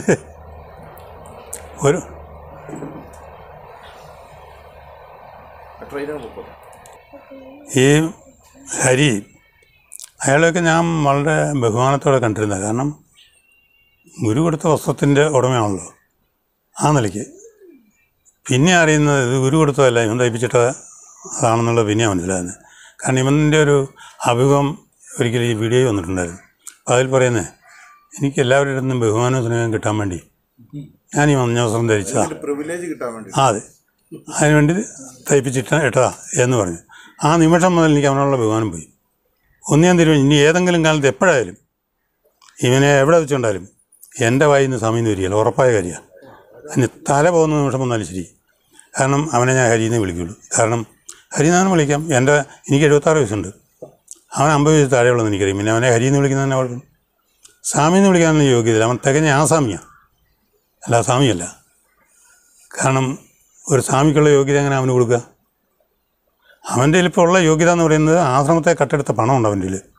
ഒരു ട്രെയിനിങ് പൊക്കോട്ടെ ഈ ഹരി അയാളെയൊക്കെ ഞാൻ വളരെ ബഹുമാനത്തോടെ കണ്ടിരുന്നത് കാരണം ഗുരു കൊടുത്ത വസ്ത്രത്തിൻ്റെ ഉടമയാണല്ലോ ആ നിലയ്ക്ക് പിന്നെ അറിയുന്നത് ഇത് ഗുരു കൊടുത്തതല്ല ഇവൻ തയ്പ്പിച്ചിട്ട് അതാണെന്നുള്ളത് പിന്നെയാണ് മനസ്സിലാകുന്നത് കാരണം ഇവൻ്റെ ഒരു അഭിമുഖം ഒരിക്കലും ഈ വീഡിയോ വന്നിട്ടുണ്ടായിരുന്നു അപ്പോൾ അതിൽ പറയുന്നത് എനിക്ക് എല്ലാവരുടെ നിന്നും ബഹുമാനവും സ്നേഹം കിട്ടാൻ വേണ്ടി ഞാൻ ഈ മഞ്ഞ വസ്ത്രം ധരിച്ചതാണ് പ്രിവിലേജ് കിട്ടാൻ വേണ്ടി ആ അതെ അതിനുവേണ്ടി തയ്പ്പിച്ചിട്ട് ഇട്ടതാ എന്ന് പറഞ്ഞു ആ നിമിഷം മുതൽ എനിക്ക് അവനോടുള്ള ബഹുമാനം പോയി ഒന്ന് ഞാൻ തീരുമാനം ഇനി ഏതെങ്കിലും കാലത്ത് എപ്പോഴായാലും ഇവനെ എവിടെ വെച്ചുകൊണ്ടാലും എൻ്റെ വായിൽ നിന്ന് സമയം വരികയില്ല ഉറപ്പായ കാര്യമാണ് അതിന് തല പോകുന്ന നിമിഷം വന്നാലും ശരി കാരണം അവനെ ഞാൻ ഹരിയെന്ന് വിളിക്കുള്ളൂ കാരണം ഹരിനാന്ന് വിളിക്കാം എൻ്റെ എനിക്ക് എഴുപത്താറ് വയസ്സുണ്ട് അവൻ അമ്പത് വയസ്സ് താഴെയുള്ളതെന്ന് എനിക്കറിയാം പിന്നെ അവനെ ഹരിയെന്ന് വിളിക്കുന്നതന്നെ കുഴപ്പം സ്വാമിന്ന് വിളിക്കാനൊന്നും യോഗ്യതയില്ല അവൻ തികഞ്ഞ ആസാമിയാണ് അല്ല സ്വാമിയല്ല കാരണം ഒരു സ്വാമിക്കുള്ള യോഗ്യത എങ്ങനെ അവന് കൊടുക്കുക അവൻ്റെ കയ്യിൽ ഇപ്പോൾ ഉള്ള യോഗ്യത എന്ന് പറയുന്നത് ആശ്രമത്തെ കട്ടെടുത്ത പണമുണ്ട് അവൻ്റെ കയ്യിൽ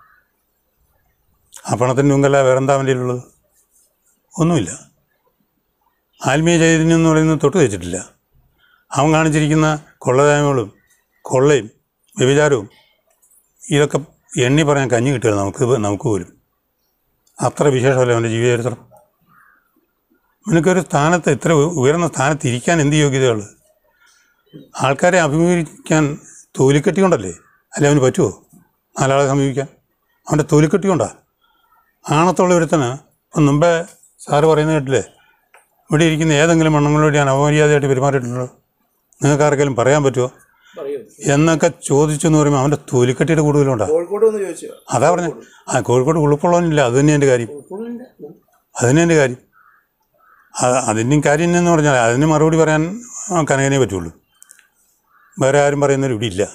ആ പണത്തിൻ്റെ മുമ്പല്ല വേറെന്താ അവൻ്റെ കയ്യിലുള്ളത് ഒന്നുമില്ല ആത്മീയ ചൈതന്യം എന്ന് പറയുന്നത് തൊട്ട് വെച്ചിട്ടില്ല അവൻ കാണിച്ചിരിക്കുന്ന കൊള്ളതായ്മകളും കൊള്ളയും വ്യഭിചാരവും ഇതൊക്കെ എണ്ണി പറയാൻ കഞ്ഞി കിട്ടുക നമുക്ക് നമുക്ക് പോലും അത്ര വിശേഷമല്ല അവൻ്റെ ജീവചരിത്രം നിനക്കൊരു സ്ഥാനത്ത് ഇത്ര ഉയർന്ന സ്ഥാനത്ത് ഇരിക്കാൻ എന്ത് യോഗ്യതയുള്ളത് ആൾക്കാരെ അഭിമുഖീകരിക്കാൻ തോലിക്കെട്ടി കൊണ്ടല്ലേ അല്ലെ അവന് പറ്റുമോ നാലാളെ സമീപിക്കാൻ അവൻ്റെ തോലിക്കെട്ടി കൊണ്ടാ ആണത്തുള്ള ഒരുത്തന് ഇപ്പം മുമ്പേ സാറ് പറയുന്നത് കേട്ടില്ലേ ഇവിടെ ഇരിക്കുന്ന ഏതെങ്കിലും മണ്ണങ്ങളോട് ഞാൻ അപമര്യാദയായിട്ട് പെരുമാറിയിട്ടുണ്ടോ നിങ്ങൾക്ക് ആർക്കെങ്കിലും പറയാൻ പറ്റുമോ പറയൂ എന്നൊക്കെ ചോദിച്ചു എന്ന് പറയുമ്പോൾ അവൻ്റെ തൊലിക്കെട്ടിയുടെ കൂടുതലുണ്ടാ കോഴിക്കോട് ഒന്ന് ചോദിച്ചു അതാ പറഞ്ഞത് ആ കോഴിക്കോട് ഉളുപ്പുള്ളവനില്ല അത് തന്നെ എൻ്റെ കാര്യം അത് തന്നെ എൻ്റെ കാര്യം അത് അതിൻ്റെയും കാര്യം എന്ന് പറഞ്ഞാൽ അതിന് മറുപടി പറയാൻ കനകനെ പറ്റുള്ളൂ വേറെ ആരും പറയുന്നവർ ഇവിടെ ഇല്ല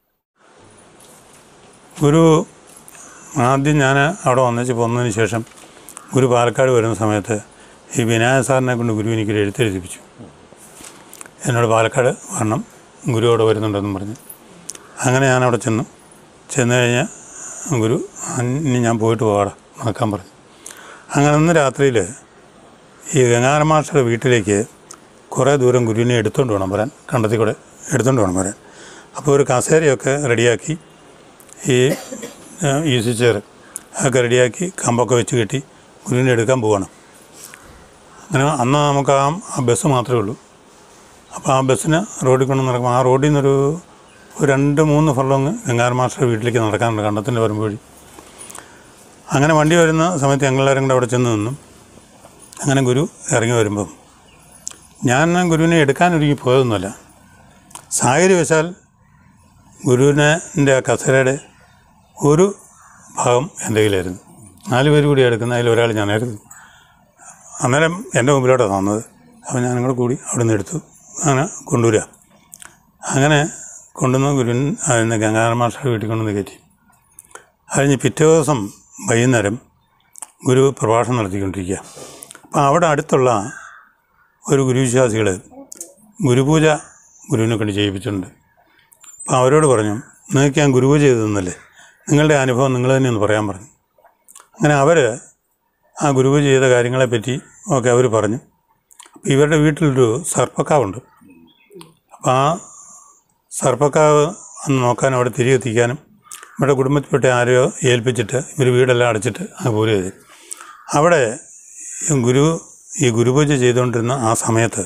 ഗുരു ആദ്യം ഞാൻ അവിടെ വന്നിച്ച് പോന്നതിന് ശേഷം ഗുരു പാലക്കാട് വരുന്ന സമയത്ത് ഈ വിനായക സാറിനെ കൊണ്ട് ഗുരു എനിക്കൊരു എഴുത്തെഴുതിപ്പിച്ചു എന്നോട് പാലക്കാട് വരണം ഗുരു അവിടെ വരുന്നുണ്ടെന്നും പറഞ്ഞ് അങ്ങനെ ഞാൻ അവിടെ ചെന്നു ചെന്ന് കഴിഞ്ഞാൽ ഗുരു ഇനി ഞാൻ പോയിട്ട് പോകാടാ നടക്കാൻ പറഞ്ഞു അങ്ങനെ അന്ന് രാത്രിയിൽ ഈ ഗംഗാധര മാസ്റ്ററുടെ വീട്ടിലേക്ക് കുറേ ദൂരം ഗുരുവിനെ എടുത്തുകൊണ്ട് വേണം വരാൻ കണ്ടത്തിൽ കൂടെ എടുത്തുകൊണ്ട് വേണം വരാൻ അപ്പോൾ ഒരു കസേരയൊക്കെ റെഡിയാക്കി ഈ ഈസി ചെയർ ഒക്കെ റെഡിയാക്കി കമ്പൊക്കെ വെച്ച് കെട്ടി ഗുരുവിനെ എടുക്കാൻ പോവാണ് അങ്ങനെ അന്ന് നമുക്ക് ആ ആ ബസ് മാത്രമേ ഉള്ളൂ അപ്പോൾ ആ ബസ്സിന് റോഡിൽ കൊണ്ട് നടക്കുമ്പോൾ ആ റോഡിൽ നിന്നൊരു ഒരു രണ്ട് മൂന്ന് ഫർലോങ് ഗംഗാധര മാസ്റ്റർ വീട്ടിലേക്ക് നടക്കാനുണ്ട് കണ്ടത്തിൻ്റെ വരുമ്പോൾ വഴി അങ്ങനെ വണ്ടി വരുന്ന സമയത്ത് ഞങ്ങളെല്ലാവരും കൂടെ അവിടെ ചെന്ന് നിന്നു അങ്ങനെ ഗുരു ഇറങ്ങി വരുമ്പം ഞാൻ ഗുരുവിനെ എടുക്കാനൊരുങ്ങി പോയതൊന്നുമല്ല സാഹചര്യവശാൽ ഗുരുവിനെ എൻ്റെ ആ കസേരയുടെ ഒരു ഭാഗം എൻ്റെ കയ്യിലായിരുന്നു നാല് പേര് കൂടി എടുക്കുന്ന അതിൽ ഒരാൾ ഞാനായിരുന്നു അന്നേരം എൻ്റെ മുമ്പിലോട്ടാണ് തന്നത് അപ്പോൾ ഞാനും കൂടെ കൂടി അവിടെ നിന്ന് എടുത്തു അങ്ങനെ കൊണ്ടുവരിക അങ്ങനെ കൊണ്ടുവന്ന് ഗുരുവിൻ അതിന് ഗംഗാധര മാസ്റ്റർ വീട്ടിൽ കൊണ്ടുവന്ന് കയറ്റി കഴിഞ്ഞ് പിറ്റേ ദിവസം വൈകുന്നേരം ഗുരു പ്രഭാഷണം നടത്തിക്കൊണ്ടിരിക്കുക അപ്പോൾ അവിടെ അടുത്തുള്ള ഒരു ഗുരുവിശ്വാസികൾ ഗുരുപൂജ ഗുരുവിനെ കൊണ്ട് ചെയ്യിപ്പിച്ചിട്ടുണ്ട് അപ്പോൾ അവരോട് പറഞ്ഞു നിങ്ങൾക്ക് ഞാൻ ഗുരുപൂജ ചെയ്തു തന്നല്ലേ നിങ്ങളുടെ അനുഭവം നിങ്ങൾ തന്നെ ഒന്ന് പറയാൻ പറഞ്ഞു അങ്ങനെ അവർ ആ ഗുരുപൂജ ചെയ്ത കാര്യങ്ങളെപ്പറ്റി ഒക്കെ അവർ പറഞ്ഞു അപ്പോൾ ഇവരുടെ വീട്ടിലൊരു സർപ്പക്കാവുണ്ട് അപ്പോൾ ആ സർപ്പക്കാവ് അന്ന് നോക്കാൻ അവിടെ തിരികെത്തിക്കാനും നമ്മുടെ കുടുംബത്തിൽപ്പെട്ട ആരെയോ ഏൽപ്പിച്ചിട്ട് ഇവർ വീടെല്ലാം അടച്ചിട്ട് ആ പൂജ ചെയ്തു അവിടെ ഈ ഗുരു ഈ ഗുരുപൂജ ചെയ്തുകൊണ്ടിരുന്ന ആ സമയത്ത്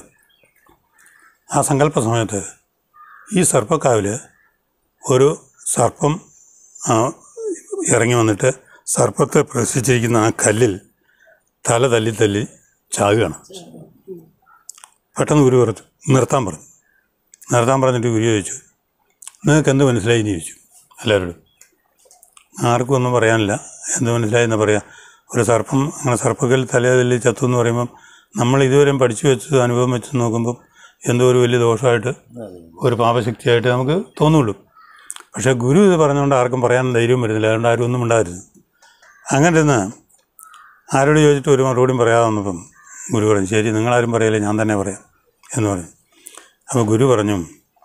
ആ സങ്കല്പ സമയത്ത് ഈ സർപ്പക്കാവിൽ ഒരു സർപ്പം ആ, ഇറങ്ങി വന്നിട്ട് സർപ്പത്തെ പ്രസിച്ചിരിക്കുന്ന ആ കല്ലിൽ തല തല്ലി തല്ലി ചാകുകയാണ് പെട്ടെന്ന് ഗുരു പറഞ്ഞു നിർത്താൻ പറഞ്ഞു നിർത്താൻ പറഞ്ഞിട്ട് ഗുരു ചോദിച്ചു നിങ്ങൾക്ക് എന്ത് മനസ്സിലായി എന്ന് ചോദിച്ചു എല്ലാവരോടും ആർക്കും ഒന്നും പറയാനില്ല എന്ത് മനസ്സിലായി എന്ന് പറയാം ഒരു സർപ്പം അങ്ങനെ സർപ്പക്കൽ തലയിൽ ചത്തു എന്ന് പറയുമ്പം നമ്മൾ ഇതുവരെയും പഠിച്ചു വെച്ച് അനുഭവം വെച്ച് നോക്കുമ്പം എന്തോ ഒരു വലിയ ദോഷമായിട്ട് ഒരു പാപശക്തിയായിട്ട് നമുക്ക് തോന്നുള്ളൂ പക്ഷേ ഗുരു ഇത് പറഞ്ഞുകൊണ്ട് ആർക്കും പറയാൻ ധൈര്യവും വരുന്നില്ല അതുകൊണ്ട് ആരും ഒന്നും ഉണ്ടായിരുന്നു അങ്ങനെ ഇരുന്ന് ആരോട് ചോദിച്ചിട്ട് ഒരു മറുപടിയും പറയാതെ വന്നപ്പം ഗുരു പറഞ്ഞു ശരി നിങ്ങളാരും പറയില്ല ഞാൻ തന്നെ പറയാം എന്ന് പറഞ്ഞു അപ്പോൾ ഗുരു പറഞ്ഞു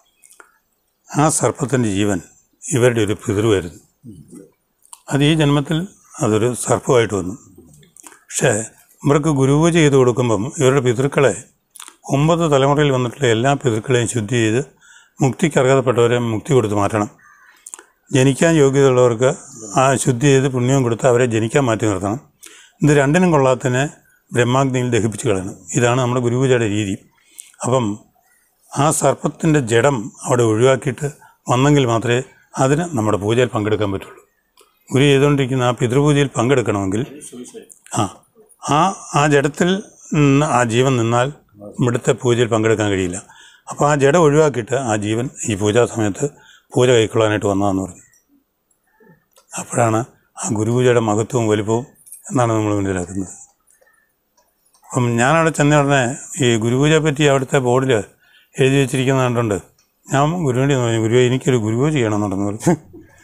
ആ സർപ്പത്തിൻ്റെ ജീവൻ ഇവരുടെ ഒരു പിതൃവായിരുന്നു അത് ഈ ജന്മത്തിൽ അതൊരു സർപ്പമായിട്ട് വന്നു പക്ഷേ ഇവർക്ക് ഗുരുപൂജ ചെയ്ത് കൊടുക്കുമ്പം ഇവരുടെ പിതൃക്കളെ ഒമ്പത് തലമുറയിൽ വന്നിട്ടുള്ള എല്ലാ പിതൃക്കളെയും ശുദ്ധി ചെയ്ത് മുക്തിക്ക് അർഹതപ്പെട്ടവരെ മുക്തി കൊടുത്ത് മാറ്റണം ജനിക്കാൻ യോഗ്യതയുള്ളവർക്ക് ആ ശുദ്ധി ചെയ്ത് പുണ്യവും കൊടുത്ത് അവരെ ജനിക്കാൻ മാറ്റി നിർത്തണം ഇത് രണ്ടിനും കൊള്ളാത്തതിനെ ബ്രഹ്മാഗ്നിയിൽ ദഹിപ്പിച്ച് കളയണം ഇതാണ് നമ്മുടെ ഗുരുപൂജയുടെ രീതി അപ്പം ആ സർപ്പത്തിൻ്റെ ജഡം അവിടെ ഒഴിവാക്കിയിട്ട് വന്നെങ്കിൽ മാത്രമേ അതിന് നമ്മുടെ പൂജയിൽ പങ്കെടുക്കാൻ പറ്റുള്ളൂ ഗുരു ചെയ്തുകൊണ്ടിരിക്കുന്ന ആ പിതൃപൂജയിൽ പങ്കെടുക്കണമെങ്കിൽ ആ ആ ആ ജഡത്തിൽ നിന്ന് ആ ജീവൻ നിന്നാൽ ഇവിടുത്തെ പൂജയിൽ പങ്കെടുക്കാൻ കഴിയില്ല അപ്പോൾ ആ ജഡം ഒഴിവാക്കിയിട്ട് ആ ജീവൻ ഈ പൂജാ സമയത്ത് പൂജ കൈക്കൊള്ളാനായിട്ട് വന്നതെന്ന് പറഞ്ഞു അപ്പോഴാണ് ആ ഗുരുപൂജയുടെ മഹത്വവും വലുപ്പവും എന്നാണ് നമ്മൾ മനസ്സിലാക്കുന്നത് അപ്പം ഞാനവിടെ ചെന്ന ഉടനെ ഈ ഗുരുപൂജയെ പറ്റി അവിടുത്തെ ബോർഡിൽ എഴുതി വെച്ചിരിക്കുന്നത് കണ്ടുണ്ട് ഞാൻ ഗുരുവിൻ്റെ പറഞ്ഞു ഗുരുവെ എനിക്കൊരു ഗുരുപൂജ ചെയ്യണമെന്നുണ്ടെന്ന് പറഞ്ഞു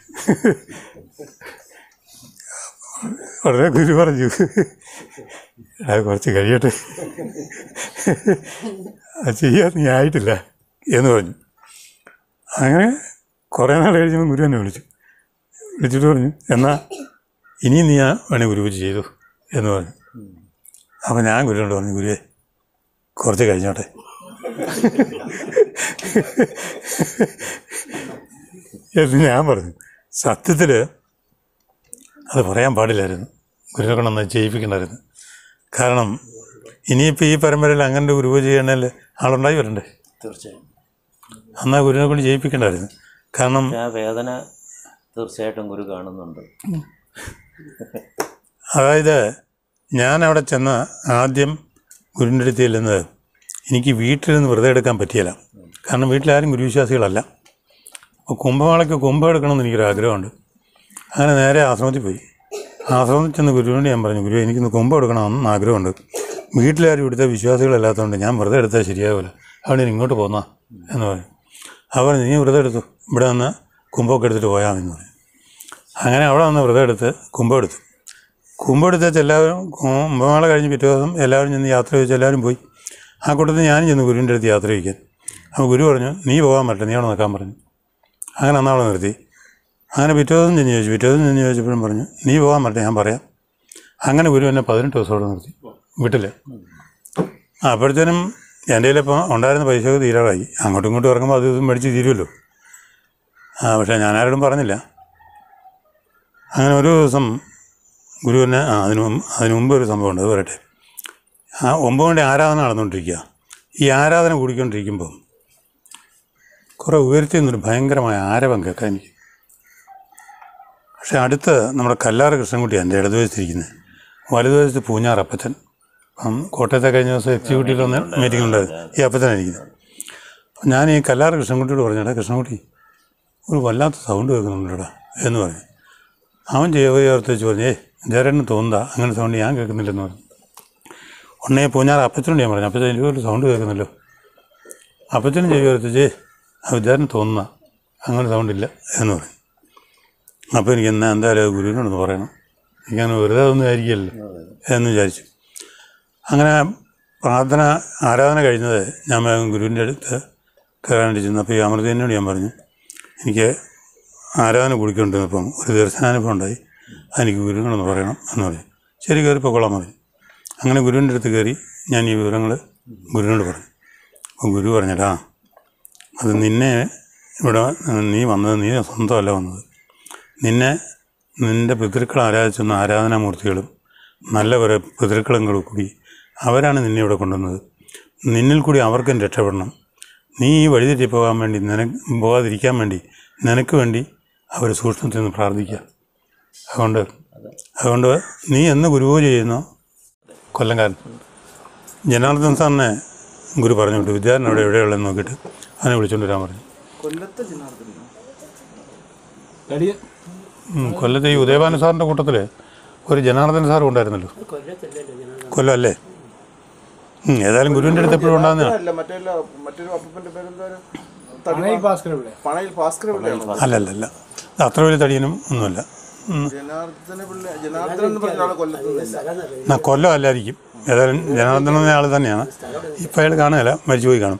ഉടനെ ഗുരു പറഞ്ഞു അത് കുറച്ച് കഴിയട്ടെ അത് ചെയ്യാൻ നീ ആയിട്ടില്ല എന്ന് പറഞ്ഞു അങ്ങനെ കുറേ നാൾ കഴിഞ്ഞപ്പോൾ ഗുരു എന്നെ വിളിച്ചു വിളിച്ചിട്ട് പറഞ്ഞു എന്നാ ഇനി നീ ആ വേണേ ഗുരുപൂജ ചെയ്തു എന്ന് പറഞ്ഞു അപ്പം ഞാൻ ഗുരുവിനോട് പറഞ്ഞു ഗുരുവേ കുറച്ച് കഴിഞ്ഞോട്ടെ എന്ന് ഞാൻ പറഞ്ഞു സത്യത്തിൽ അത് പറയാൻ പാടില്ലായിരുന്നു ഗുരുവിനെ കൊണ്ടൊന്ന് ചെയ്യിപ്പിക്കണ്ടായിരുന്നു കാരണം ഇനിയിപ്പോൾ ഈ പരമ്പരയിൽ അങ്ങനെ ഒരു ഗുരുപൂജ ചെയ്യണേൽ ആളുണ്ടായി വരണ്ടേ തീർച്ചയായും എന്നാൽ ഗുരുവിനെ കൊണ്ട് ചെയ്യിപ്പിക്കണ്ടായിരുന്നു കാരണം ആ വേദന തീർച്ചയായിട്ടും ഗുരു കാണുന്നുണ്ട് അതായത് ഞാൻ അവിടെ ചെന്ന് ആദ്യം ഗുരുവിൻ്റെ അടുത്ത് ചെല്ലുന്നത് എനിക്ക് വീട്ടിൽ നിന്ന് വെറുതെ എടുക്കാൻ പറ്റിയില്ല കാരണം വീട്ടിലാരും ഗുരുവിശ്വാസികളല്ല അപ്പോൾ കുംഭമേളയ്ക്ക് കുംഭം എടുക്കണമെന്ന് എനിക്കൊരു ആഗ്രഹമുണ്ട് അങ്ങനെ നേരെ ആശ്രമത്തിൽ പോയി ആശ്രമത്തിൽ ചെന്ന് ഗുരുവിനോട് ഞാൻ പറഞ്ഞു ഗുരു എനിക്കൊന്ന് കുംഭം എടുക്കണമെന്ന് ആഗ്രഹമുണ്ട് വീട്ടിലാരും ഇവിടുത്തെ വിശ്വാസികളല്ലാത്തതുകൊണ്ട് ഞാൻ വെറുതെ എടുത്താൽ ശരിയാവില്ല അവിടെ ഞാൻ ഇങ്ങോട്ട് പോന്നാ എന്ന് പറഞ്ഞു അവർ നീ വ്രതം എടുത്തു ഇവിടെ നിന്ന് കുംഭമൊക്കെ എടുത്തിട്ട് പോയാൽ മതി എന്ന് പറഞ്ഞു അങ്ങനെ അവിടെ വന്ന് വ്രതം എടുത്ത് കുംഭം എടുത്തു കുംഭം എടുത്തേച്ച് എല്ലാവരും കുംഭമേള കഴിഞ്ഞ് പിറ്റേ ദിവസം എല്ലാവരും ചെന്ന് യാത്ര ചോദിച്ച് എല്ലാവരും പോയി ആ കൂട്ടത്തിൽ ഞാനും ചെന്ന് ഗുരുവിൻ്റെ അടുത്ത് യാത്ര ചോദിക്കാൻ അപ്പോൾ ഗുരു പറഞ്ഞു നീ പോകാൻ പറ്റില്ല നീ അവിടെ നിൽക്കാൻ പറഞ്ഞു അങ്ങനെ അന്നവിടെ നിർത്തി അങ്ങനെ പിറ്റേ ദിവസം ചെന്ന് ചോദിച്ചു പിറ്റേ ദിവസം ചെന്ന് ചോദിച്ചപ്പോഴും പറഞ്ഞു നീ പോകാൻ പറ്റില്ല ഞാൻ പറയാം അങ്ങനെ ഗുരു എന്നെ പതിനെട്ട് ദിവസം അവിടെ നിർത്തി വീട്ടിൽ ആ അപ്പോഴത്തേനും എൻ്റെ കയ്യിലിപ്പോൾ ഉണ്ടായിരുന്ന പൈസയൊക്കെ തീരാറായി അങ്ങോട്ടും ഇങ്ങോട്ടും ഇറങ്ങുമ്പോൾ അത് ഇതും മേടിച്ച് തീരുമല്ലോ ആ പക്ഷേ ഞാനാരോടും പറഞ്ഞില്ല അങ്ങനെ ഒരു ദിവസം ഗുരുവിനെ ആ അതിന് മുമ്പ് അതിന് മുമ്പ് ഒരു സംഭവമുണ്ട് അത് പറയട്ടെ ആ ഒമ്പത് മണി ആരാധന നടന്നുകൊണ്ടിരിക്കുക ഈ ആരാധന കൂടിക്കൊണ്ടിരിക്കുമ്പോൾ കുറേ ഉയർത്തി നിന്നൊരു ഭയങ്കരമായ ആരവം കേൾക്കാൻ എനിക്ക് പക്ഷേ അടുത്ത് നമ്മുടെ കല്ലാറ് കൃഷ്ണൻകുട്ടി എൻ്റെ ഇടതുവശത്തിരിക്കുന്നത് വലതുവശത്ത് പൂഞ്ഞാർ അപ്പച്ചൻ അപ്പം കോട്ടയത്തെ കഴിഞ്ഞ ദിവസം എക്സിക്യൂട്ടീവിൽ വന്ന് മീറ്റിംഗ് ഉണ്ടായിരുന്നു ഈ അപ്പച്ചനായിരിക്കുന്നത് അപ്പം ഞാൻ ഈ കല്ലാറ് കൃഷ്ണൻകുട്ടിയോട് പറഞ്ഞേടാ കൃഷ്ണൻകുട്ടി ഒരു വല്ലാത്ത സൗണ്ട് കേൾക്കുന്നുണ്ടോടാ എന്ന് പറഞ്ഞു അവൻ ചെവി ചേർത്ത് വെച്ച് പറഞ്ഞേ ജരന് തോന്നുക അങ്ങനെ സൗണ്ട് ഞാൻ കേൾക്കുന്നില്ലെന്ന് പറഞ്ഞു ഉടനെ പൂഞ്ഞാറ് അപ്പച്ചനോട് ഞാൻ പറഞ്ഞു അപ്പച്ചൻ എനിക്ക് ഒരു സൗണ്ട് കേൾക്കുന്നല്ലോ അപ്പച്ചനും ചെവി ചേർത്ത് വെച്ചേ ആ വിചാരന് തോന്നുക അങ്ങനെ സൗണ്ടില്ല എന്ന് പറഞ്ഞു അപ്പോൾ എനിക്ക് എന്നാ എന്തായാലും ഗുരുവിനോടൊന്ന് പറയണം എനിക്കങ്ങനെ വെറുതെ ഒന്നും ആയിരിക്കില്ലല്ലോ എന്ന് വിചാരിച്ചു അങ്ങനെ പ്രാർത്ഥന ആരാധന കഴിഞ്ഞത് ഞാൻ വേഗം ഗുരുവിൻ്റെ അടുത്ത് കയറാൻ വേണ്ടി ചെന്നു അപ്പോൾ ഈ അമൃതേനോട് ഞാൻ പറഞ്ഞു എനിക്ക് ആരാധന കൂടിക്കൊണ്ടിരുന്നപ്പം ഒരു ദർശനാനുഭവം ഉണ്ടായി അതെനിക്ക് ഗുരുവിനോടൊന്ന് പറയണം എന്ന് പറഞ്ഞു ശരി കയറി പൊക്കോളാൻ പറഞ്ഞു അങ്ങനെ ഗുരുവിൻ്റെ അടുത്ത് കയറി ഞാൻ ഈ വിവരങ്ങൾ ഗുരുവിനോട് പറഞ്ഞു അപ്പം ഗുരു പറഞ്ഞടാ അത് നിന്നെ ഇവിടെ നീ വന്നത് നീ സ്വന്തമല്ല വന്നത് നിന്നെ നിൻ്റെ പിതൃക്കൾ ആരാധിച്ചുന്ന ആരാധനാമൂർത്തികളും നല്ല കുറെ പിതൃക്കളും കൂടി അവരാണ് നിന്നെ ഇവിടെ കൊണ്ടുവന്നത് നിന്നിൽ കൂടി അവർക്കും രക്ഷപ്പെടണം നീ ഈ വഴിതെറ്റി പോകാൻ വേണ്ടി നിനക്ക് പോകാതിരിക്കാൻ വേണ്ടി നിനക്ക് വേണ്ടി അവർ സൂക്ഷ്മത്തിൽ നിന്ന് പ്രാർത്ഥിക്കുക അതുകൊണ്ട് അതുകൊണ്ട് നീ എന്ന് ഗുരുപൂജ ചെയ്യുന്നോ കൊല്ലംകാരൻ ജനാർദ്ദൻ സാറിനെ ഗുരു പറഞ്ഞു വിട്ടു വിദ്യാരൻ അവിടെ എവിടെയുള്ളതെന്ന് നോക്കിയിട്ട് അവനെ വിളിച്ചുകൊണ്ട് വരാൻ പറഞ്ഞു കൊല്ലത്തെ ജനാർദ്ദനോ ഉം, കൊല്ലത്തെ ഈ ഉദയഭാനു സാറിൻ്റെ കൂട്ടത്തിൽ ഒരു ജനാർദ്ദൻ സാറും ഉണ്ടായിരുന്നല്ലോ കൊല്ലം അല്ലേ ഉം, ഏതായാലും ഗുരുവിൻ്റെ അടുത്ത് എപ്പോഴും ഉണ്ടാകുന്ന അല്ല മറ്റേ മറ്റൊരു അപ്പൻ്റെ പേരെന്തായാലും പണയിൽ ഭാസ്കര പിള്ളേ പണയിൽ ഭാസ്കര പിള്ളയാണോ അല്ല അല്ല അല്ല അത്ര വലിയ തടിയനും ഒന്നുമല്ല ഉം. ജനാർദ്ദന പിള്ള ജനാർദ്ദനൻ എന്ന് പറഞ്ഞ ആളെ കൊല്ലത്തുനിന്നില്ല എന്നാ കൊല്ലം അല്ലായിരിക്കും ഏതായാലും ജനാർദ്ദനൻ എന്ന ആൾ തന്നെയാണ് ഇപ്പം അയാൾ കാണുകയില്ല മരിച്ചുപോയി കാണും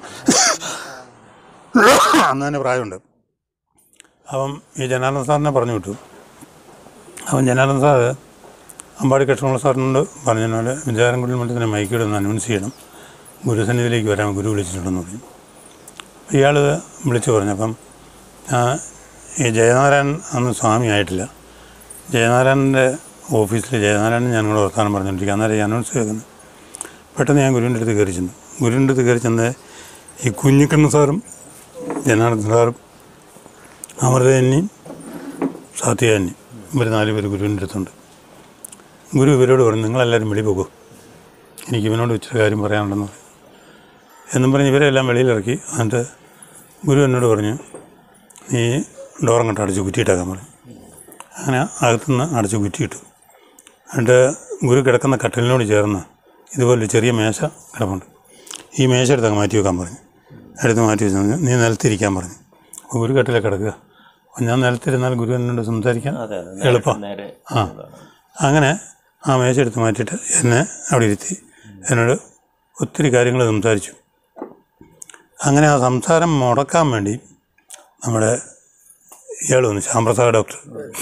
അന്ന് തന്നെ പ്രായമുണ്ട് അപ്പം ഈ ജനാർദ്ദൻ സാറിനെ പറഞ്ഞു വിട്ടു അവൻ ജനാർദ്ദൻ സാർ അമ്പാടി കൃഷ്ണപിള്ള സാറിനോട് പറഞ്ഞ പോലെ വിചാരംകുടിൽ മറ്റത്തിന് മൈക്കിടെ ഒന്ന് അനൗൺസ് ചെയ്യണം ഗുരുസന്നിധിയിലേക്ക് വരാൻ ഗുരു വിളിച്ചിട്ടുണ്ടെന്ന് പറഞ്ഞു ഇയാൾ വിളിച്ചു പറഞ്ഞപ്പം ആ, ഈ ജയനാരായണൻ അന്ന് സ്വാമി ആയിട്ടില്ല ജയനാരായണൻ്റെ ഓഫീസിൽ ജയനാരായണൻ ഞാൻ കൂടെ വർത്താനം പറഞ്ഞുകൊണ്ടിരിക്കുക അന്നേരം ഈ അനൗൺസ് കേൾക്കുന്നത് പെട്ടെന്ന് ഞാൻ ഗുരുവിൻ്റെ അടുത്ത് കയറി ചെന്നു ഗുരുവിൻ്റെ അടുത്ത് കയറി ചെന്ന് ഈ കുഞ്ഞിക്കണ്ണ സാറും ജനാർദ്ദൻ സാറും അമൃതയന്നിയും സാത്യാന്യം ഇവർ നാല് പേര് ഗുരുവിൻ്റെ അടുത്തുണ്ട് ഗുരു ഇവരോട് പറഞ്ഞു നിങ്ങളെല്ലാവരും വെളി പോകുമോ എനിക്ക് ഇവനോട് ഇച്ചിരി കാര്യം പറയാനുണ്ടെന്ന് പറഞ്ഞു എന്നും പറഞ്ഞ് ഇവരെല്ലാം വെളിയിലിറക്കി എന്നിട്ട് ഗുരു എന്നോട് പറഞ്ഞു നീ ഡോറങ്ങോട്ട് അടച്ച് കുറ്റിയിട്ടേക്കാൻ പറഞ്ഞു അങ്ങനെ അകത്തുനിന്ന് അടച്ച് കുറ്റിയിട്ടു എന്നിട്ട് ഗുരു കിടക്കുന്ന കട്ടിലിനോട് ചേർന്ന് ഇതുപോലെ ഒരു ചെറിയ മേശ കിടപ്പുണ്ട് ഈ മേശ എടുത്തങ്ങ് മാറ്റി വെക്കാൻ പറഞ്ഞു എടുത്ത് മാറ്റി വെച്ച് പറഞ്ഞു, നീ നിലത്തിരിക്കാൻ പറഞ്ഞു അപ്പോൾ ഗുരു കട്ടിലെ കിടക്കുക അപ്പോൾ ഞാൻ നിലത്തിരുന്നാൽ ഗുരു എന്നോട് സംസാരിക്കാൻ അതെ അതെ എളുപ്പം നേരെ ആ അങ്ങനെ ആ മേശ എടുത്ത് മാറ്റിയിട്ട് എന്നെ അവിടെ ഇരുത്തി എന്നോട് ഒത്തിരി കാര്യങ്ങൾ സംസാരിച്ചു അങ്ങനെ ആ സംസാരം മുടക്കാൻ വേണ്ടി നമ്മുടെ ഇയാൾ വന്നു ശ്യാംപ്രസാദ് ഡോക്ടർ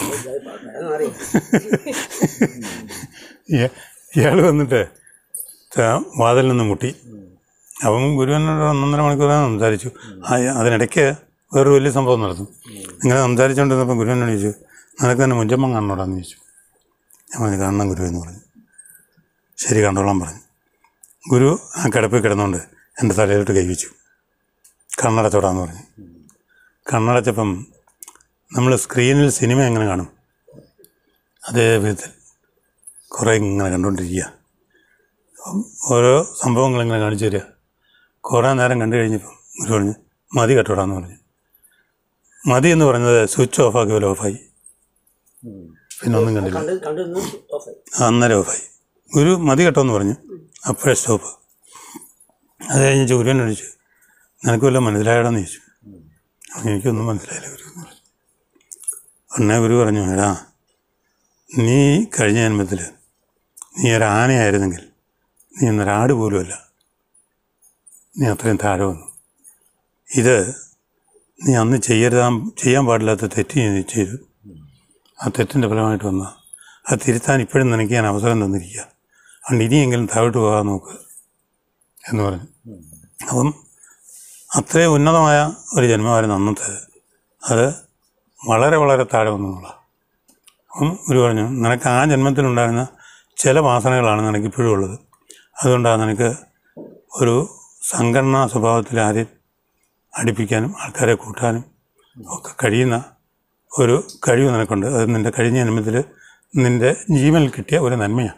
ഇയ- ഇയാൾ വന്നിട്ട് ത- വാതിലിൽ നിന്ന് മുട്ടി അവൻ ഗുരുവിനോട് ഒന്നൊന്നര മണിക്കൂറാണ് സംസാരിച്ചു ആ അതിനിടയ്ക്ക് വേറൊരു വലിയ സംഭവം നടന്നു ഇങ്ങനെ സംസാരിച്ചുകൊണ്ടിരുന്നപ്പോൾ ഗുരുവിനോട് ചോദിച്ചു നിനക്ക് തന്നെ മുഞ്ചമ്മൻ കാണണോടാന്ന് ചോദിച്ചു ഞാൻ പറഞ്ഞു കാണണം ഗുരു എന്ന് പറഞ്ഞു ശരി കണ്ടോളാൻ പറഞ്ഞു ഗുരു ആ കിടപ്പിൽ കിടന്നുകൊണ്ട് എൻ്റെ തലയിലോട്ട് കൈവച്ചു കണ്ണടച്ചോടാന്ന് പറഞ്ഞു കണ്ണടച്ചപ്പം നമ്മൾ സ്ക്രീനിൽ സിനിമ എങ്ങനെ കാണും അതേ വിധത്തിൽ കുറേ ഇങ്ങനെ കണ്ടുകൊണ്ടിരിക്കുക അപ്പം ഓരോ സംഭവങ്ങൾ ഇങ്ങനെ കാണിച്ചു തരിക കുറേ നേരം കണ്ടു കഴിഞ്ഞപ്പം ഗുരു പറഞ്ഞു മതി കേട്ടോടാന്ന് പറഞ്ഞു മതി എന്ന് പറഞ്ഞത് സ്വിച്ച് ഓഫ് ആക്കി പോലെ ഓഫായി പിന്നെ ഒന്നും കണ്ടില്ല കണ്ട് കണ്ടു നിന്ന് ഓഫായി അന്നേരം ഓഫായി ഗുരു മതി കേട്ടോ എന്ന് പറഞ്ഞു അപ്പോഴേ സ്റ്റോപ്പ് അത് കഴിഞ്ഞ് ഗുരുവിനെ വിളിച്ചു നിനക്ക് വല്ലതും മനസ്സിലായടാന്ന് ചോദിച്ചു അപ്പോൾ എനിക്കൊന്നും മനസ്സിലായില്ല ഗുരു എന്ന് പറഞ്ഞു ഉടനെ ഗുരു പറഞ്ഞു എടാ നീ കഴിഞ്ഞ ജന്മത്തിൽ നീ ഒരു ആനയായിരുന്നെങ്കിൽ നീ ഇന്നൊരാട് പോലുമല്ല നീ അത്രയും താഴെ വന്നു ഇത് നീ അന്ന് ചെയ്യരുതാൻ ചെയ്യാൻ പാടില്ലാത്ത തെറ്റ് നീ ചെയ്തു ആ തെറ്റിൻ്റെ ഫലമായിട്ട് വന്ന അത് തിരുത്താൻ ഇപ്പോഴും നിനക്ക് ഞാൻ അവസരം തന്നിരിക്കുക അതുകൊണ്ട് ഇനിയെങ്കിലും താഴോട്ട് പോകാൻ നോക്ക് എന്ന് പറഞ്ഞു അപ്പം അത്രയും ഉന്നതമായ ഒരു ജന്മമായിരുന്നു അന്നത്തെ അത് വളരെ വളരെ താഴെ വന്നുള്ള അപ്പം ഒരു പറഞ്ഞു നിനക്ക് ആ ജന്മത്തിലുണ്ടായിരുന്ന ചില വാസനകളാണ് നിനക്ക് ഇപ്പോഴും ഉള്ളത് അതുകൊണ്ടാണ് നിനക്ക് ഒരു സംഘടനാ സ്വഭാവത്തിൽ ആരെയും അടുപ്പിക്കാനും ആൾക്കാരെ കൂട്ടാനും ഒക്കെ കഴിയുന്ന ഒരു കഴിവ് നിനക്കുണ്ട് അത് നിൻ്റെ കഴിഞ്ഞ ജന്മത്തിൽ നിൻ്റെ ജീവനിൽ കിട്ടിയ ഒരു നന്മയാണ്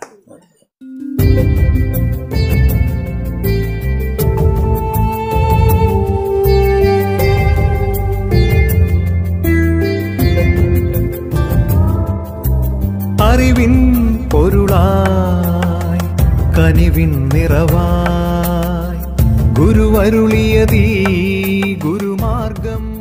അറിവിൻ പൊരുളായി കനിവിൻ നിറവായി ഗുരുവരുളിയതീ ഗുരുമാർഗം